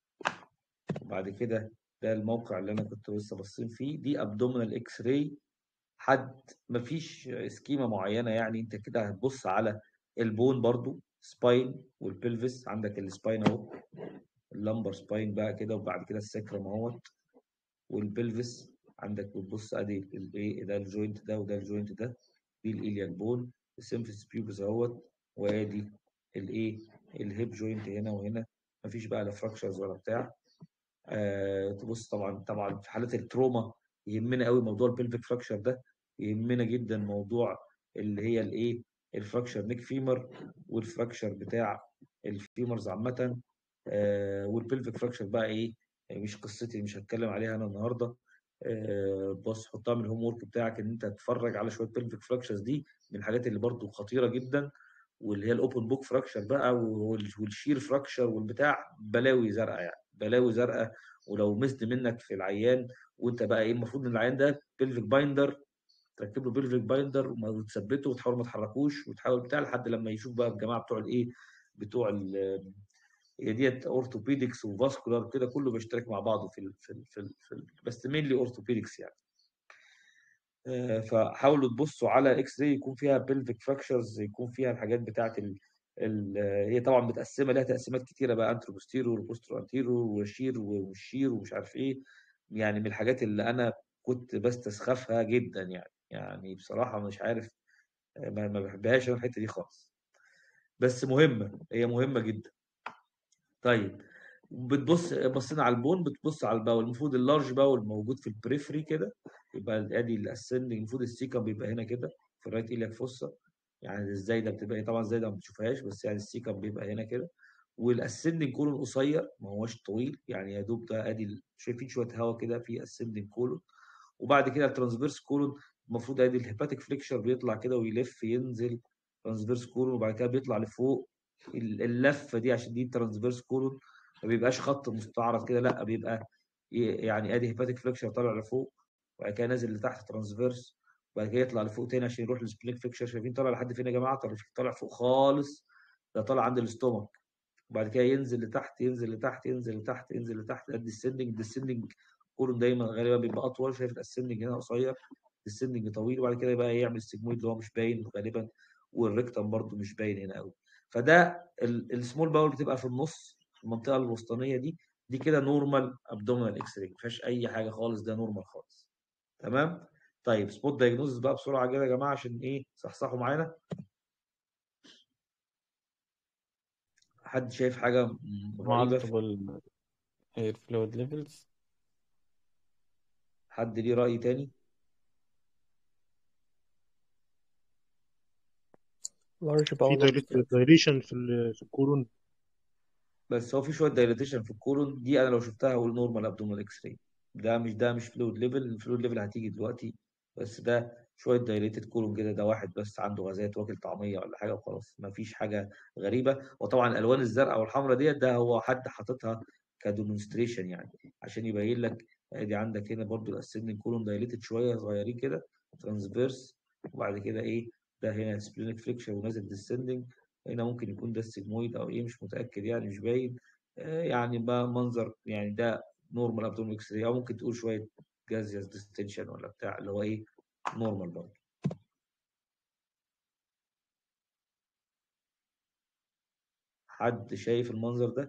وبعد كده ده الموقع اللي انا كنت لسه باصين فيه دي ابدومينال اكس راي حد مفيش سكيما معينه يعني انت كده هتبص على البون برضو سباين والبلفس عندك السباين اهو اللمبر سباين بقى كده وبعد كده السكرم اهوت والبلفس عندك بتبص ادي الايه ده الجوينت ده وده الجوينت ده دي الالياك بون السيمفيس بيوبس اهوت وادي الايه الهيب جوينت هنا وهنا مفيش بقى لا فراكشرز ولا بتاع آه تبص طبعا طبعا في حالات التروما يهمنا قوي موضوع البلفيك فراكشر ده يهمنا جدا موضوع اللي هي الايه الفراكشر نيك فيمر والفراكشر بتاع الفيمرز عامه آه والبلفيك فراكشر بقى ايه مش قصتي مش هتكلم عليها انا النهارده آه بص حطها من الهوم ورك بتاعك ان انت تتفرج على شويه بلفيك فراكشرز دي من الحاجات اللي برضو خطيره جدا واللي هي الاوبن بوك فراكشر بقى وال- والشير فراكشر والبتاع بلاوي زرقاء يعني بلاوي زرقاء ولو مست منك في العيان وانت بقى ايه المفروض ان العيان ده بلفيك بايندر تركب له بلفيك بايندر وما- وتثبته وتحاول ما تحركوش وتحاول بتاع لحد لما يشوف بقى الجماعه بتوع الايه بتوع ال- هي ديت اورثوبيدكس وفاسكولار كده كله بيشترك مع بعضه في ال في ال في, ال في ال بس مينلي اورثوبيدكس يعني آه، فحاولوا تبصوا على اكس راي يكون فيها بلفيك فراكشرز يكون فيها الحاجات بتاعه ال... ال... آه، هي طبعا متقسمه لها تقسيمات كتيره بقى انترو بوستيرور وبوسترو انتيرور وشير والشير ومش عارف ايه يعني من الحاجات اللي انا كنت بستسخفها جدا يعني يعني بصراحه مش عارف آه، ما, ما بحبهاش انا الحته دي خالص بس مهمه هي مهمه جدا طيب بتبص بصينا على البون بتبص على الباول المفروض اللارج باول موجود في البريفري كده يبقى ادي الاسندنج المفروض السيكم بيبقى هنا كده في الرايت ايلياك فوسا يعني ازاي ده بتبقى طبعا ازاي ده ما بتشوفهاش بس يعني السيكم بيبقى هنا كده والاسندنج كولون قصير ما هوش طويل يعني يا دوب ده ادي ال- شايفين شويه هواء كده في اسندنج كولون وبعد كده الترانسفيرس كولون المفروض ادي الهيباتيك فليكشر بيطلع كده ويلف ينزل ترانسفيرس كولون وبعد كده بيطلع لفوق ال- اللفه دي عشان دي الترانسفيرس كولون ما بيبقاش خط مستعرض كده لا بيبقى ي- يعني ادي هيباتيك فليكشر طالع لفوق وبعد كده نازل لتحت ترانسفيرس وبعد كده يطلع لفوق تاني عشان يروح للسبليك فليكشر شايفين طالع لحد فين يا جماعه طالع طالع فوق خالص ده طالع عند الاستومك وبعد كده ينزل لتحت ينزل لتحت ينزل لتحت ينزل لتحت ده الديسندنج الديسندنج كولون دايما غالبا بيبقى اطول شايف الاسندنج هنا قصير السندنج طويل وبعد كده بقى يعمل سيجمويد اللي هو مش باين غالبا والريكتم برضو مش باين هنا قوي فده السمول باول بتبقى في النص في المنطقه الوسطانيه دي دي كده نورمال ابدومينال اكس راي ما فيهاش اي حاجه خالص ده نورمال خالص تمام طيب سبوت دايجنوزس بقى بسرعه كده يا جماعه عشان ايه صحصحوا معانا حد شايف حاجه م- رهيبه في- multiple air fluid levels حد ليه راي تاني large في bowel obstruction دايليشن في ال- في الكولون بس هو في شويه دايليتيشن في الكولون دي انا لو شفتها اقول نورمال ابدومينال اكس راي ده مش ده مش فلويد ليفل الفلويد ليفل هتيجي دلوقتي بس ده شويه دايليتد كولون كده ده واحد بس عنده غازات واكل طعميه ولا حاجه وخلاص ما فيش حاجه غريبه وطبعا الالوان الزرقاء والحمراء ديت ده هو حد حاططها كديمونستريشن يعني عشان يبين لك ادي عندك هنا برضو الاسندنج كولون دايليتد شويه صغيرين كده ترانسفيرس وبعد كده ايه ده هنا سبلينك فليكشر ونازل ديسندنج هنا ممكن يكون ده السيجمويد او ايه مش متاكد يعني مش باين آه، يعني بقى منظر يعني ده نورمال ابدومينال اكس راي او ممكن تقول شويه جازيوس ديستنشن ولا بتاع اللي هو ايه نورمال برضه حد شايف المنظر ده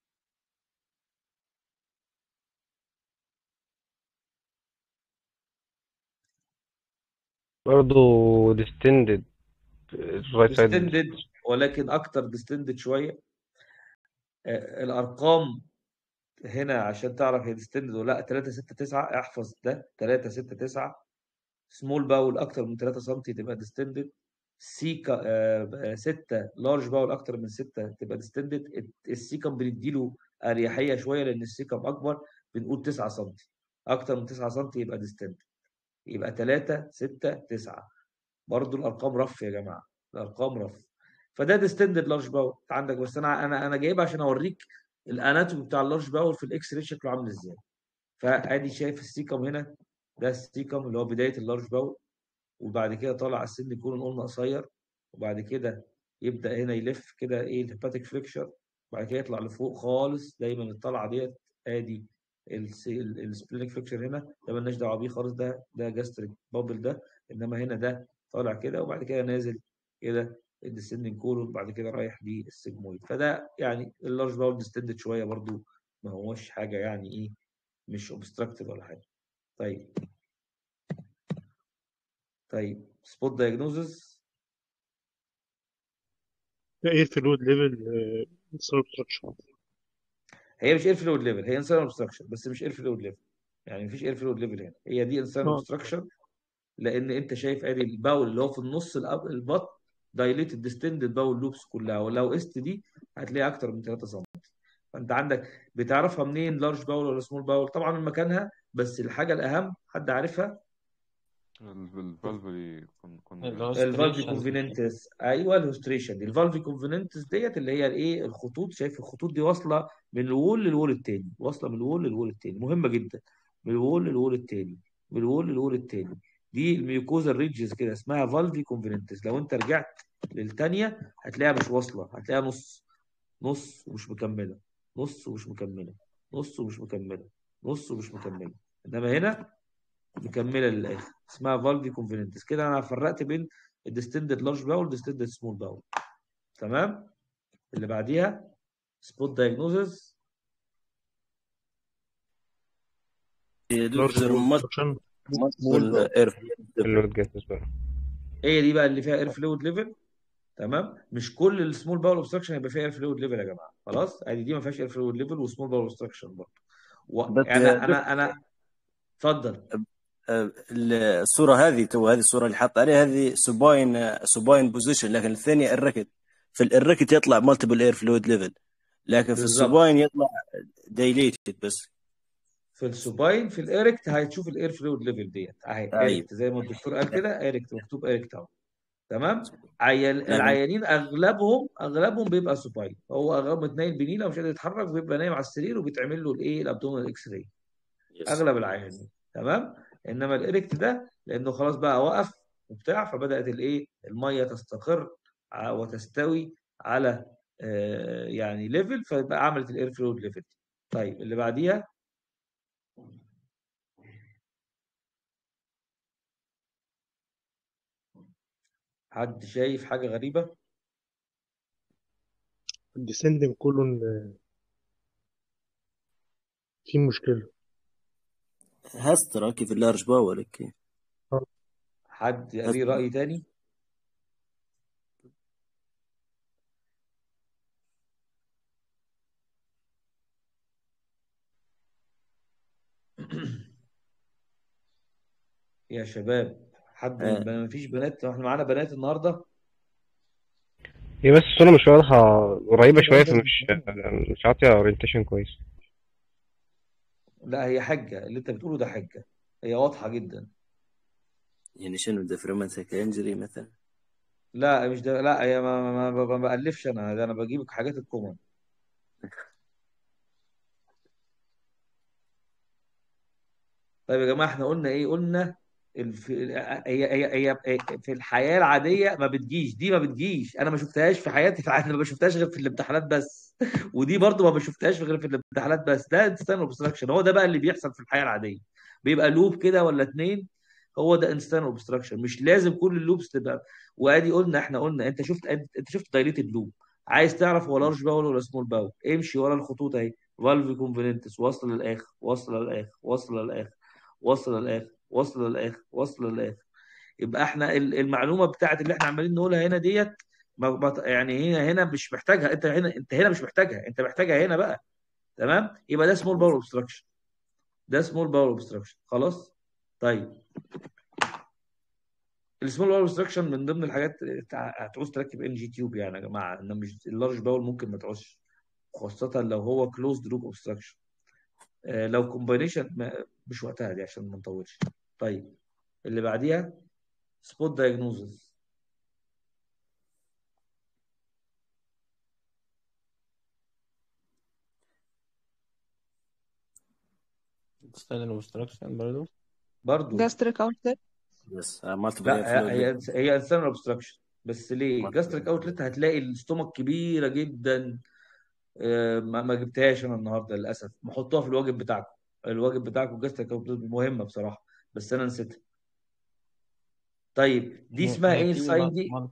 برضه distended right side ديستندد ولكن اكتر ديستندد شويه آه، الارقام هنا عشان تعرف هي ديستندد ولا لا 3 6 9 احفظ ده 3 6 9 سمول باول اكتر من 3 سم تبقى ديستندد سيكا 6 لارج باول اكتر من 6 تبقى ديستندد السيكم بنديله اريحيه شويه لان السيكم اكبر بنقول 9 سم اكتر من 9 سم يبقى ديستندد يبقى 3 6 9 برضو الارقام رف يا جماعه الارقام رف فده ديستندد لارج باول عندك بس انا انا انا جايبها عشان اوريك الاناتومي بتاع اللارج باول في الاكس راي شكله عامل ازاي فادي شايف السيكم هنا ده السيكم اللي هو بدايه اللارج باول وبعد كده طالع على السن كولون قلنا قصير وبعد كده يبدا هنا يلف كده ايه الهيباتيك فليكشر وبعد كده يطلع لفوق خالص دايما الطلعه ديت ادي السبلينك فليكشر هنا ده مالناش دعوه بيه خالص ده ده جاستريك بابل ده انما هنا ده طالع كده وبعد كده نازل كده الديسندنج كولون بعد كده رايح للسيجمويد فده يعني اللارج باول ديستندد شويه برضو ما هوش حاجه يعني ايه مش اوبستراكتيف ولا حاجه طيب طيب سبوت دايجنوزز ده ايه فلويد ليفل ستراكشر هي مش اير فلويد ليفل هي انسان اوبستراكشن بس مش اير فلويد ليفل يعني مفيش اير فلويد ليفل هنا هي دي انسان اه اوبستراكشن لان انت شايف ادي الباول اللي هو في النص الأب- البطن دايليتد ديستندد باول لوبس كلها ولو قست دي هتلاقيها اكتر من 3 سم فانت عندك بتعرفها منين لارج باول ولا سمول باول طبعا من مكانها بس الحاجه الاهم حد عارفها الفالفولي الفالفي الهوستريشن كونفيننتس ايوه الهوستريشن دي الفالفي كونفيننتس ديت اللي هي الايه الخطوط شايف الخطوط دي واصله من الوول للوول التاني واصله من الوول للوول التاني مهمه جدا من الوول للوول التاني من الوول للوول التاني دي الميوكوزا ريدجز كده اسمها فالفي كونفيننتس لو انت رجعت للتانيه هتلاقيها مش واصله هتلاقيها نص نص ومش مكمله نص ومش مكمله نص ومش مكمله نص ومش مكمله انما هنا مكمله للاخر اسمها فالفي كونفيننتس كده انا فرقت بين الديستندد لارج باول والديستندد سمول باول تمام اللي بعديها سبوت دايجنوزز يا لارج دكتور باول مالتيبل ستراكشر سمول باول اير اللود جاسس بقى هي دي بقى اللي فيها اير فلويد ليفل تمام مش كل السمول باول اوبستراكشن يبقى فيها اير فلويد ليفل يا جماعه خلاص ادي دي ما فيهاش اير فلويد ليفل وسمول باول اوبستراكشن برضه بس انا انا انا اتفضل الصورة هذه تو هذه الصورة اللي حاط عليها هذه سوباين سوباين بوزيشن لكن الثانية الركت في الركت يطلع مالتيبل اير فلويد ليفل لكن في بالظبط السوباين يطلع دايليتد بس في السوباين في الايركت هتشوف الاير فلويد ليفل ديت اهي ايوه ايركت زي ما الدكتور قال كده ايركت مكتوب ايركت اهو تمام عيال لكن العيانين اغلبهم اغلبهم بيبقى سوباين هو اغلبهم متنيل بنيله ومش قادر يتحرك وبيبقى نايم على السرير وبيتعمل له الايه الابدومينال اكس راي يس اغلب العيانين تمام انما الايركت ده لانه خلاص بقى وقف وبتاع فبدات الايه الميه تستقر ع- وتستوي على آه، يعني ليفل فبقى عملت الاير فلويد ليفل طيب اللي بعديها حد شايف حاجه غريبه الديسندنج كولون في مشكلة هاسترا كيف اللارج باول كيف اه حد ليه هاسترا راي تاني يا شباب حد من آه. البنات مفيش بنات احنا معانا بنات النهارده هي بس الصورة مش واضحة قريبة في شوية بنات فمش مش عاطية اورينتيشن كويس لا هي حجه اللي انت بتقوله ده حجه هي واضحه جدا يعني شنو ديفرمنتك انجري مثلا لا مش ده لا هي ما, ما, ما, ما بألفش انا ده انا بجيب حاجات الكومن طيب يا جماعه احنا قلنا ايه قلنا الف... هي هي هي في الحياه العاديه ما بتجيش دي ما بتجيش انا ما شفتهاش في حياتي في حياتي ما بشوفتهاش غير في الامتحانات بس ودي برضو ما بشوفتهاش غير في الامتحانات بس ده انستان اوبستراكشن هو ده بقى اللي بيحصل في الحياه العاديه بيبقى لوب كده ولا اتنين هو ده انستان اوبستراكشن مش لازم كل اللوبس تبقى وادي قلنا احنا قلنا انت شفت انت شفت دايليتد لوب عايز تعرف هو لارج باول ولا سمول باول امشي ورا الخطوط اهي فالفي كونفيننتس واصل للاخر واصل للاخر واصل للاخر واصل للاخر واصل للاخر واصل للاخر يبقى احنا ال- المعلومه بتاعت اللي احنا عمالين نقولها هنا ديت ما- ما- يعني هنا هنا مش محتاجها انت هنا انت هنا مش محتاجها انت محتاجها هنا بقى تمام يبقى ده سمول باول اوبستراكشن ده سمول باول اوبستراكشن خلاص طيب السمول باول اوبستراكشن من ضمن الحاجات تع- هتعوز تركب ان جي تيوب يعني يا جماعه انما مش اللارج باول ممكن ما تعوزش خاصه لو هو كلوزد لوب اوبستراكشن لو كومباينيشن مش وقتها دي عشان ما نطولش طيب اللي بعديها سبوت دايجنوزز ستايل اوبستراكشن برضه برضو جاستريك اوتلت بس مالتيبل لا هي انفلو هي هي انسان اوبستراكشن بس ليه مالتيبل جاستريك اوتلت هتلاقي الاستومك كبيره جدا آه، ما ما جبتهاش انا النهارده للاسف محطوها في الواجب بتاعكم الواجب بتاعكم جاستريك اوتلت مهمه بصراحه بس انا نسيتها طيب دي هي اسمها هي ايه في الساين مال- دي مال-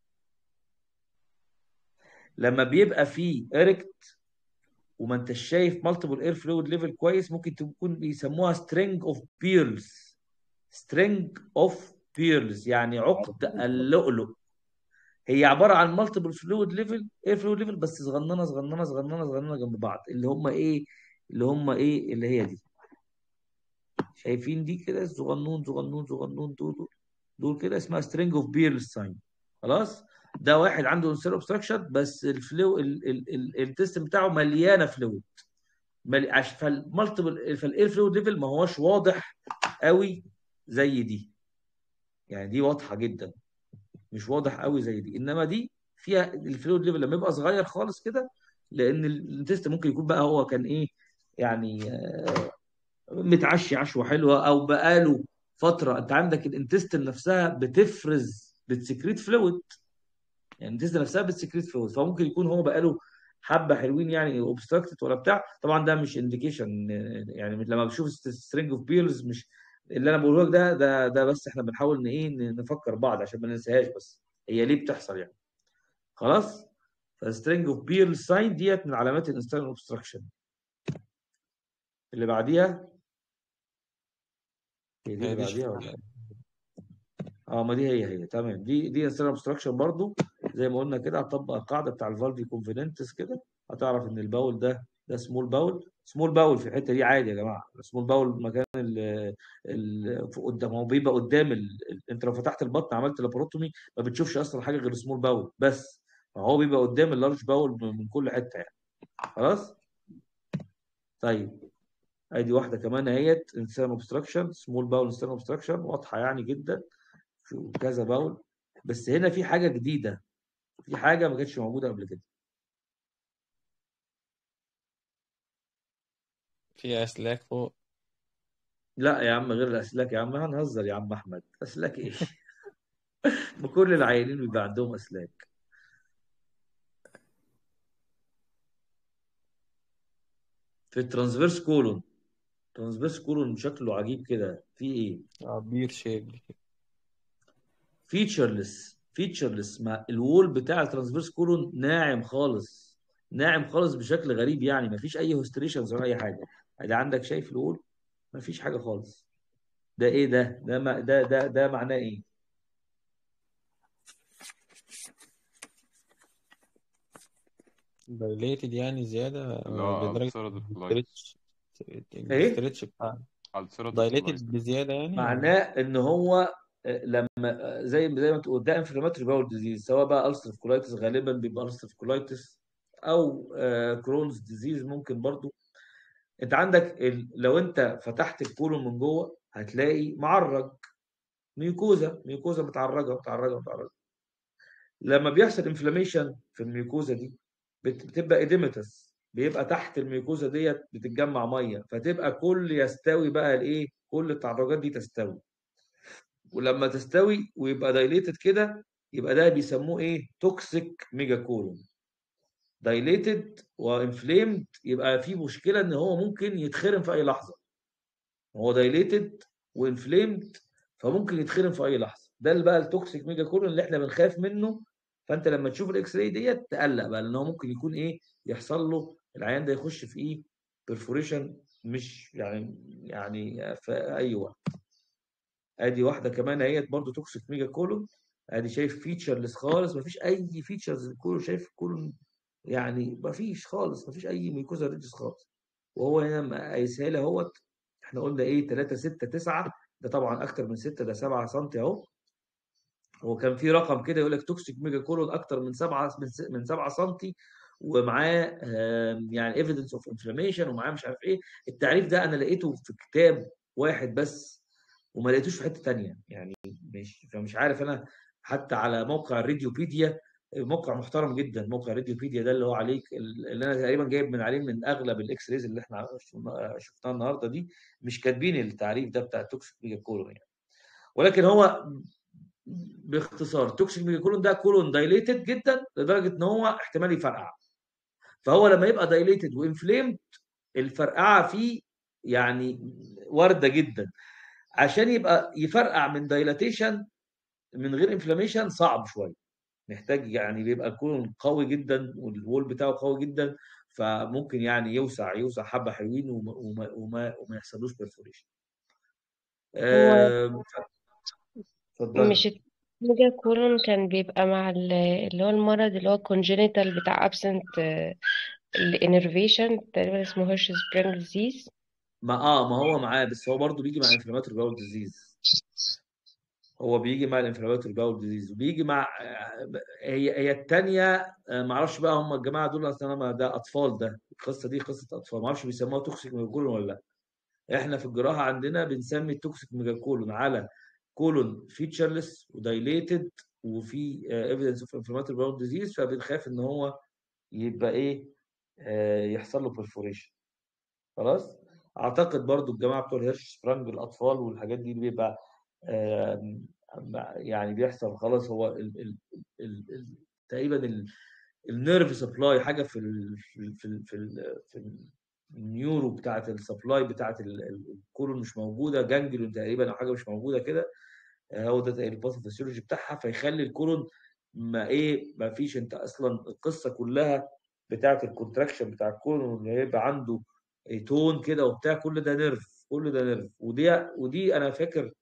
لما بيبقى فيه اريكت وما انتش شايف مالتيبل اير فلويد ليفل كويس ممكن تكون بيسموها سترينج اوف بيرلز سترينج اوف بيرلز يعني عقد اللؤلؤ هي عباره عن مالتيبل فلويد ليفل اير فلويد ليفل بس صغننه صغننه صغننه صغننه جنب بعض اللي هم ايه اللي هم ايه اللي هي دي شايفين دي كده صغنون صغنون صغنون دول دول, دول كده اسمها سترينج اوف بيرلز ساين خلاص ده واحد عنده انسير اوبستراكشن بس الفلو ال- ال- ال- التست بتاعه مليانه فلويد مل... عشان فالمالتيبل فالاير فلويد ليفل ما هوش واضح قوي زي دي يعني دي واضحه جدا مش واضح قوي زي دي انما دي فيها الفلويد ليفل لما يبقى صغير خالص كده لان التست ممكن يكون بقى هو كان ايه يعني آه، متعشي عشوه حلوه او بقاله فتره انت عندك الانتستين نفسها بتفرز بتسكريت فلويد يعني الانتستين نفسها بتسكريت فلويد فممكن يكون هو بقاله حبه حلوين يعني اوبستراكتد ولا بتاع طبعا ده مش انديكيشن يعني لما بشوف سترينج اوف بيرلز مش اللي انا بقوله لك ده ده ده بس احنا بنحاول ان ايه نفكر بعض عشان ما ننساهاش بس هي ليه بتحصل يعني خلاص فسترينج اوف بيرل ساين ديت من علامات الانستان اوبستراكشن اللي بعديها هي دي هي اللي دي بعديها ولا شرح إيه؟ اه ما دي هي هي تمام دي دي انستان اوبستراكشن برضو زي ما قلنا كده هتطبق القاعده بتاع الفالفي كونفيدنتس كده هتعرف ان الباول ده ده سمول باول سمول باول في الحته دي عادي يا جماعه سمول باول مكان ال ال في قدام هو بيبقى قدام ال... ال- انت لو فتحت البطن عملت لاباروتومي ما بتشوفش اصلا حاجه غير سمول باول بس فهو بيبقى قدام اللارج باول من من كل حته يعني خلاص طيب ادي واحده كمان اهيت انسان اوبستراكشن سمول باول انسان اوبستراكشن واضحه يعني جدا شو كذا باول بس هنا في حاجه جديده في حاجه ما كانتش موجوده قبل كده في اسلاك فوق لا يا عم غير الاسلاك يا عم هنهزر يا عم احمد اسلاك ايه بكل العيانين بيبقى عندهم اسلاك في الترانسفيرس كولون ترانسفيرس كولون شكله عجيب كده في ايه اه بير شيب فيتشرلس فيتشرلس ما الوول بتاع الترانسفيرس كولون ناعم خالص ناعم خالص بشكل غريب يعني ما فيش اي هوستريشنز ولا اي حاجه ادي عندك شايف الوول ما فيش حاجه خالص ده ايه ده ده ما ده ده ده معناه ايه دايليتد يعني زيادة اللي آه، هو لدرجة ulcerative colitis الاسترتش ايه الاسترتش بتاع ulcerative دايليتد colitis بزيادة يعني ولا معناه ان هو آه، لما آه، زي زي ما تقول ده انفلاماتوري باول ديزيز سواء بقى السترف كولايتس غالبا بيبقى السترف كولايتس او كرونز ديزيز ممكن برضو انت عندك ال... لو انت فتحت الكولون من جوه هتلاقي معرج ميوكوزا ميوكوزا متعرجه متعرجه متعرجه لما بيحصل انفلاميشن في الميوكوزا دي بت- بتبقى اديمتس بيبقى تحت الميوكوزا ديت بتتجمع ميه فتبقى كل يستوي بقى الايه كل التعرجات دي تستوي ولما تستوي ويبقى دايليتد كده يبقى ده بيسموه ايه توكسيك ميجا كولون دايليتد وانفليمد يبقى في مشكله ان هو ممكن يتخرم في اي لحظه هو دايليتد وانفليمد فممكن يتخرم في اي لحظه ده اللي بقى التوكسيك ميجا كولون اللي احنا بنخاف منه فانت لما تشوف الاكس راي ديت تقلق بقى لان هو ممكن يكون ايه يحصل له العيان ده يخش في ايه بيرفوريشن مش يعني يعني في اي وقت ادي واحده كمان اهيت برضو توكسيك ميجا كولون ادي شايف فيتشرلس خالص مفيش اي فيتشرز الكولون شايف الكولون يعني مفيش خالص مفيش اي ميكوزا ريدجز خالص وهو هنا قايسها لي اهوت احنا قلنا ايه 3 6 9 ده طبعا اكتر من 6 ده 7 سم اهو هو كان في رقم كده يقول لك توكسيك ميجا كولون اكتر من 7 من س- من 7 سم ومعاه آم، يعني ايفيدنس اوف انفلاميشن ومعاه مش عارف ايه التعريف ده انا لقيته في كتاب واحد بس وما لقيتوش في حته تانيه يعني مش فمش عارف انا حتى على موقع الراديوبيديا موقع محترم جدا موقع راديوبيديا ده اللي هو عليه اللي انا تقريبا جايب من عليه من اغلب الاكس ريز اللي احنا شفنا- شفناها النهارده دي مش كاتبين التعريف ده بتاع التوكسيك ميجا كولون يعني ولكن هو باختصار التوكسيك ميجا كولون ده كولون دايليتد جدا لدرجه ان هو احتمال يفرقع فهو لما يبقى دايليتد وانفليمد الفرقعه فيه يعني وارده جدا عشان يبقى يفرقع من دايلاتيشن من غير انفلاميشن صعب شويه محتاج يعني بيبقى الكولون قوي جدا والوول بتاعه قوي جدا فممكن يعني يوسع يوسع حبه حلوين وما وما وما, وما يحصلوش بيرفوريشن هو اتفضلي مش الميجا كولون كان بيبقى مع ال- اللي هو المرض اللي هو congenital بتاع absent الانرفيشن تقريبا اسمه هيرش سبرينج ديزيز ما اه ما هو معاه بس هو برضو بيجي مع الانفلاماتوري باول ديزيز هو بيجي مع الانفلاماتوري باول ديزيز وبيجي مع هي هي الثانيه ما اعرفش بقى هم الجماعه دول اصل انا ما- ده اطفال ده القصه دي قصه اطفال ما اعرفش بيسموها توكسيك ميجاكولون ولا لا احنا في الجراحه عندنا بنسمي التوكسيك ميجاكولون على كولون فيتشرلس ودايليتد وفي ايفيدنس اوف انفلاماتوري باول ديزيز فبنخاف ان هو يبقى ايه آه، يحصل له برفوريشن خلاص اعتقد برضو الجماعه بتوع الهيرش سبرانج الاطفال والحاجات دي بيبقى آم، يعني بيحصل خلاص هو ال ال ال ال تقريبا النيرف سبلاي حاجه في ال في ال في ال في, ال في النيورو بتاعت السبلاي بتاعت ال- ال- الكولون مش موجوده جانجليون تقريبا او حاجه مش موجوده كده آه، هو ده تقريبا الباثوفيسيولوجي بتاعها فيخلي الكولون ما ايه ما فيش انت اصلا القصه كلها بتاعت الكونتراكشن بتاع الكولون اللي هيبقى عنده تون كده وبتاع كل ده نيرف كل ده نيرف ودي ودي انا فاكر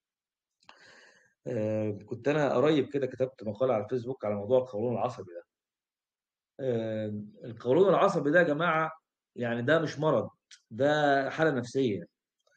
آه، كنت انا قريب كده كتبت مقاله على الفيسبوك على موضوع القولون العصبي ده آه، القولون العصبي ده يا جماعه يعني ده مش مرض ده حاله نفسيه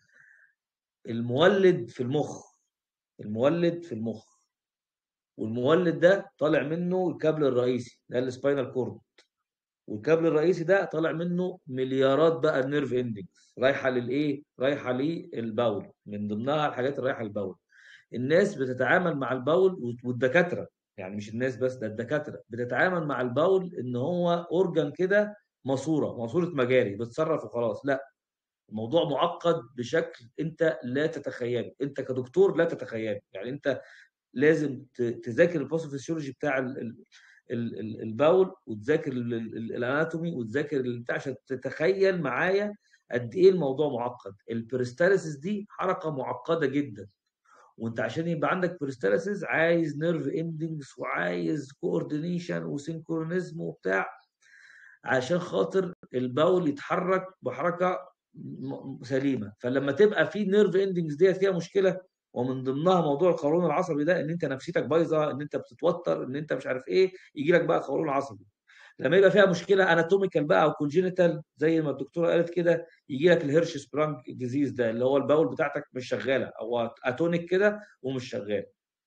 المولد في المخ المولد في المخ والمولد ده طالع منه الكابل الرئيسي ده السباينال كورد والكابل الرئيسي ده طالع منه مليارات بقى النيرف اندنجز رايحه للايه؟ رايحه للباول من ضمنها الحاجات اللي رايحه للباول الناس بتتعامل مع الباول والدكاتره يعني مش الناس بس ده الدكاتره بتتعامل مع الباول ان هو اورجان كده ماسوره ماسوره مجاري بتصرف وخلاص لا الموضوع معقد بشكل انت لا تتخيله انت كدكتور لا تتخيله يعني انت لازم ت- تذاكر الباثوفيسيولوجي بتاع ال- ال- ال- ال- الباول وتذاكر ال- ال- الاناتومي وتذاكر البتاع عشان تتخيل معايا قد ايه الموضوع معقد البريستاليسيس دي حركه معقده جدا وانت عشان يبقى عندك بريستاليسيس عايز نيرف اندنجز وعايز كوردينيشن وسينكرونيزم وبتاع عشان خاطر الباول يتحرك بحركه م- سليمه فلما تبقى في نيرف اندنجز ديت فيها مشكله ومن ضمنها موضوع القولون العصبي ده ان انت نفسيتك بايظه ان انت بتتوتر ان انت مش عارف ايه يجي لك بقى قولون عصبي لما يبقى فيها مشكله اناتوميكال بقى او كونجينيتال زي ما الدكتوره قالت كده يجي لك الهيرش سبرانج ديزيز ده اللي هو الباول بتاعتك مش شغاله او اتونيك كده ومش شغال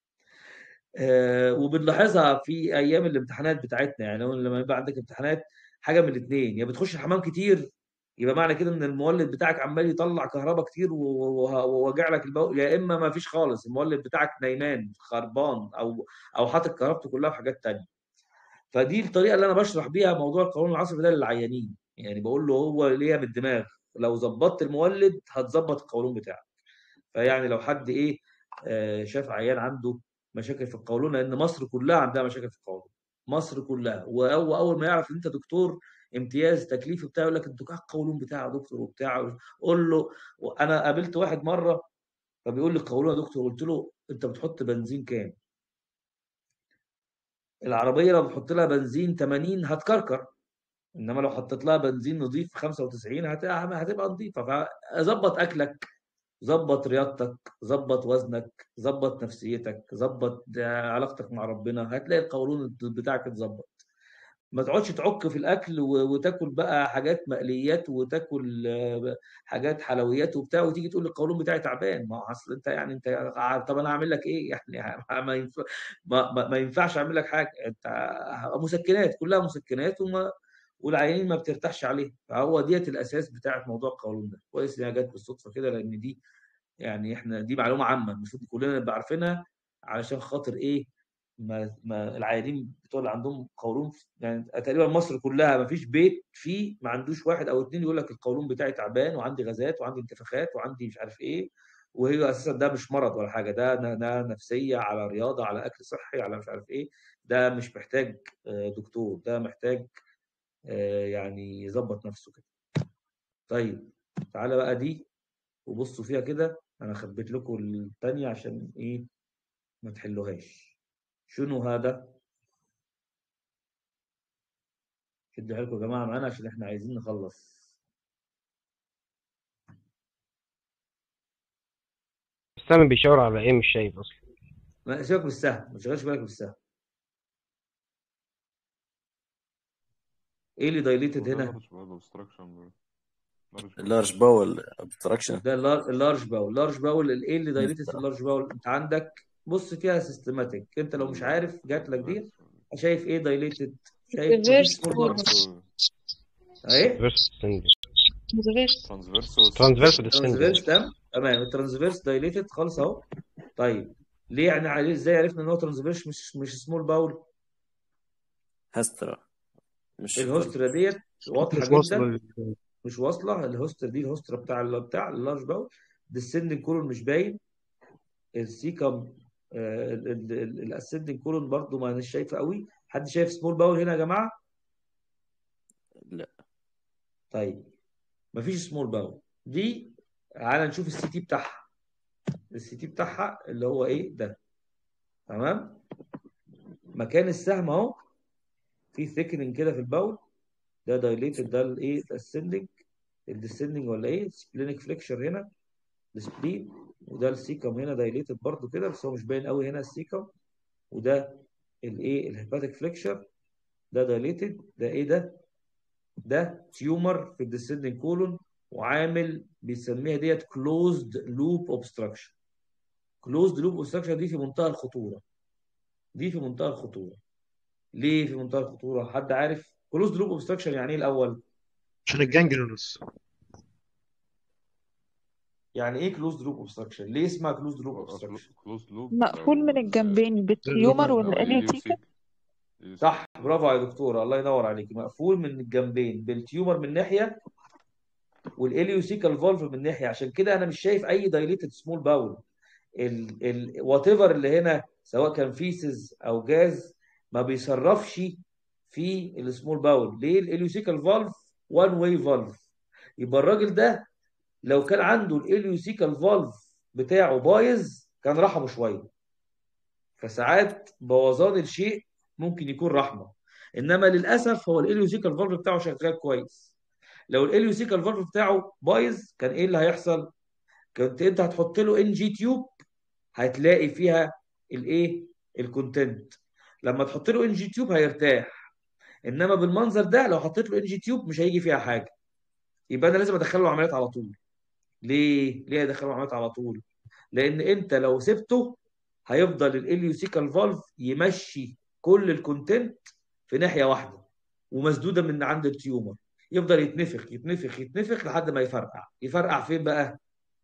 آه، وبنلاحظها في ايام الامتحانات بتاعتنا يعني لما يبقى عندك امتحانات حاجه من الاثنين يا بتخش الحمام كتير يبقى معنى كده ان المولد بتاعك عمال يطلع كهرباء كتير و- و- ووجع لك البول يا اما ما فيش خالص المولد بتاعك نايمان خربان او او حاطط كهربته كلها في حاجات تانية فدي الطريقه اللي انا بشرح بيها موضوع القولون العصبي ده للعيانين يعني بقول له هو ليها من الدماغ لو ظبطت المولد هتظبط القولون بتاعك فيعني لو حد ايه آه، شاف عيان عنده مشاكل في القولون لان مصر كلها عندها مشاكل في القولون مصر كلها وهو اول ما يعرف ان انت دكتور امتياز تكليف بتاعه يقول لك انتوا ايه القولون بتاعه يا دكتور وبتاع قول له انا قابلت واحد مره فبيقول لي القولون يا دكتور قلت له انت بتحط بنزين كام؟ العربيه لو بتحط لها بنزين 80 هتكركر انما لو حطيت لها بنزين نظيف 95 هت- هتبقى نظيفه فظبط اكلك ظبط رياضتك ظبط وزنك ظبط نفسيتك ظبط علاقتك مع ربنا هتلاقي القولون بتاعك اتظبط ما تقعدش تعك في الاكل و- وتاكل بقى حاجات مقليات وتاكل آه، حاجات حلويات وبتاع وتيجي تقول لي القولون بتاعي تعبان ما هو اصل انت يعني انت طب انا اعمل لك ايه يعني ما ينفع ما, ما ما ينفعش اعمل لك حاجه انت مسكنات كلها مسكنات وما والعيانين ما بترتاحش عليه فهو ديت الاساس بتاعت موضوع القولون ده كويس انها جت بالصدفه كده لان دي يعني احنا دي معلومه عامه المفروض كلنا نبقى عارفينها علشان خاطر ايه ما, ما العيانين بتوع اللي عندهم قولون يعني تقريبا مصر كلها ما فيش بيت فيه ما عندوش واحد او اتنين يقول لك القولون بتاعي تعبان وعندي غازات وعندي انتفاخات وعندي مش عارف ايه وهي اساسا ده مش مرض ولا حاجه ده ده ده نفسيه على رياضه على اكل صحي على مش عارف ايه ده مش محتاج آه، دكتور ده محتاج آه، يعني يظبط نفسه كده طيب تعالى بقى دي وبصوا فيها كده انا خبيت لكم الثانيه عشان ايه ما تحلوهاش شنو هذا شدوا حيلكم يا جماعه معانا عشان احنا عايزين نخلص السهم بيشاور على ايه مش شايف اصلا ما سيبك بالسهم ما تشغلش بالك بالسهم ايه اللي دايليتد وده هنا لارج بقى obstruction لارج اللارج باول ابستراكشن ده اللار- اللارج باول اللارج باول ايه اللي دايليتد في اللارج باول انت عندك بص فيها سيستماتيك انت لو مش عارف جات لك دي شايف ايه دايليتد شايف مفيش ريفيرس سمول باول كورس اهي ريفيرس ترانسفيرس ترانسفيرس ترانسفيرس تمام تمام الترانسفيرس دايليتد خالص اهو طيب ليه يعني عليه ازاي عرفنا ان هو ترانسفيرس مش مش سمول باول هسترا مش الهوسترا ديت واضحه مش جدا واصل مش واصله الهوستر دي الهوسترا بتاع ال- بتاع اللارج باول الديسندنج كولون مش باين السيكم الاسندنج كولون برضو ما انا شايفه قوي حد شايف سمول باول هنا يا جماعه لا طيب مفيش سمول باول دي تعالى نشوف السي تي بتاعها السي تي بتاعها اللي هو ايه ده تمام مكان السهم اهو في ثيكننج كده في الباول ده دايليتد ده الايه الاسندنج الديسندنج ولا ايه سبلينك فليكشر هنا السبلين وده السيكم هنا دايليتد برضو كده بس هو مش باين قوي هنا السيكم وده الايه الهيباتيك فليكشر ده دايليتد ده ايه ده ده تيومر في الديسندنج كولون وعامل بيسميها ديت كلوزد لوب اوبستراكشن كلوزد لوب اوبستراكشن دي في منتهى الخطوره دي في منتهى الخطوره ليه في منتهى الخطوره حد عارف كلوزد لوب اوبستراكشن يعني ايه الاول عشان الجانجلونس يعني ايه كلوزد لوب اوبستراكشن ليه اسمها كلوزد لوب اوبستراكشن كلوز لوب مقفول من الجنبين بالتيومر والاليوتيكا صح برافو يا دكتوره الله ينور عليك مقفول من الجنبين بالتيومر من ناحيه والاليوسيكال فولف من ناحيه عشان كده انا مش شايف اي دايليتد سمول باول ال ال وات ايفر اللي هنا سواء كان فيسز او جاز ما بيصرفش في السمول باول ليه الاليوسيكال فالف وان واي فالف يبقى الراجل ده لو كان عنده الاليوسيكال فالف بتاعه بايظ كان رحمه شويه فساعات بوظان الشيء ممكن يكون رحمه انما للاسف هو الاليوسيكال فالف بتاعه شغال كويس لو الاليوسيكال فالف بتاعه بايظ كان ايه اللي هيحصل كنت انت هتحط له ان جي تيوب هتلاقي فيها الايه الكونتنت لما تحط له ان جي تيوب هيرتاح انما بالمنظر ده لو حطيت له ان جي تيوب مش هيجي فيها حاجه يبقى انا لازم ادخله عمليات على طول ليه ليه ادخله عمليات على طول لان انت لو سبته هيفضل الاليوسيكال فالف يمشي كل الكونتنت في ناحيه واحده ومسدوده من عند التيومر يفضل يتنفخ يتنفخ يتنفخ لحد ما يفرقع يفرقع فين بقى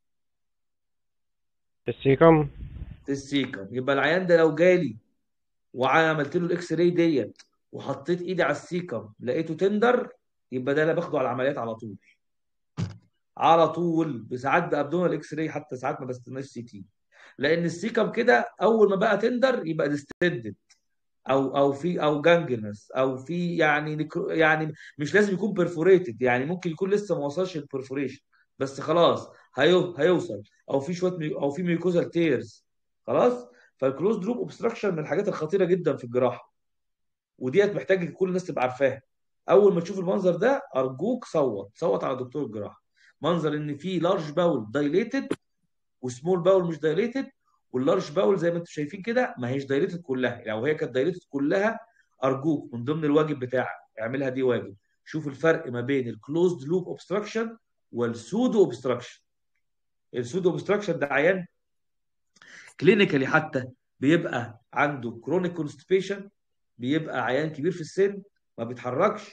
السيكم في السيكم يبقى العيان ده لو جالي وعملت له الاكس راي ديت وحطيت ايدي على السيكم لقيته تندر يبقى ده انا باخده على العمليات على طول على طول بساعات بابدومينال اكس راي حتى ساعات ما بستناش سي تي لان السيكم كده اول ما بقى تندر يبقى ديستندد او او في او جانجنس او في يعني نكرو يعني مش لازم يكون بيرفوريتد يعني ممكن يكون لسه ما وصلش البرفوريشن بس خلاص هيو هيوصل او في شويه مي او في ميوكوزال تيرز خلاص فالكلوز دروب اوبستراكشن من الحاجات الخطيره جدا في الجراحه وديت محتاج كل الناس تبقى عارفاها اول ما تشوف المنظر ده ارجوك صوت صوت على دكتور الجراحه منظر ان في لارج باول دايليتد وسمول باول مش دايليتد واللارج باول زي ما انتم شايفين كده ما هيش دايليتد كلها لو هي كانت دايليتد كلها ارجوك من ضمن الواجب بتاعك اعملها دي واجب شوف الفرق ما بين الكلوزد لوب اوبستراكشن والسودو اوبستراكشن السودو اوبستراكشن ده عيان كلينيكالي حتى بيبقى عنده كرونيك كونستيبيشن بيبقى عيان كبير في السن ما بيتحركش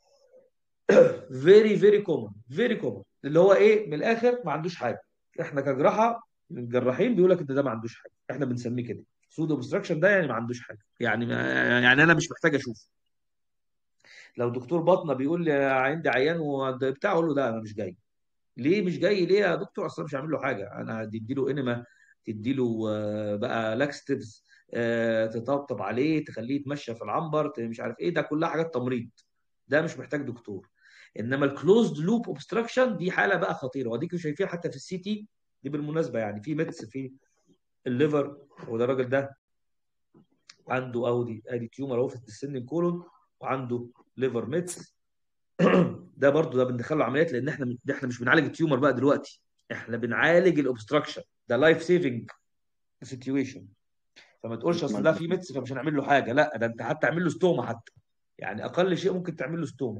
فيري فيري كومن فيري كومن اللي هو ايه من الاخر ما عندوش حاجه احنا كجراحه الجراحين بيقول لك ان ده ما عندوش حاجه احنا بنسميه كده سودو اوبستراكشن ده يعني ما عندوش حاجه يعني ما يعني انا مش محتاج اشوفه لو دكتور باطنه بيقول لي عندي عيان وبتاع اقول له ده انا مش جاي ليه مش جاي ليه يا دكتور اصلا مش هعمل له حاجه انا هدي له انما تدي له آه، بقى لاكستيفز تطبطب عليه تخليه يتمشى في العنبر ت- مش عارف ايه ده كلها حاجات تمريض ده مش محتاج دكتور انما الكلوزد لوب اوبستراكشن دي حاله بقى خطيره وديك شايفيها حتى في السي تي دي بالمناسبه يعني في ميتس في الليفر وده الراجل ده عنده اودي ادي تيومر اهو في السن كولون وعنده ليفر ميتس ده برضو ده بندخله عمليات لان احنا ده احنا مش بنعالج التيومر بقى دلوقتي احنا بنعالج الاوبستراكشن ده لايف سيفنج سيتويشن فما تقولش اصل ده في ميتس فمش هنعمل له حاجه لا ده انت حتى اعمل له ستوما حتى يعني اقل شيء ممكن تعمل له ستوما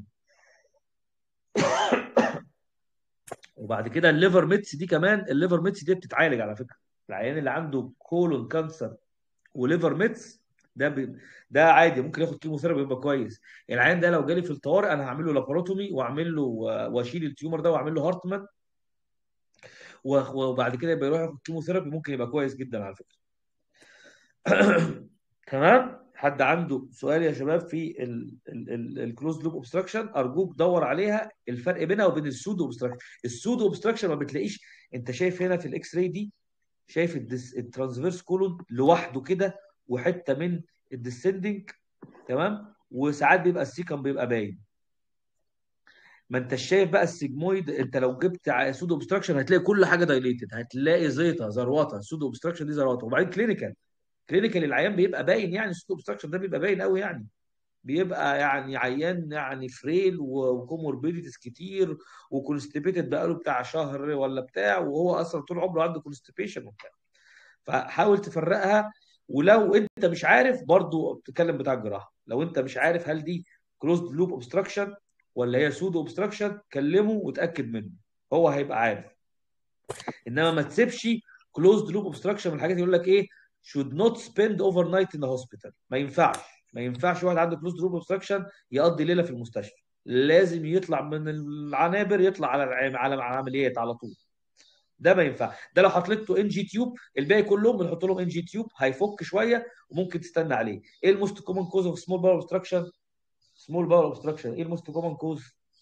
وبعد كده الليفر ميتس دي كمان الليفر ميتس دي بتتعالج على فكره العيان اللي عنده كولون كانسر وليفر ميتس ده ب... ده عادي ممكن ياخد كيموثيرابي يبقى كويس العيان ده لو جالي في الطوارئ انا هعمل له لاباروتومي واعمل له واشيل التيومر ده واعمل له هارتمان و- وبعد كده يبقى يروح ياخد كيموثيرابي ممكن يبقى كويس جدا على فكره تمام حد عنده سؤال يا شباب في الكلوز لوب اوبستراكشن ارجوك دور عليها الفرق بينها وبين السودو اوبستراكشن السودو اوبستراكشن ما بتلاقيش انت شايف هنا في الاكس راي دي شايف الدس... الترانسفيرس كولون لوحده كده وحته من الديسندنج تمام وساعات بيبقى السيكم بيبقى باين ما انت شايف بقى السيجمويد انت لو جبت ع- سودو اوبستراكشن هتلاقي كل حاجه دايليتد هتلاقي زيطه زروطه سودو اوبستراكشن دي زروطه وبعدين كلينيكال كلينيكال العيان بيبقى باين يعني السودو اوبستراكشن ده بيبقى باين قوي يعني بيبقى يعني عيان يعني فريل وكوموربيديتيز كتير وكونستيبيتد بقاله بتاع شهر ولا بتاع وهو اصلا طول عمره عنده كونستيبيشن وبتاع فحاول تفرقها ولو انت مش عارف برضو بتتكلم بتاع الجراحه لو انت مش عارف هل دي كلوزد لوب اوبستراكشن ولا هي سودو اوبستراكشن كلمه وتاكد منه هو هيبقى عارف انما ما تسيبش كلوزد لوب اوبستراكشن من الحاجات اللي يقول لك ايه should not spend overnight in the hospital ما ينفعش ما ينفعش واحد عنده كلوزد لوب اوبستراكشن يقضي ليله في المستشفى لازم يطلع من العنابر يطلع على الع- على العمليات على طول ده ما ينفع ده لو حطيته ان جي تيوب الباقي كلهم بنحط لهم ان جي تيوب هيفك شويه وممكن تستنى عليه ايه الموست كومن كوز اوف سمول باور اوبستراكشن سمول باور اوبستراكشن ايه الموست كومن كوز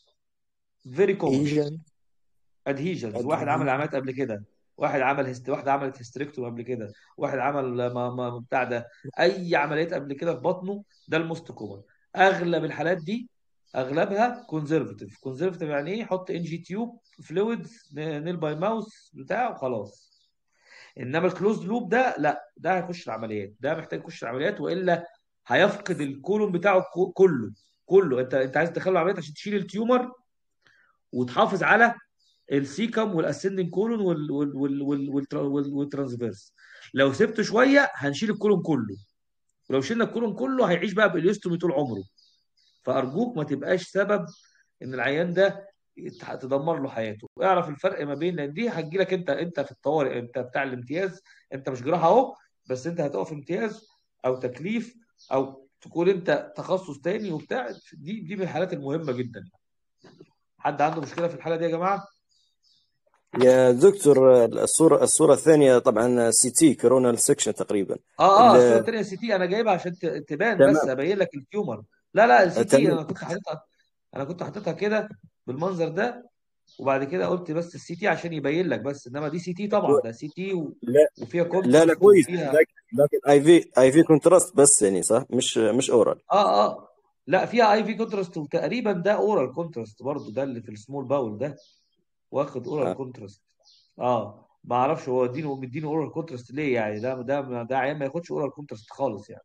فيري كومن ايجن ادهيجنز واحد عمل عمليات قبل كده واحد عمل هست... واحده عملت هيستريكتوم قبل كده واحد عمل ما... ما... بتاع ده اي عمليات قبل كده في بطنه ده الموست كومن اغلب الحالات دي اغلبها كونزرفتيف كونزرفتيف يعني ايه حط ان جي تيوب فلويدز نيل باي ماوس بتاع وخلاص انما الكلوز لوب ده لا ده هيخش العمليات ده محتاج يخش العمليات والا هيفقد الكولون بتاعه ك- كله كله انت انت عايز تدخله العمليات عشان تشيل التيومر وتحافظ على السيكم والاسندنج كولون وال وال وال وال والترا- وال والترانسفيرس لو سبته شويه هنشيل الكولون كله ولو شلنا الكولون كله هيعيش بقى باليوستومي طول عمره فارجوك ما تبقاش سبب ان العيان ده يت- تدمر له حياته اعرف الفرق ما بين لان دي هتجي لك انت انت في الطوارئ انت بتاع الامتياز انت مش جراحه اهو بس انت هتقف امتياز او تكليف او تكون انت تخصص تاني وبتاع دي دي من الحالات المهمه جدا حد عنده مشكله في الحاله دي يا جماعه يا دكتور الصورة الصورة الثانية طبعا سي تي كورونال سكشن تقريبا اه اه الصوره ال- الثانيه سي تي انا جايبها عشان ت- تبان تمام بس ابين لك التيومر لا لا السي تي تمام انا كنت حاططها انا كنت حاططها كده بالمنظر ده وبعد كده قلت بس السي تي عشان يبين لك بس انما دي سي تي طبعا ده سي تي و... لا وفيها لا لا كونتراست كويس وفيها لكن لكن اي في اي في كونتراست بس يعني صح مش مش اورال اه اه لا فيها اي في كونتراست وتقريبا ده اورال كونتراست برضو ده اللي في السمول باول ده واخد اورال آه. كونتراست اه ما اعرفش هو ادينه مدينه اورال كونتراست ليه يعني ده ده ده عيان ما ياخدش اورال كونتراست خالص يعني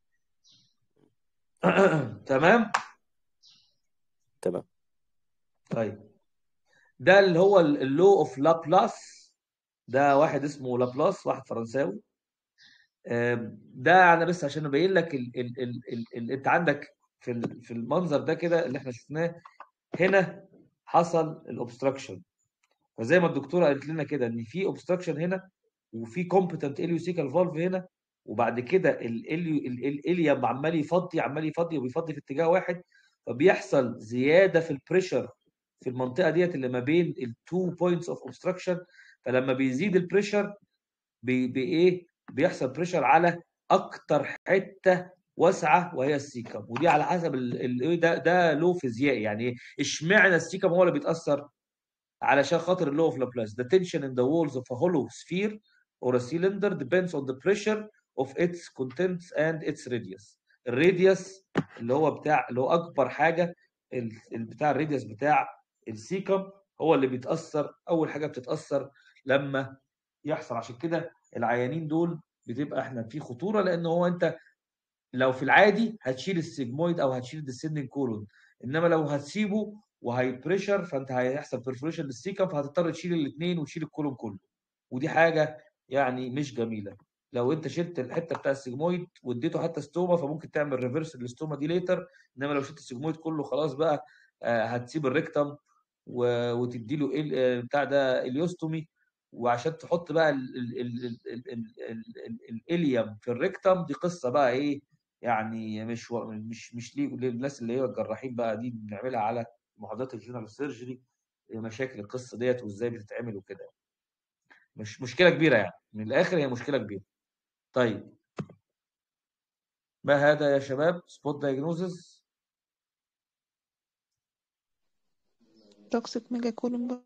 تمام تمام طيب ده اللي هو اللو اوف لابلاس ده واحد اسمه لابلاس واحد فرنساوي آم، ده انا بس عشان ابين لك ال ال ال ال ال انت عندك في ال- في المنظر ده كده اللي احنا شفناه هنا حصل الاوبستراكشن فزي ما الدكتوره قالت لنا كده ان في اوبستراكشن هنا وفي كومبتنت اليوسيكال فالف هنا وبعد كده الاليو الاليم عمال يفضي عمال يفضي وبيفضي في اتجاه واحد فبيحصل زياده في البريشر في المنطقه ديت اللي ما بين التو بوينتس اوف اوبستراكشن فلما بيزيد البريشر بي بايه بيحصل بريشر على اكتر حته واسعه وهي السيكم ودي على حسب ال- ال- ايه ده ده لو فيزيائي يعني ايه اشمعنى السيكم هو اللي بيتاثر علشان خاطر اللو اوف لابلاس the tension in the walls of a hollow sphere or a cylinder depends on the pressure of its contents and its radius الراديوس اللي هو بتاع اللي هو اكبر حاجه ال- ال- بتاع الراديوس بتاع السيكم هو اللي بيتاثر اول حاجه بتتاثر لما يحصل عشان كده العيانين دول بتبقى احنا في خطوره لان هو انت لو في العادي هتشيل السيجمويد او هتشيل الديسندنج كولون انما لو هتسيبه وهيبريشر فانت هيحصل برفوريشن للسيكم فهتضطر تشيل الاثنين وتشيل الكولون كله ودي حاجه يعني مش جميله لو انت شلت الحته بتاع السيجمويد واديته حتى ستوما فممكن تعمل ريفرس للستوما دي ليتر انما لو شلت السيجمويد كله خلاص بقى آه، هتسيب الريكتم و- وتدي له ال- آه، بتاع ده اليوستومي وعشان تحط بقى ال- ال- ال- ال- ال- ال- ال- ال- الاليم في الريكتم دي قصه بقى ايه يعني مش و- مش مش ليه للناس اللي هي الجراحين بقى دي بنعملها على محاضرات الجنرال سيرجري مشاكل القصه ديت وازاي بتتعمل وكده مش مشكله كبيره يعني من الاخر هي مشكله كبيره طيب ما هذا يا شباب سبوت دايجنوزز توكسيك ميجا كولوم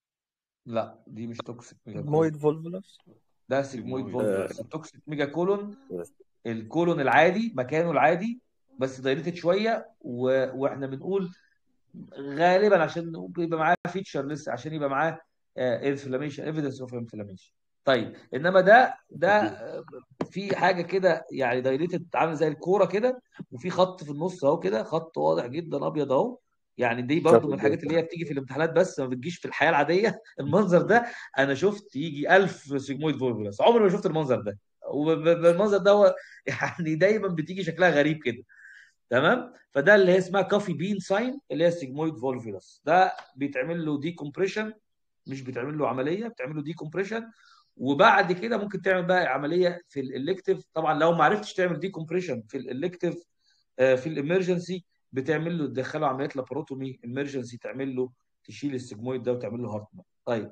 لا دي مش توكسيك ميجا كولون مويد فولفولوس ده سيجمويد سيجمويد فولفولس التوكسيك ميجا كولون الكولون العادي مكانه العادي بس دايليتد شويه و... واحنا بنقول غالبا عشان يبقى معاه فيتشر لسه عشان يبقى معاه انفلاميشن ايفيدنس اوف انفلاميشن طيب انما ده ده آه، في حاجه كده يعني دايليتد عامل زي الكوره كده وفي خط في النص اهو كده خط واضح جدا ابيض اهو يعني دي برضو من الحاجات اللي هي بتيجي في الامتحانات بس ما بتجيش في الحياه العاديه المنظر ده انا شفت يجي 1000 سيجمويد فولفولس عمري ما شفت المنظر ده وبالمنظر ده هو يعني دايما بتيجي شكلها غريب كده تمام فده اللي هي اسمها كافي بين ساين اللي هي السيجمويد فولفولس ده بيتعمل له دي كومبريشن مش بيتعمل له عمليه بتعمل له دي كومبريشن وبعد كده ممكن تعمل بقى عمليه في الالكتيف طبعا لو ما عرفتش تعمل دي كومبريشن في الالكتيف في الامرجنسي بتعمل له تدخله عمليه لاباروتومي امرجنسي تعمل له تشيل السيجمويد ده وتعمل له هارتمان طيب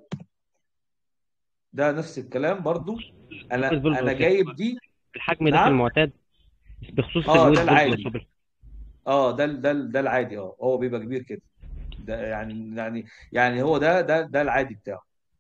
ده نفس الكلام برضو انا الفولفولس انا جايب دي الحجم ده في نعم المعتاد بخصوص اه الويز ده العادي فولفولس اه ده ال- ده ال- ده العادي اه هو بيبقى كبير كده ده يعني يعني يعني هو ده ده ده العادي بتاعه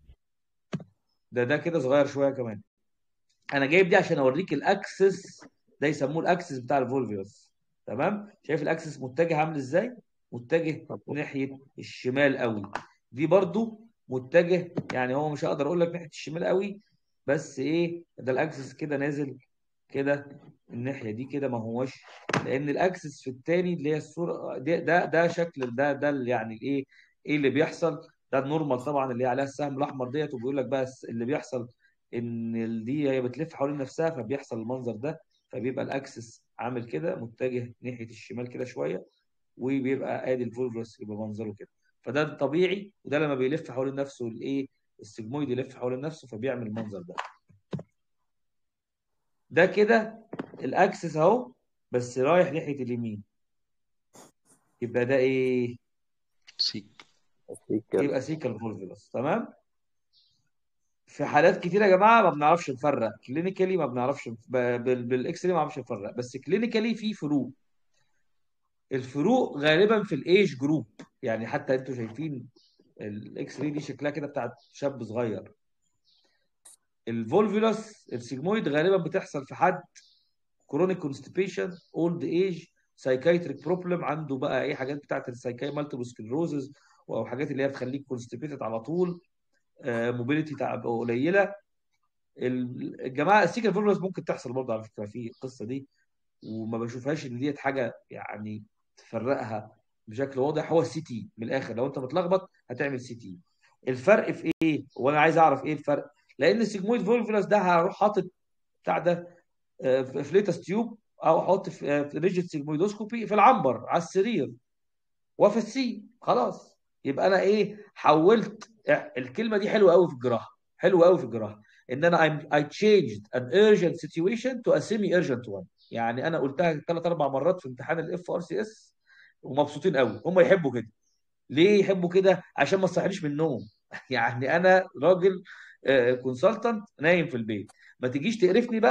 ده ده كده صغير شويه كمان انا جايب دي عشان اوريك الاكسس ده يسموه الاكسس بتاع الفولفيوس تمام شايف الاكسس متجه عامل ازاي متجه ناحيه الشمال قوي دي برضو متجه يعني هو مش هقدر اقول لك ناحيه الشمال قوي بس ايه ده الاكسس كده نازل كده الناحيه دي كده ما هوش لان الاكسس في التاني اللي هي الصوره ده ده, ده شكل ده ده اللي يعني الايه ايه اللي بيحصل ده النورمال طبعا اللي هي عليها السهم الاحمر ديت وبيقول لك بس اللي بيحصل ان ال- دي هي بتلف حوالين نفسها فبيحصل المنظر ده فبيبقى الاكسس عامل كده متجه ناحيه الشمال كده شويه وبيبقى ادي الفولفوس يبقى منظره كده فده الطبيعي وده لما بيلف حوالين نفسه الايه السجمويد يلف حوالين نفسه فبيعمل المنظر ده ده كده الاكسس اهو بس رايح ناحيه اليمين يبقى ده ايه سيك يبقى سيكال فولفولس تمام في حالات كتير يا جماعه ما بنعرفش نفرق كلينيكالي ما بنعرفش ب- بال- بالاكس راي ما بنعرفش نفرق بس كلينيكالي في فروق الفروق غالبا في الايج جروب يعني حتى انتوا شايفين الاكس راي دي شكلها كده بتاعت شاب صغير الفولفولس السيجمويد غالبا بتحصل في حد كرونيك كونستيبيشن اولد ايج سايكايتريك بروبلم عنده بقى ايه حاجات بتاعت السايكاي مالتيبل سكلروزز او حاجات اللي هي بتخليك كونستيبيتد على طول موبيليتي قليله ال- الجماعه السيكل فولفولس ممكن تحصل برضه على فكره في القصه دي وما بشوفهاش ان ديت حاجه يعني تفرقها بشكل واضح هو السي تي من الاخر لو انت متلخبط هتعمل سي تي الفرق في ايه وانا عايز اعرف ايه الفرق لان السيجمويد فولفولس ده هروح حاطط بتاع ده آه، في فليتس تيوب او احط في آه، في ريجيت سيجمويدوسكوبي في العنبر على السرير وافسيه خلاص يبقى انا ايه حولت الكلمه دي حلوه قوي في الجراحه حلوه قوي في الجراحه ان انا I'm, I changed an urgent situation to a semi urgent one يعني انا قلتها ثلاث اربع مرات في امتحان الاف ار سي اس ومبسوطين قوي هم يحبوا كده ليه يحبوا كده عشان ما تصحينيش من النوم يعني انا راجل كونسلتنت نايم في البيت ما تجيش تقرفني بقى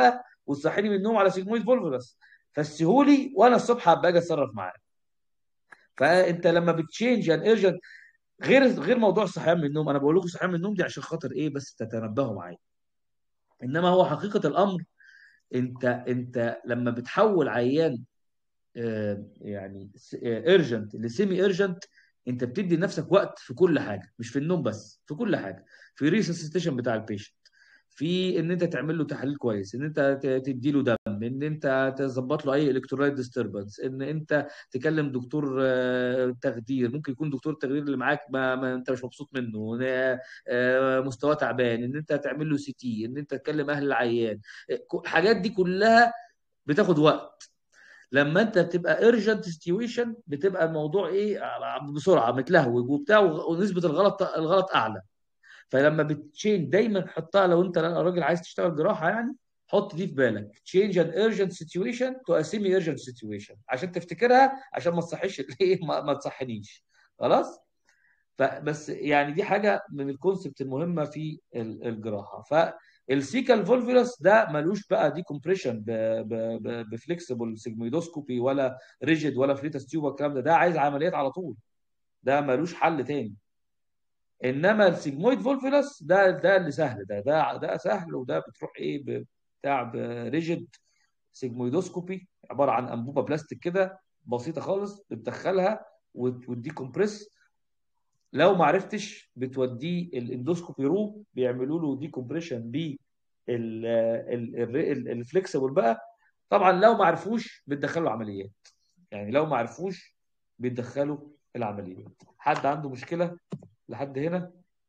وتصحيني من النوم على سيجمويد فولفولس فالسهولي وانا الصبح هبقى اجي اتصرف معاه فانت لما بتشينج ان ايرجنت غير غير موضوع الصحيان من النوم انا بقول لكم صحيان من النوم دي عشان خاطر ايه بس تتنبهوا معايا انما هو حقيقه الامر انت انت لما بتحول عيان آه، يعني ايرجنت لسيمي ايرجنت انت بتدي لنفسك وقت في كل حاجه مش في النوم بس في كل حاجه في ريسسيتيشن بتاع البيشنت في ان انت تعمل له تحليل كويس ان انت تدي له دم ان انت تظبط له اي الكترولايت ديستربنس ان انت تكلم دكتور آه، تخدير ممكن يكون دكتور التخدير اللي معاك ما, ما انت مش مبسوط منه آه، آه، مستواه تعبان ان انت تعمل له سي تي ان انت تكلم اهل العيان الحاجات دي كلها بتاخد وقت لما انت بتبقى urgent situation بتبقى الموضوع ايه بسرعه متلهوج وبتاع ونسبه الغلط الغلط اعلى فلما بتشين دايما حطها لو انت راجل عايز تشتغل جراحه يعني حط دي في بالك change an urgent situation to a semi urgent situation عشان تفتكرها عشان ما تصحيش ايه ما, ما تصحنيش خلاص فبس يعني دي حاجه من الكونسبت المهمه في ال- الجراحه فالسيكال فولفولس ده ملوش بقى دي كومبريشن بفليكسبل سيجمويدوسكوبي ولا ريجيد ولا فليتس تيوب والكلام ده ده عايز عمليات على طول ده ملوش حل تاني انما السيجمويد فولفولس ده ده اللي سهل ده ده ده سهل وده بتروح ايه ب- بتاع بريجيد سيجمويدوسكوبي عباره عن انبوبه بلاستيك كده بسيطه خالص بتدخلها وتدي كومبريس لو ما عرفتش بتوديه الاندوسكوبي روم بيعملوا له دي كومبريشن ب الفليكسبل بقى طبعا لو ما عرفوش بتدخلوا عمليات يعني لو ما عرفوش بيتدخلوا العمليات حد عنده مشكله لحد هنا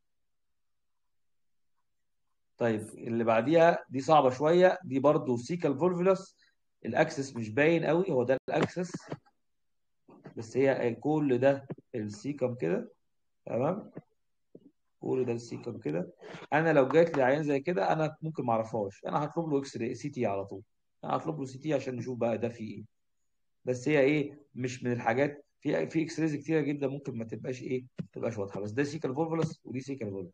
طيب اللي بعديها دي صعبه شويه دي برضو سيكال فولفولس الاكسس مش باين قوي هو ده الاكسس بس هي كل ده السيكم كده تمام كل ده السيكم كده انا لو جات لي عيان زي كده انا ممكن ما اعرفهاش انا هطلب له اكس راي سي تي على طول انا هطلب له سي تي عشان نشوف بقى ده فيه ايه بس هي ايه مش من الحاجات في في اكس رايز كتيره جدا ممكن ما تبقاش ايه ما تبقاش واضحه بس ده سيكال فولفولس ودي سيكال فولفولس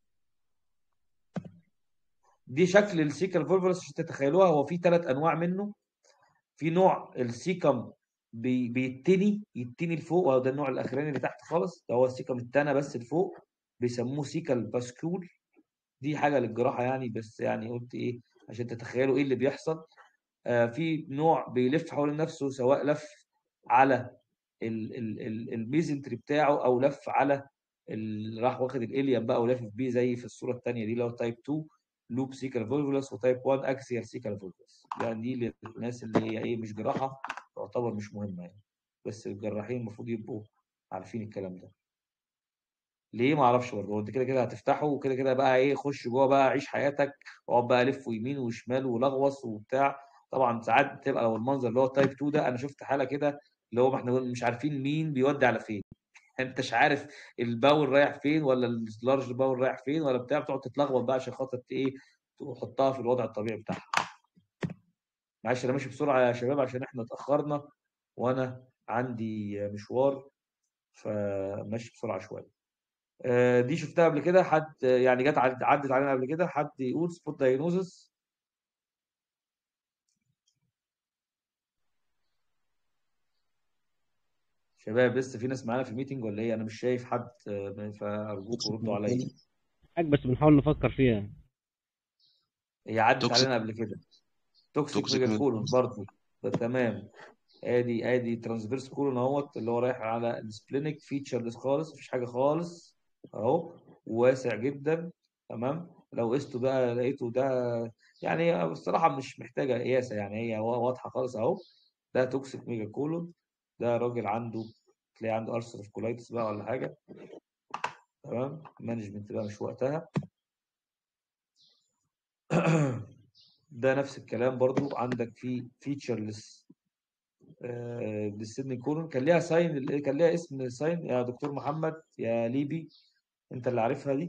دي شكل السيكال فولفولس عشان تتخيلوها هو في ثلاث انواع منه في نوع السيكم بي بيتني يتني لفوق وهو ده النوع الاخراني اللي تحت خالص ده هو السيكم التانى بس لفوق بيسموه سيكال باسكول دي حاجه للجراحه يعني بس يعني قلت ايه عشان تتخيلوا ايه اللي بيحصل آه في نوع بيلف حول نفسه سواء لف على ال- ال- ال- الميزنتري بتاعه او لف على ال- راح واخد الاليم بقى ولافف بيه زي في الصوره الثانيه دي اللي هو تايب 2 لوب سيكال فولفولس وتايب 1 اكسيال سيكال فولفولس يعني دي للناس اللي هي ايه مش جراحه تعتبر مش مهمه يعني بس الجراحين المفروض يبقوا عارفين الكلام ده ليه ما اعرفش برضه هو انت كده كده هتفتحه وكده كده بقى ايه خش جوه بقى عيش حياتك واقعد بقى الف ويمين وشمال ولغوص وبتاع طبعا ساعات بتبقى لو المنظر اللي هو تايب 2 ده انا شفت حاله كده اللي هو احنا مش عارفين مين بيودي على فين انتش عارف الباول رايح فين ولا اللارج باول رايح فين ولا بتاع بتقعد تتلخبط بقى عشان خاطر ايه تحطها في الوضع الطبيعي بتاعها معلش انا ماشي بسرعه يا شباب عشان احنا اتاخرنا وانا عندي مشوار فماشي بسرعه شويه آه، دي شفتها قبل كده حد يعني جت عد- عدت علينا قبل كده حد يقول سبوت دايجنوزس شباب لسه في ناس معانا في الميتنج ولا ايه انا مش شايف حد آه، فارجوكم ردوا عليا حاجة بس بنحاول نفكر فيها هي عدت توكسيك علينا قبل كده توكسيك توكسيك ميجا ميد كولون برضه ده تمام ادي ادي ترانسفيرس كولون اهوت اللي هو رايح على السبلينك فيتشرلس خالص مفيش حاجه خالص اهو واسع جدا تمام لو قسته بقى لقيته ده يعني الصراحه مش محتاجه قياسه يعني هي واضحه خالص اهو ده توكسيك ميجا كولون ده راجل عنده تلاقي عنده ارثر كولايتس بقى ولا حاجه تمام مانجمنت بقى مش وقتها ده نفس الكلام برضو عندك في فيتشرلس ديسندنج كولون كان ليها ساين كان ليها اسم ساين يا دكتور محمد يا ليبي انت اللي عارفها دي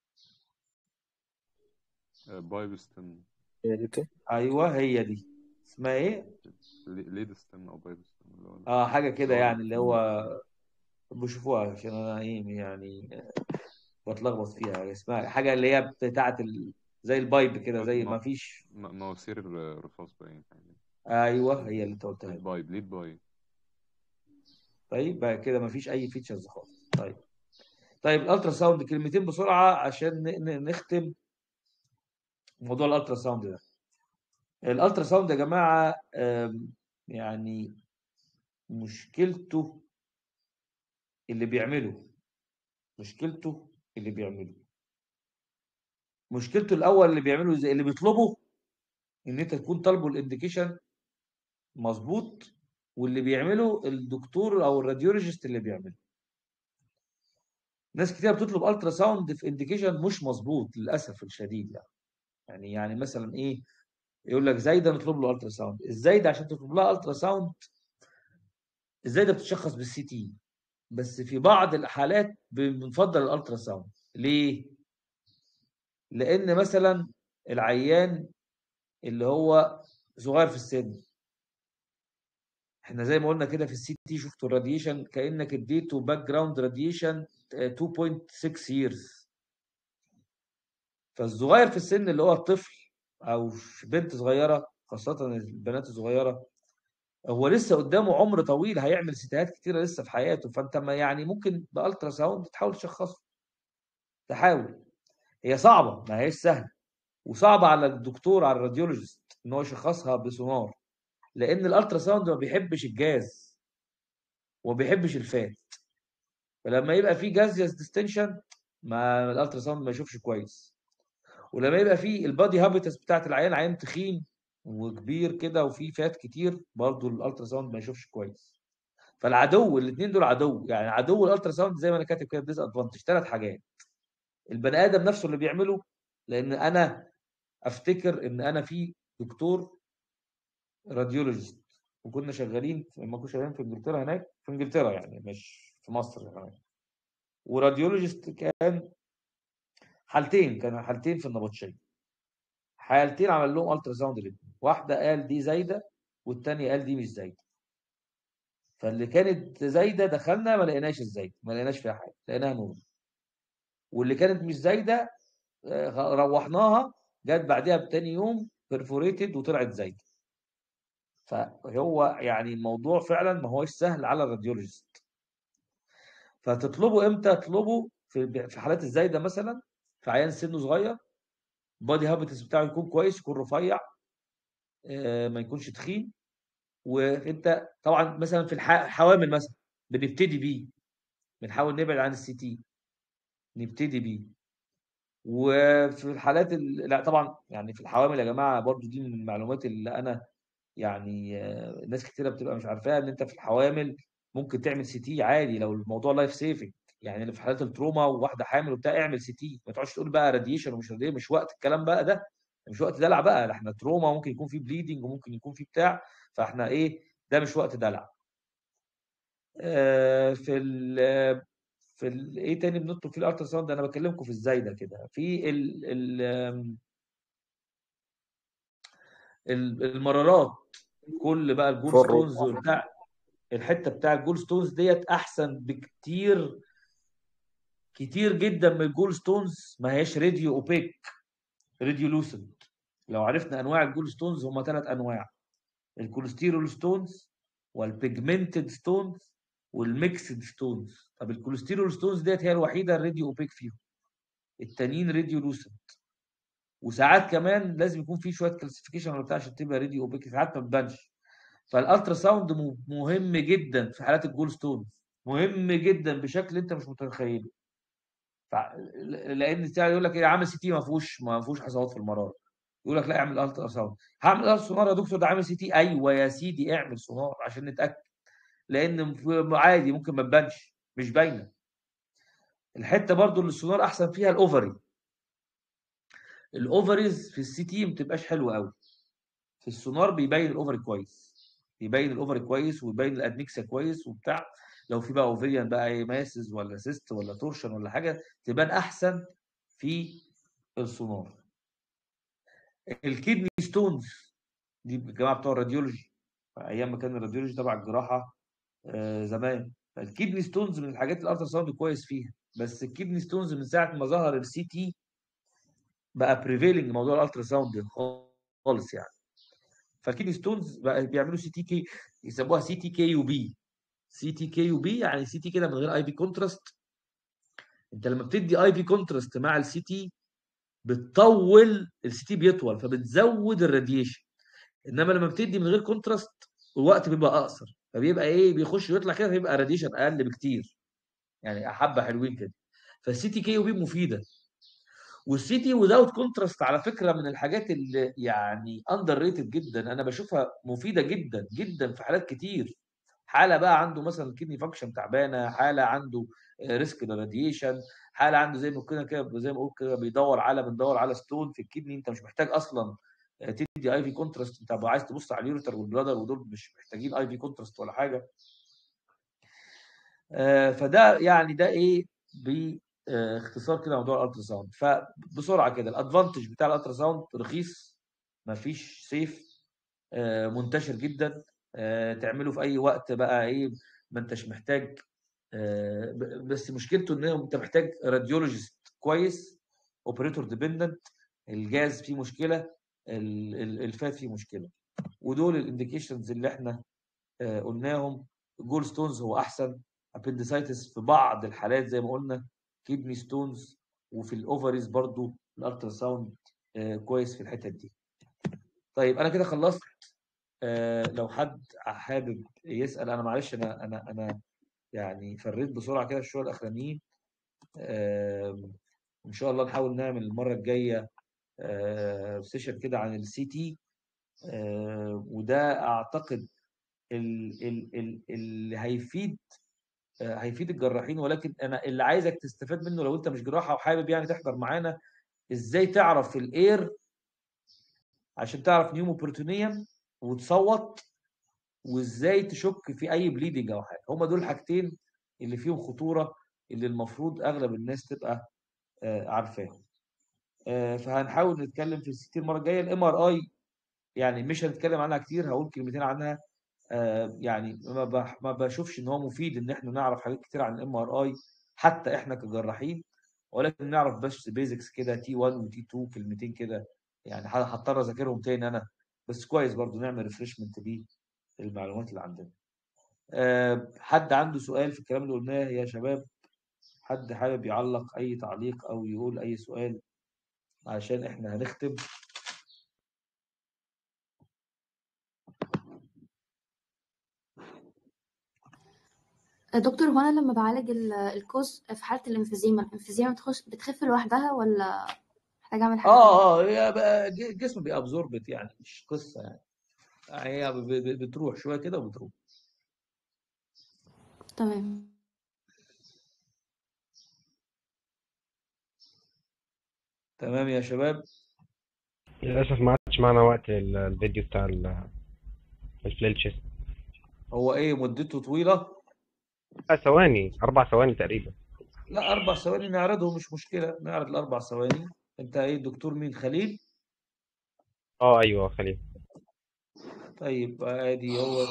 بايبستن ايوه هي دي اسمها ايه ليدستن او بايبستن اللي هو اه حاجه كده اللي هو يعني اللي هو بشوفوها عشان انا ايه يعني آه، بتلخبط فيها اسمها حاجه اللي هي بتاعه ال... زي البايب كده م- زي ما م- فيش م- مواسير الرصاص باين حاجة ايوه هي اللي انت قلتها ليد دي. بايب ليد بايب طيب بقى كده ما فيش اي فيتشرز خالص طيب طيب الالترا ساوند كلمتين بسرعه عشان ن- ن- نختم موضوع الالترا ساوند ده الالترا ساوند يا جماعه آم، يعني مشكلته اللي بيعمله مشكلته اللي بيعمله مشكلته الاول اللي بيعمله زي اللي بيطلبه ان انت تكون طالبه الانديكيشن مظبوط واللي بيعمله الدكتور او الراديولوجيست اللي بيعمله ناس كتير بتطلب الترا ساوند في انديكيشن مش مظبوط للاسف الشديد يعني يعني يعني مثلا ايه يقول لك زايده نطلب له الترا ساوند الزايده عشان تطلب لها الترا ساوند الزايده بتتشخص بالسي تي بس في بعض الحالات بنفضل الالترا ساوند ليه لان مثلا العيان اللي هو صغير في السن احنا زي ما قلنا كده في السي تي شفتوا الراديشن كانك اديته باك جراوند راديشن 2.6 years فالصغير في السن اللي هو الطفل او بنت صغيره خاصه البنات الصغيره هو لسه قدامه عمر طويل هيعمل ستات كتيره لسه في حياته فانت ما يعني ممكن بالترا ساوند تحاول تشخصه تحاول هي صعبه ما هيش سهله وصعبه على الدكتور على الراديولوجيست ان هو يشخصها بسونار لان الالترا ساوند ما بيحبش الجاز وما بيحبش الفات فلما يبقى في جازيوس ديستنشن ما الالترا ساوند ما يشوفش كويس ولما يبقى في البادي هابيتس بتاعت العيان عيان تخين وكبير كده وفيه فات كتير برضه الالترا ساوند ما يشوفش كويس فالعدو الاثنين دول عدو يعني عدو الالترا ساوند زي ما انا كاتب كده ديس ادفانتج ثلاث حاجات البني ادم نفسه اللي بيعمله لان انا افتكر ان انا في دكتور راديولوجيست وكنا شغالين لما كنا شغالين في انجلترا هناك في انجلترا يعني مش في مصر كمان وراديولوجيست كان حالتين كانوا حالتين في النبطشيه حالتين عمل لهم الترا ساوند الاثنين واحده قال دي زايده والثانيه قال دي مش زايده فاللي كانت زايده دخلنا ما لقيناش الزايده ما لقيناش فيها حاجه لقيناها نور واللي كانت مش زايده آه، روحناها جت بعدها بتاني يوم بيرفوريتد وطلعت زايده فهو يعني الموضوع فعلا ما هوش سهل على الراديولوجيست فتطلبه امتى اطلبه في في حالات الزايده مثلا في عيان سنه صغير بادي هابيتس بتاعه يكون كويس يكون رفيع آه، ما يكونش تخين وانت طبعا مثلا في الحوامل مثلا بنبتدي بيه بنحاول نبعد عن السي تي نبتدي بيه وفي الحالات ال... لا طبعا يعني في الحوامل يا جماعه برضو دي من المعلومات اللي انا يعني آه، ناس كتيره بتبقى مش عارفاها ان انت في الحوامل ممكن تعمل سي تي عادي لو الموضوع لايف سيفنج يعني اللي في حالات التروما وواحده حامل وبتاع اعمل سي تي ما تقعدش تقول بقى راديشن ومش راديشن مش وقت الكلام بقى ده مش وقت دلع بقى ده احنا تروما ممكن يكون في بليدنج وممكن يكون في بتاع فاحنا ايه ده مش وقت دلع آه، في ال في ال ايه تاني بنطلب فيه الالترا ساوند انا بكلمكم في ازاي ده كده في ال ال آم، ال- المرارات كل بقى الجول فرو ستونز وبتاع الحته بتاع الجول ستونز ديت احسن بكتير كتير جدا من الجول ستونز ما هياش راديو اوبيك راديو لوسنت لو عرفنا انواع الجول ستونز هم ثلاث انواع الكوليسترول ستونز والبيجمنتد ستونز والميكسد ستونز طب الكوليسترول ستونز ديت هي الوحيده الراديو اوبيك فيهم التانيين راديو لوسنت وساعات كمان لازم يكون في شويه كلاسيفيكيشن ولا بتاع عشان تبقى راديو اوبيك ساعات ما بتبانش فالالترا ساوند م- مهم جدا في حالات الجول ستونز مهم جدا بشكل انت مش متخيله فع- لان ساعات يقول لك ايه عامل سي تي ما فيهوش ما فيهوش حصوات في المرار يقول لك لا اعمل الترا ساوند هعمل الترا سونار يا دكتور ده عامل سي تي ايوه يا سيدي اعمل سونار عشان نتاكد لان في- عادي ممكن ما تبانش مش باينه الحته برضو اللي السونار احسن فيها الاوفري الاوفريز في السي تي ما بتبقاش حلوه قوي في السونار بيبين الاوفري كويس بيبين الاوفري كويس ويبين الادميكسيا كويس وبتاع لو في بقى اوفريان بقى ايه ماسز ولا سيست ولا تورشن ولا حاجه تبان احسن في السونار الكدني ستونز دي الجماعه بتوع الراديولوجي ايام ما كان الراديولوجي تبع الجراحه آه، زمان فالكدني ستونز من الحاجات اللي الالترا ساوند كويس فيها بس الكدني ستونز من ساعه ما ظهر السي تي بقى بريفيلنج موضوع الالترا ساوند خالص يعني فالكيدني ستونز بقى بيعملوا سي تي كي يسموها سي تي كي يو بي سي تي كي يو بي يعني سي تي كده من غير اي بي كونتراست انت لما بتدي اي بي كونتراست مع السي تي بتطول السي تي بيطول فبتزود الراديشن انما لما بتدي من غير كونتراست الوقت بيبقى اقصر فبيبقى ايه بيخش ويطلع كده فيبقى راديشن اقل بكتير يعني حبه حلوين كده فالسي تي كي يو بي مفيده والسي تي وزاوت كونتراست على فكره من الحاجات اللي يعني اندر ريتد جدا انا بشوفها مفيده جدا جدا في حالات كتير حاله بقى عنده مثلا الكدني فانكشن تعبانه حاله عنده ريسك للراديشن حاله عنده زي ما كده كده زي ما اقول كده بيدور على بندور على ستون في الكدني انت مش محتاج اصلا تدي اي في كونتراست انت بقى عايز تبص على اليوريتر والبلادر ودول مش محتاجين اي في كونتراست ولا حاجه آه، فده يعني ده ايه باختصار كده موضوع الالترا ساوند فبسرعه كده الادفانتج بتاع الالترا ساوند رخيص مفيش سيف آه، منتشر جدا آه، تعمله في اي وقت بقى ايه ما انتش محتاج آه، ب- بس مشكلته ان انت محتاج راديولوجيست كويس اوبريتور ديبندنت الجاز فيه مشكله ال- ال- الفات فيه مشكله ودول الانديكيشنز اللي احنا آه، قلناهم جول ستونز هو احسن ابندسايتس في بعض الحالات زي ما قلنا كيدني ستونز وفي الاوفريز برضو الالترا ساوند آه، كويس في الحتت دي طيب انا كده خلصت آه، لو حد حابب يسال انا معلش انا انا انا يعني فريت بسرعه كده الشويه الاخرانيين آم، ان شاء الله نحاول نعمل المره الجايه سيشن كده عن السي تي وده اعتقد ال- ال- ال- اللي هيفيد آه، هيفيد الجراحين ولكن انا اللي عايزك تستفاد منه لو انت مش جراحه وحابب يعني تحضر معانا ازاي تعرف في الاير عشان تعرف نيومو بروتونيوم وتصوت وازاي تشك في اي بليدنج او حاجه هما دول الحاجتين اللي فيهم خطوره اللي المفروض اغلب الناس تبقى آه، عارفاهم آه، فهنحاول نتكلم في السي تي المره الجايه الام ار اي يعني مش هنتكلم عنها كتير هقول كلمتين عنها آه، يعني ما بح- ما بشوفش ان هو مفيد ان احنا نعرف حاجات كتير عن الام ار اي حتى احنا كجراحين ولكن نعرف بس بيزكس كده تي 1 وتي 2 كلمتين كده يعني ه- هضطر اذاكرهم تاني انا بس كويس برضو نعمل ريفرشمنت للمعلومات اللي عندنا آه، حد عنده سؤال في الكلام اللي قلناه يا شباب حد حابب يعلق اي تعليق او يقول اي سؤال عشان احنا هنختم دكتور هو انا لما بعالج ال- الكوز في حاله الانفيزيما الانفيزيما بتخش بتخف لوحدها ولا محتاجه اعمل حاجه تانية اه اه هي بقى ج- الجسم بيابزوربت يعني مش قصه يعني هي ب- ب- بتروح شويه كده وبتروح تمام تمام يا شباب للأسف ما عادش معنا وقت ال- الفيديو بتاع ال- الفليل تشيست هو ايه مدته طويله آه، ثواني أربع ثواني تقريبا لا اربع ثواني نعرضه مش مشكله نعرض الاربع ثواني انت ايه دكتور مين خليل اه أيوه خليل طيب ادي هو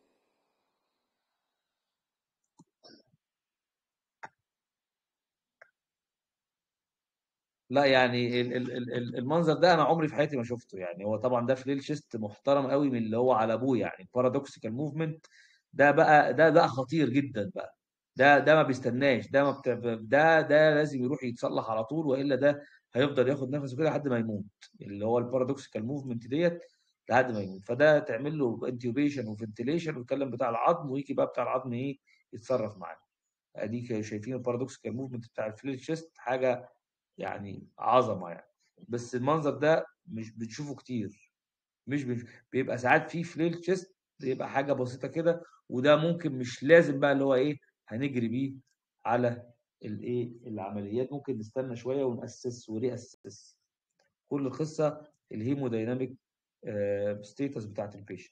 لا يعني ال- ال- ال- ال- المنظر ده انا عمري في حياتي ما شفته يعني هو طبعا ده فليل شيست محترم قوي من اللي هو على ابوه يعني بارادوكسيكال موفمنت ده بقى ده ده خطير جدا بقى ده ده ما بيستناش ده ما بت... ده ده لازم يروح يتصلح على طول والا ده هيفضل ياخد نفسه كده لحد ما يموت اللي هو البارادوكسيكال موفمنت ديت لحد ما يموت فده تعمل له انتيوبيشن وفنتيليشن ويتكلم بتاع العظم ويجي بقى بتاع العظم ايه يتصرف معاه اديك شايفين البارادوكسيكال موفمنت بتاع الفليل شيست حاجه يعني عظمه يعني بس المنظر ده مش بنشوفه كتير مش بنش... بيبقى ساعات في فليل تشيست بيبقى حاجه بسيطه كده وده ممكن مش لازم بقى اللي هو ايه هنجري بيه على الايه العمليات ممكن نستنى شويه ونأسس وريأسس كل قصه الهيمودايناميك ستيتس بتاعت البيشنت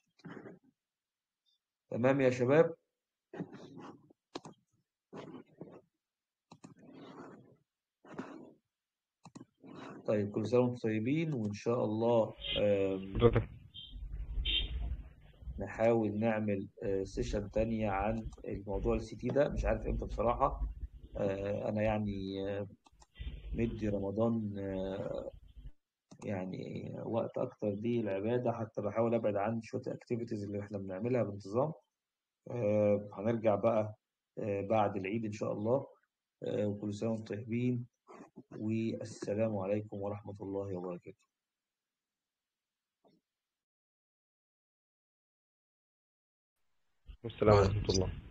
تمام يا شباب طيب كل سنه وانتم طيبين وان شاء الله آم، حضرتك نحاول نعمل سيشن تانية عن الموضوع السي تي ده مش عارف امتى بصراحة آه، انا يعني آه، مدي رمضان آه، يعني وقت أكتر دي العبادة حتى بحاول أبعد عن شوية الأكتيفيتيز اللي إحنا بنعملها بانتظام آه، هنرجع بقى آه، بعد العيد إن شاء الله آه، وكل سنة وانتم طيبين والسلام عليكم ورحمة الله وبركاته والسلام ورحمة الله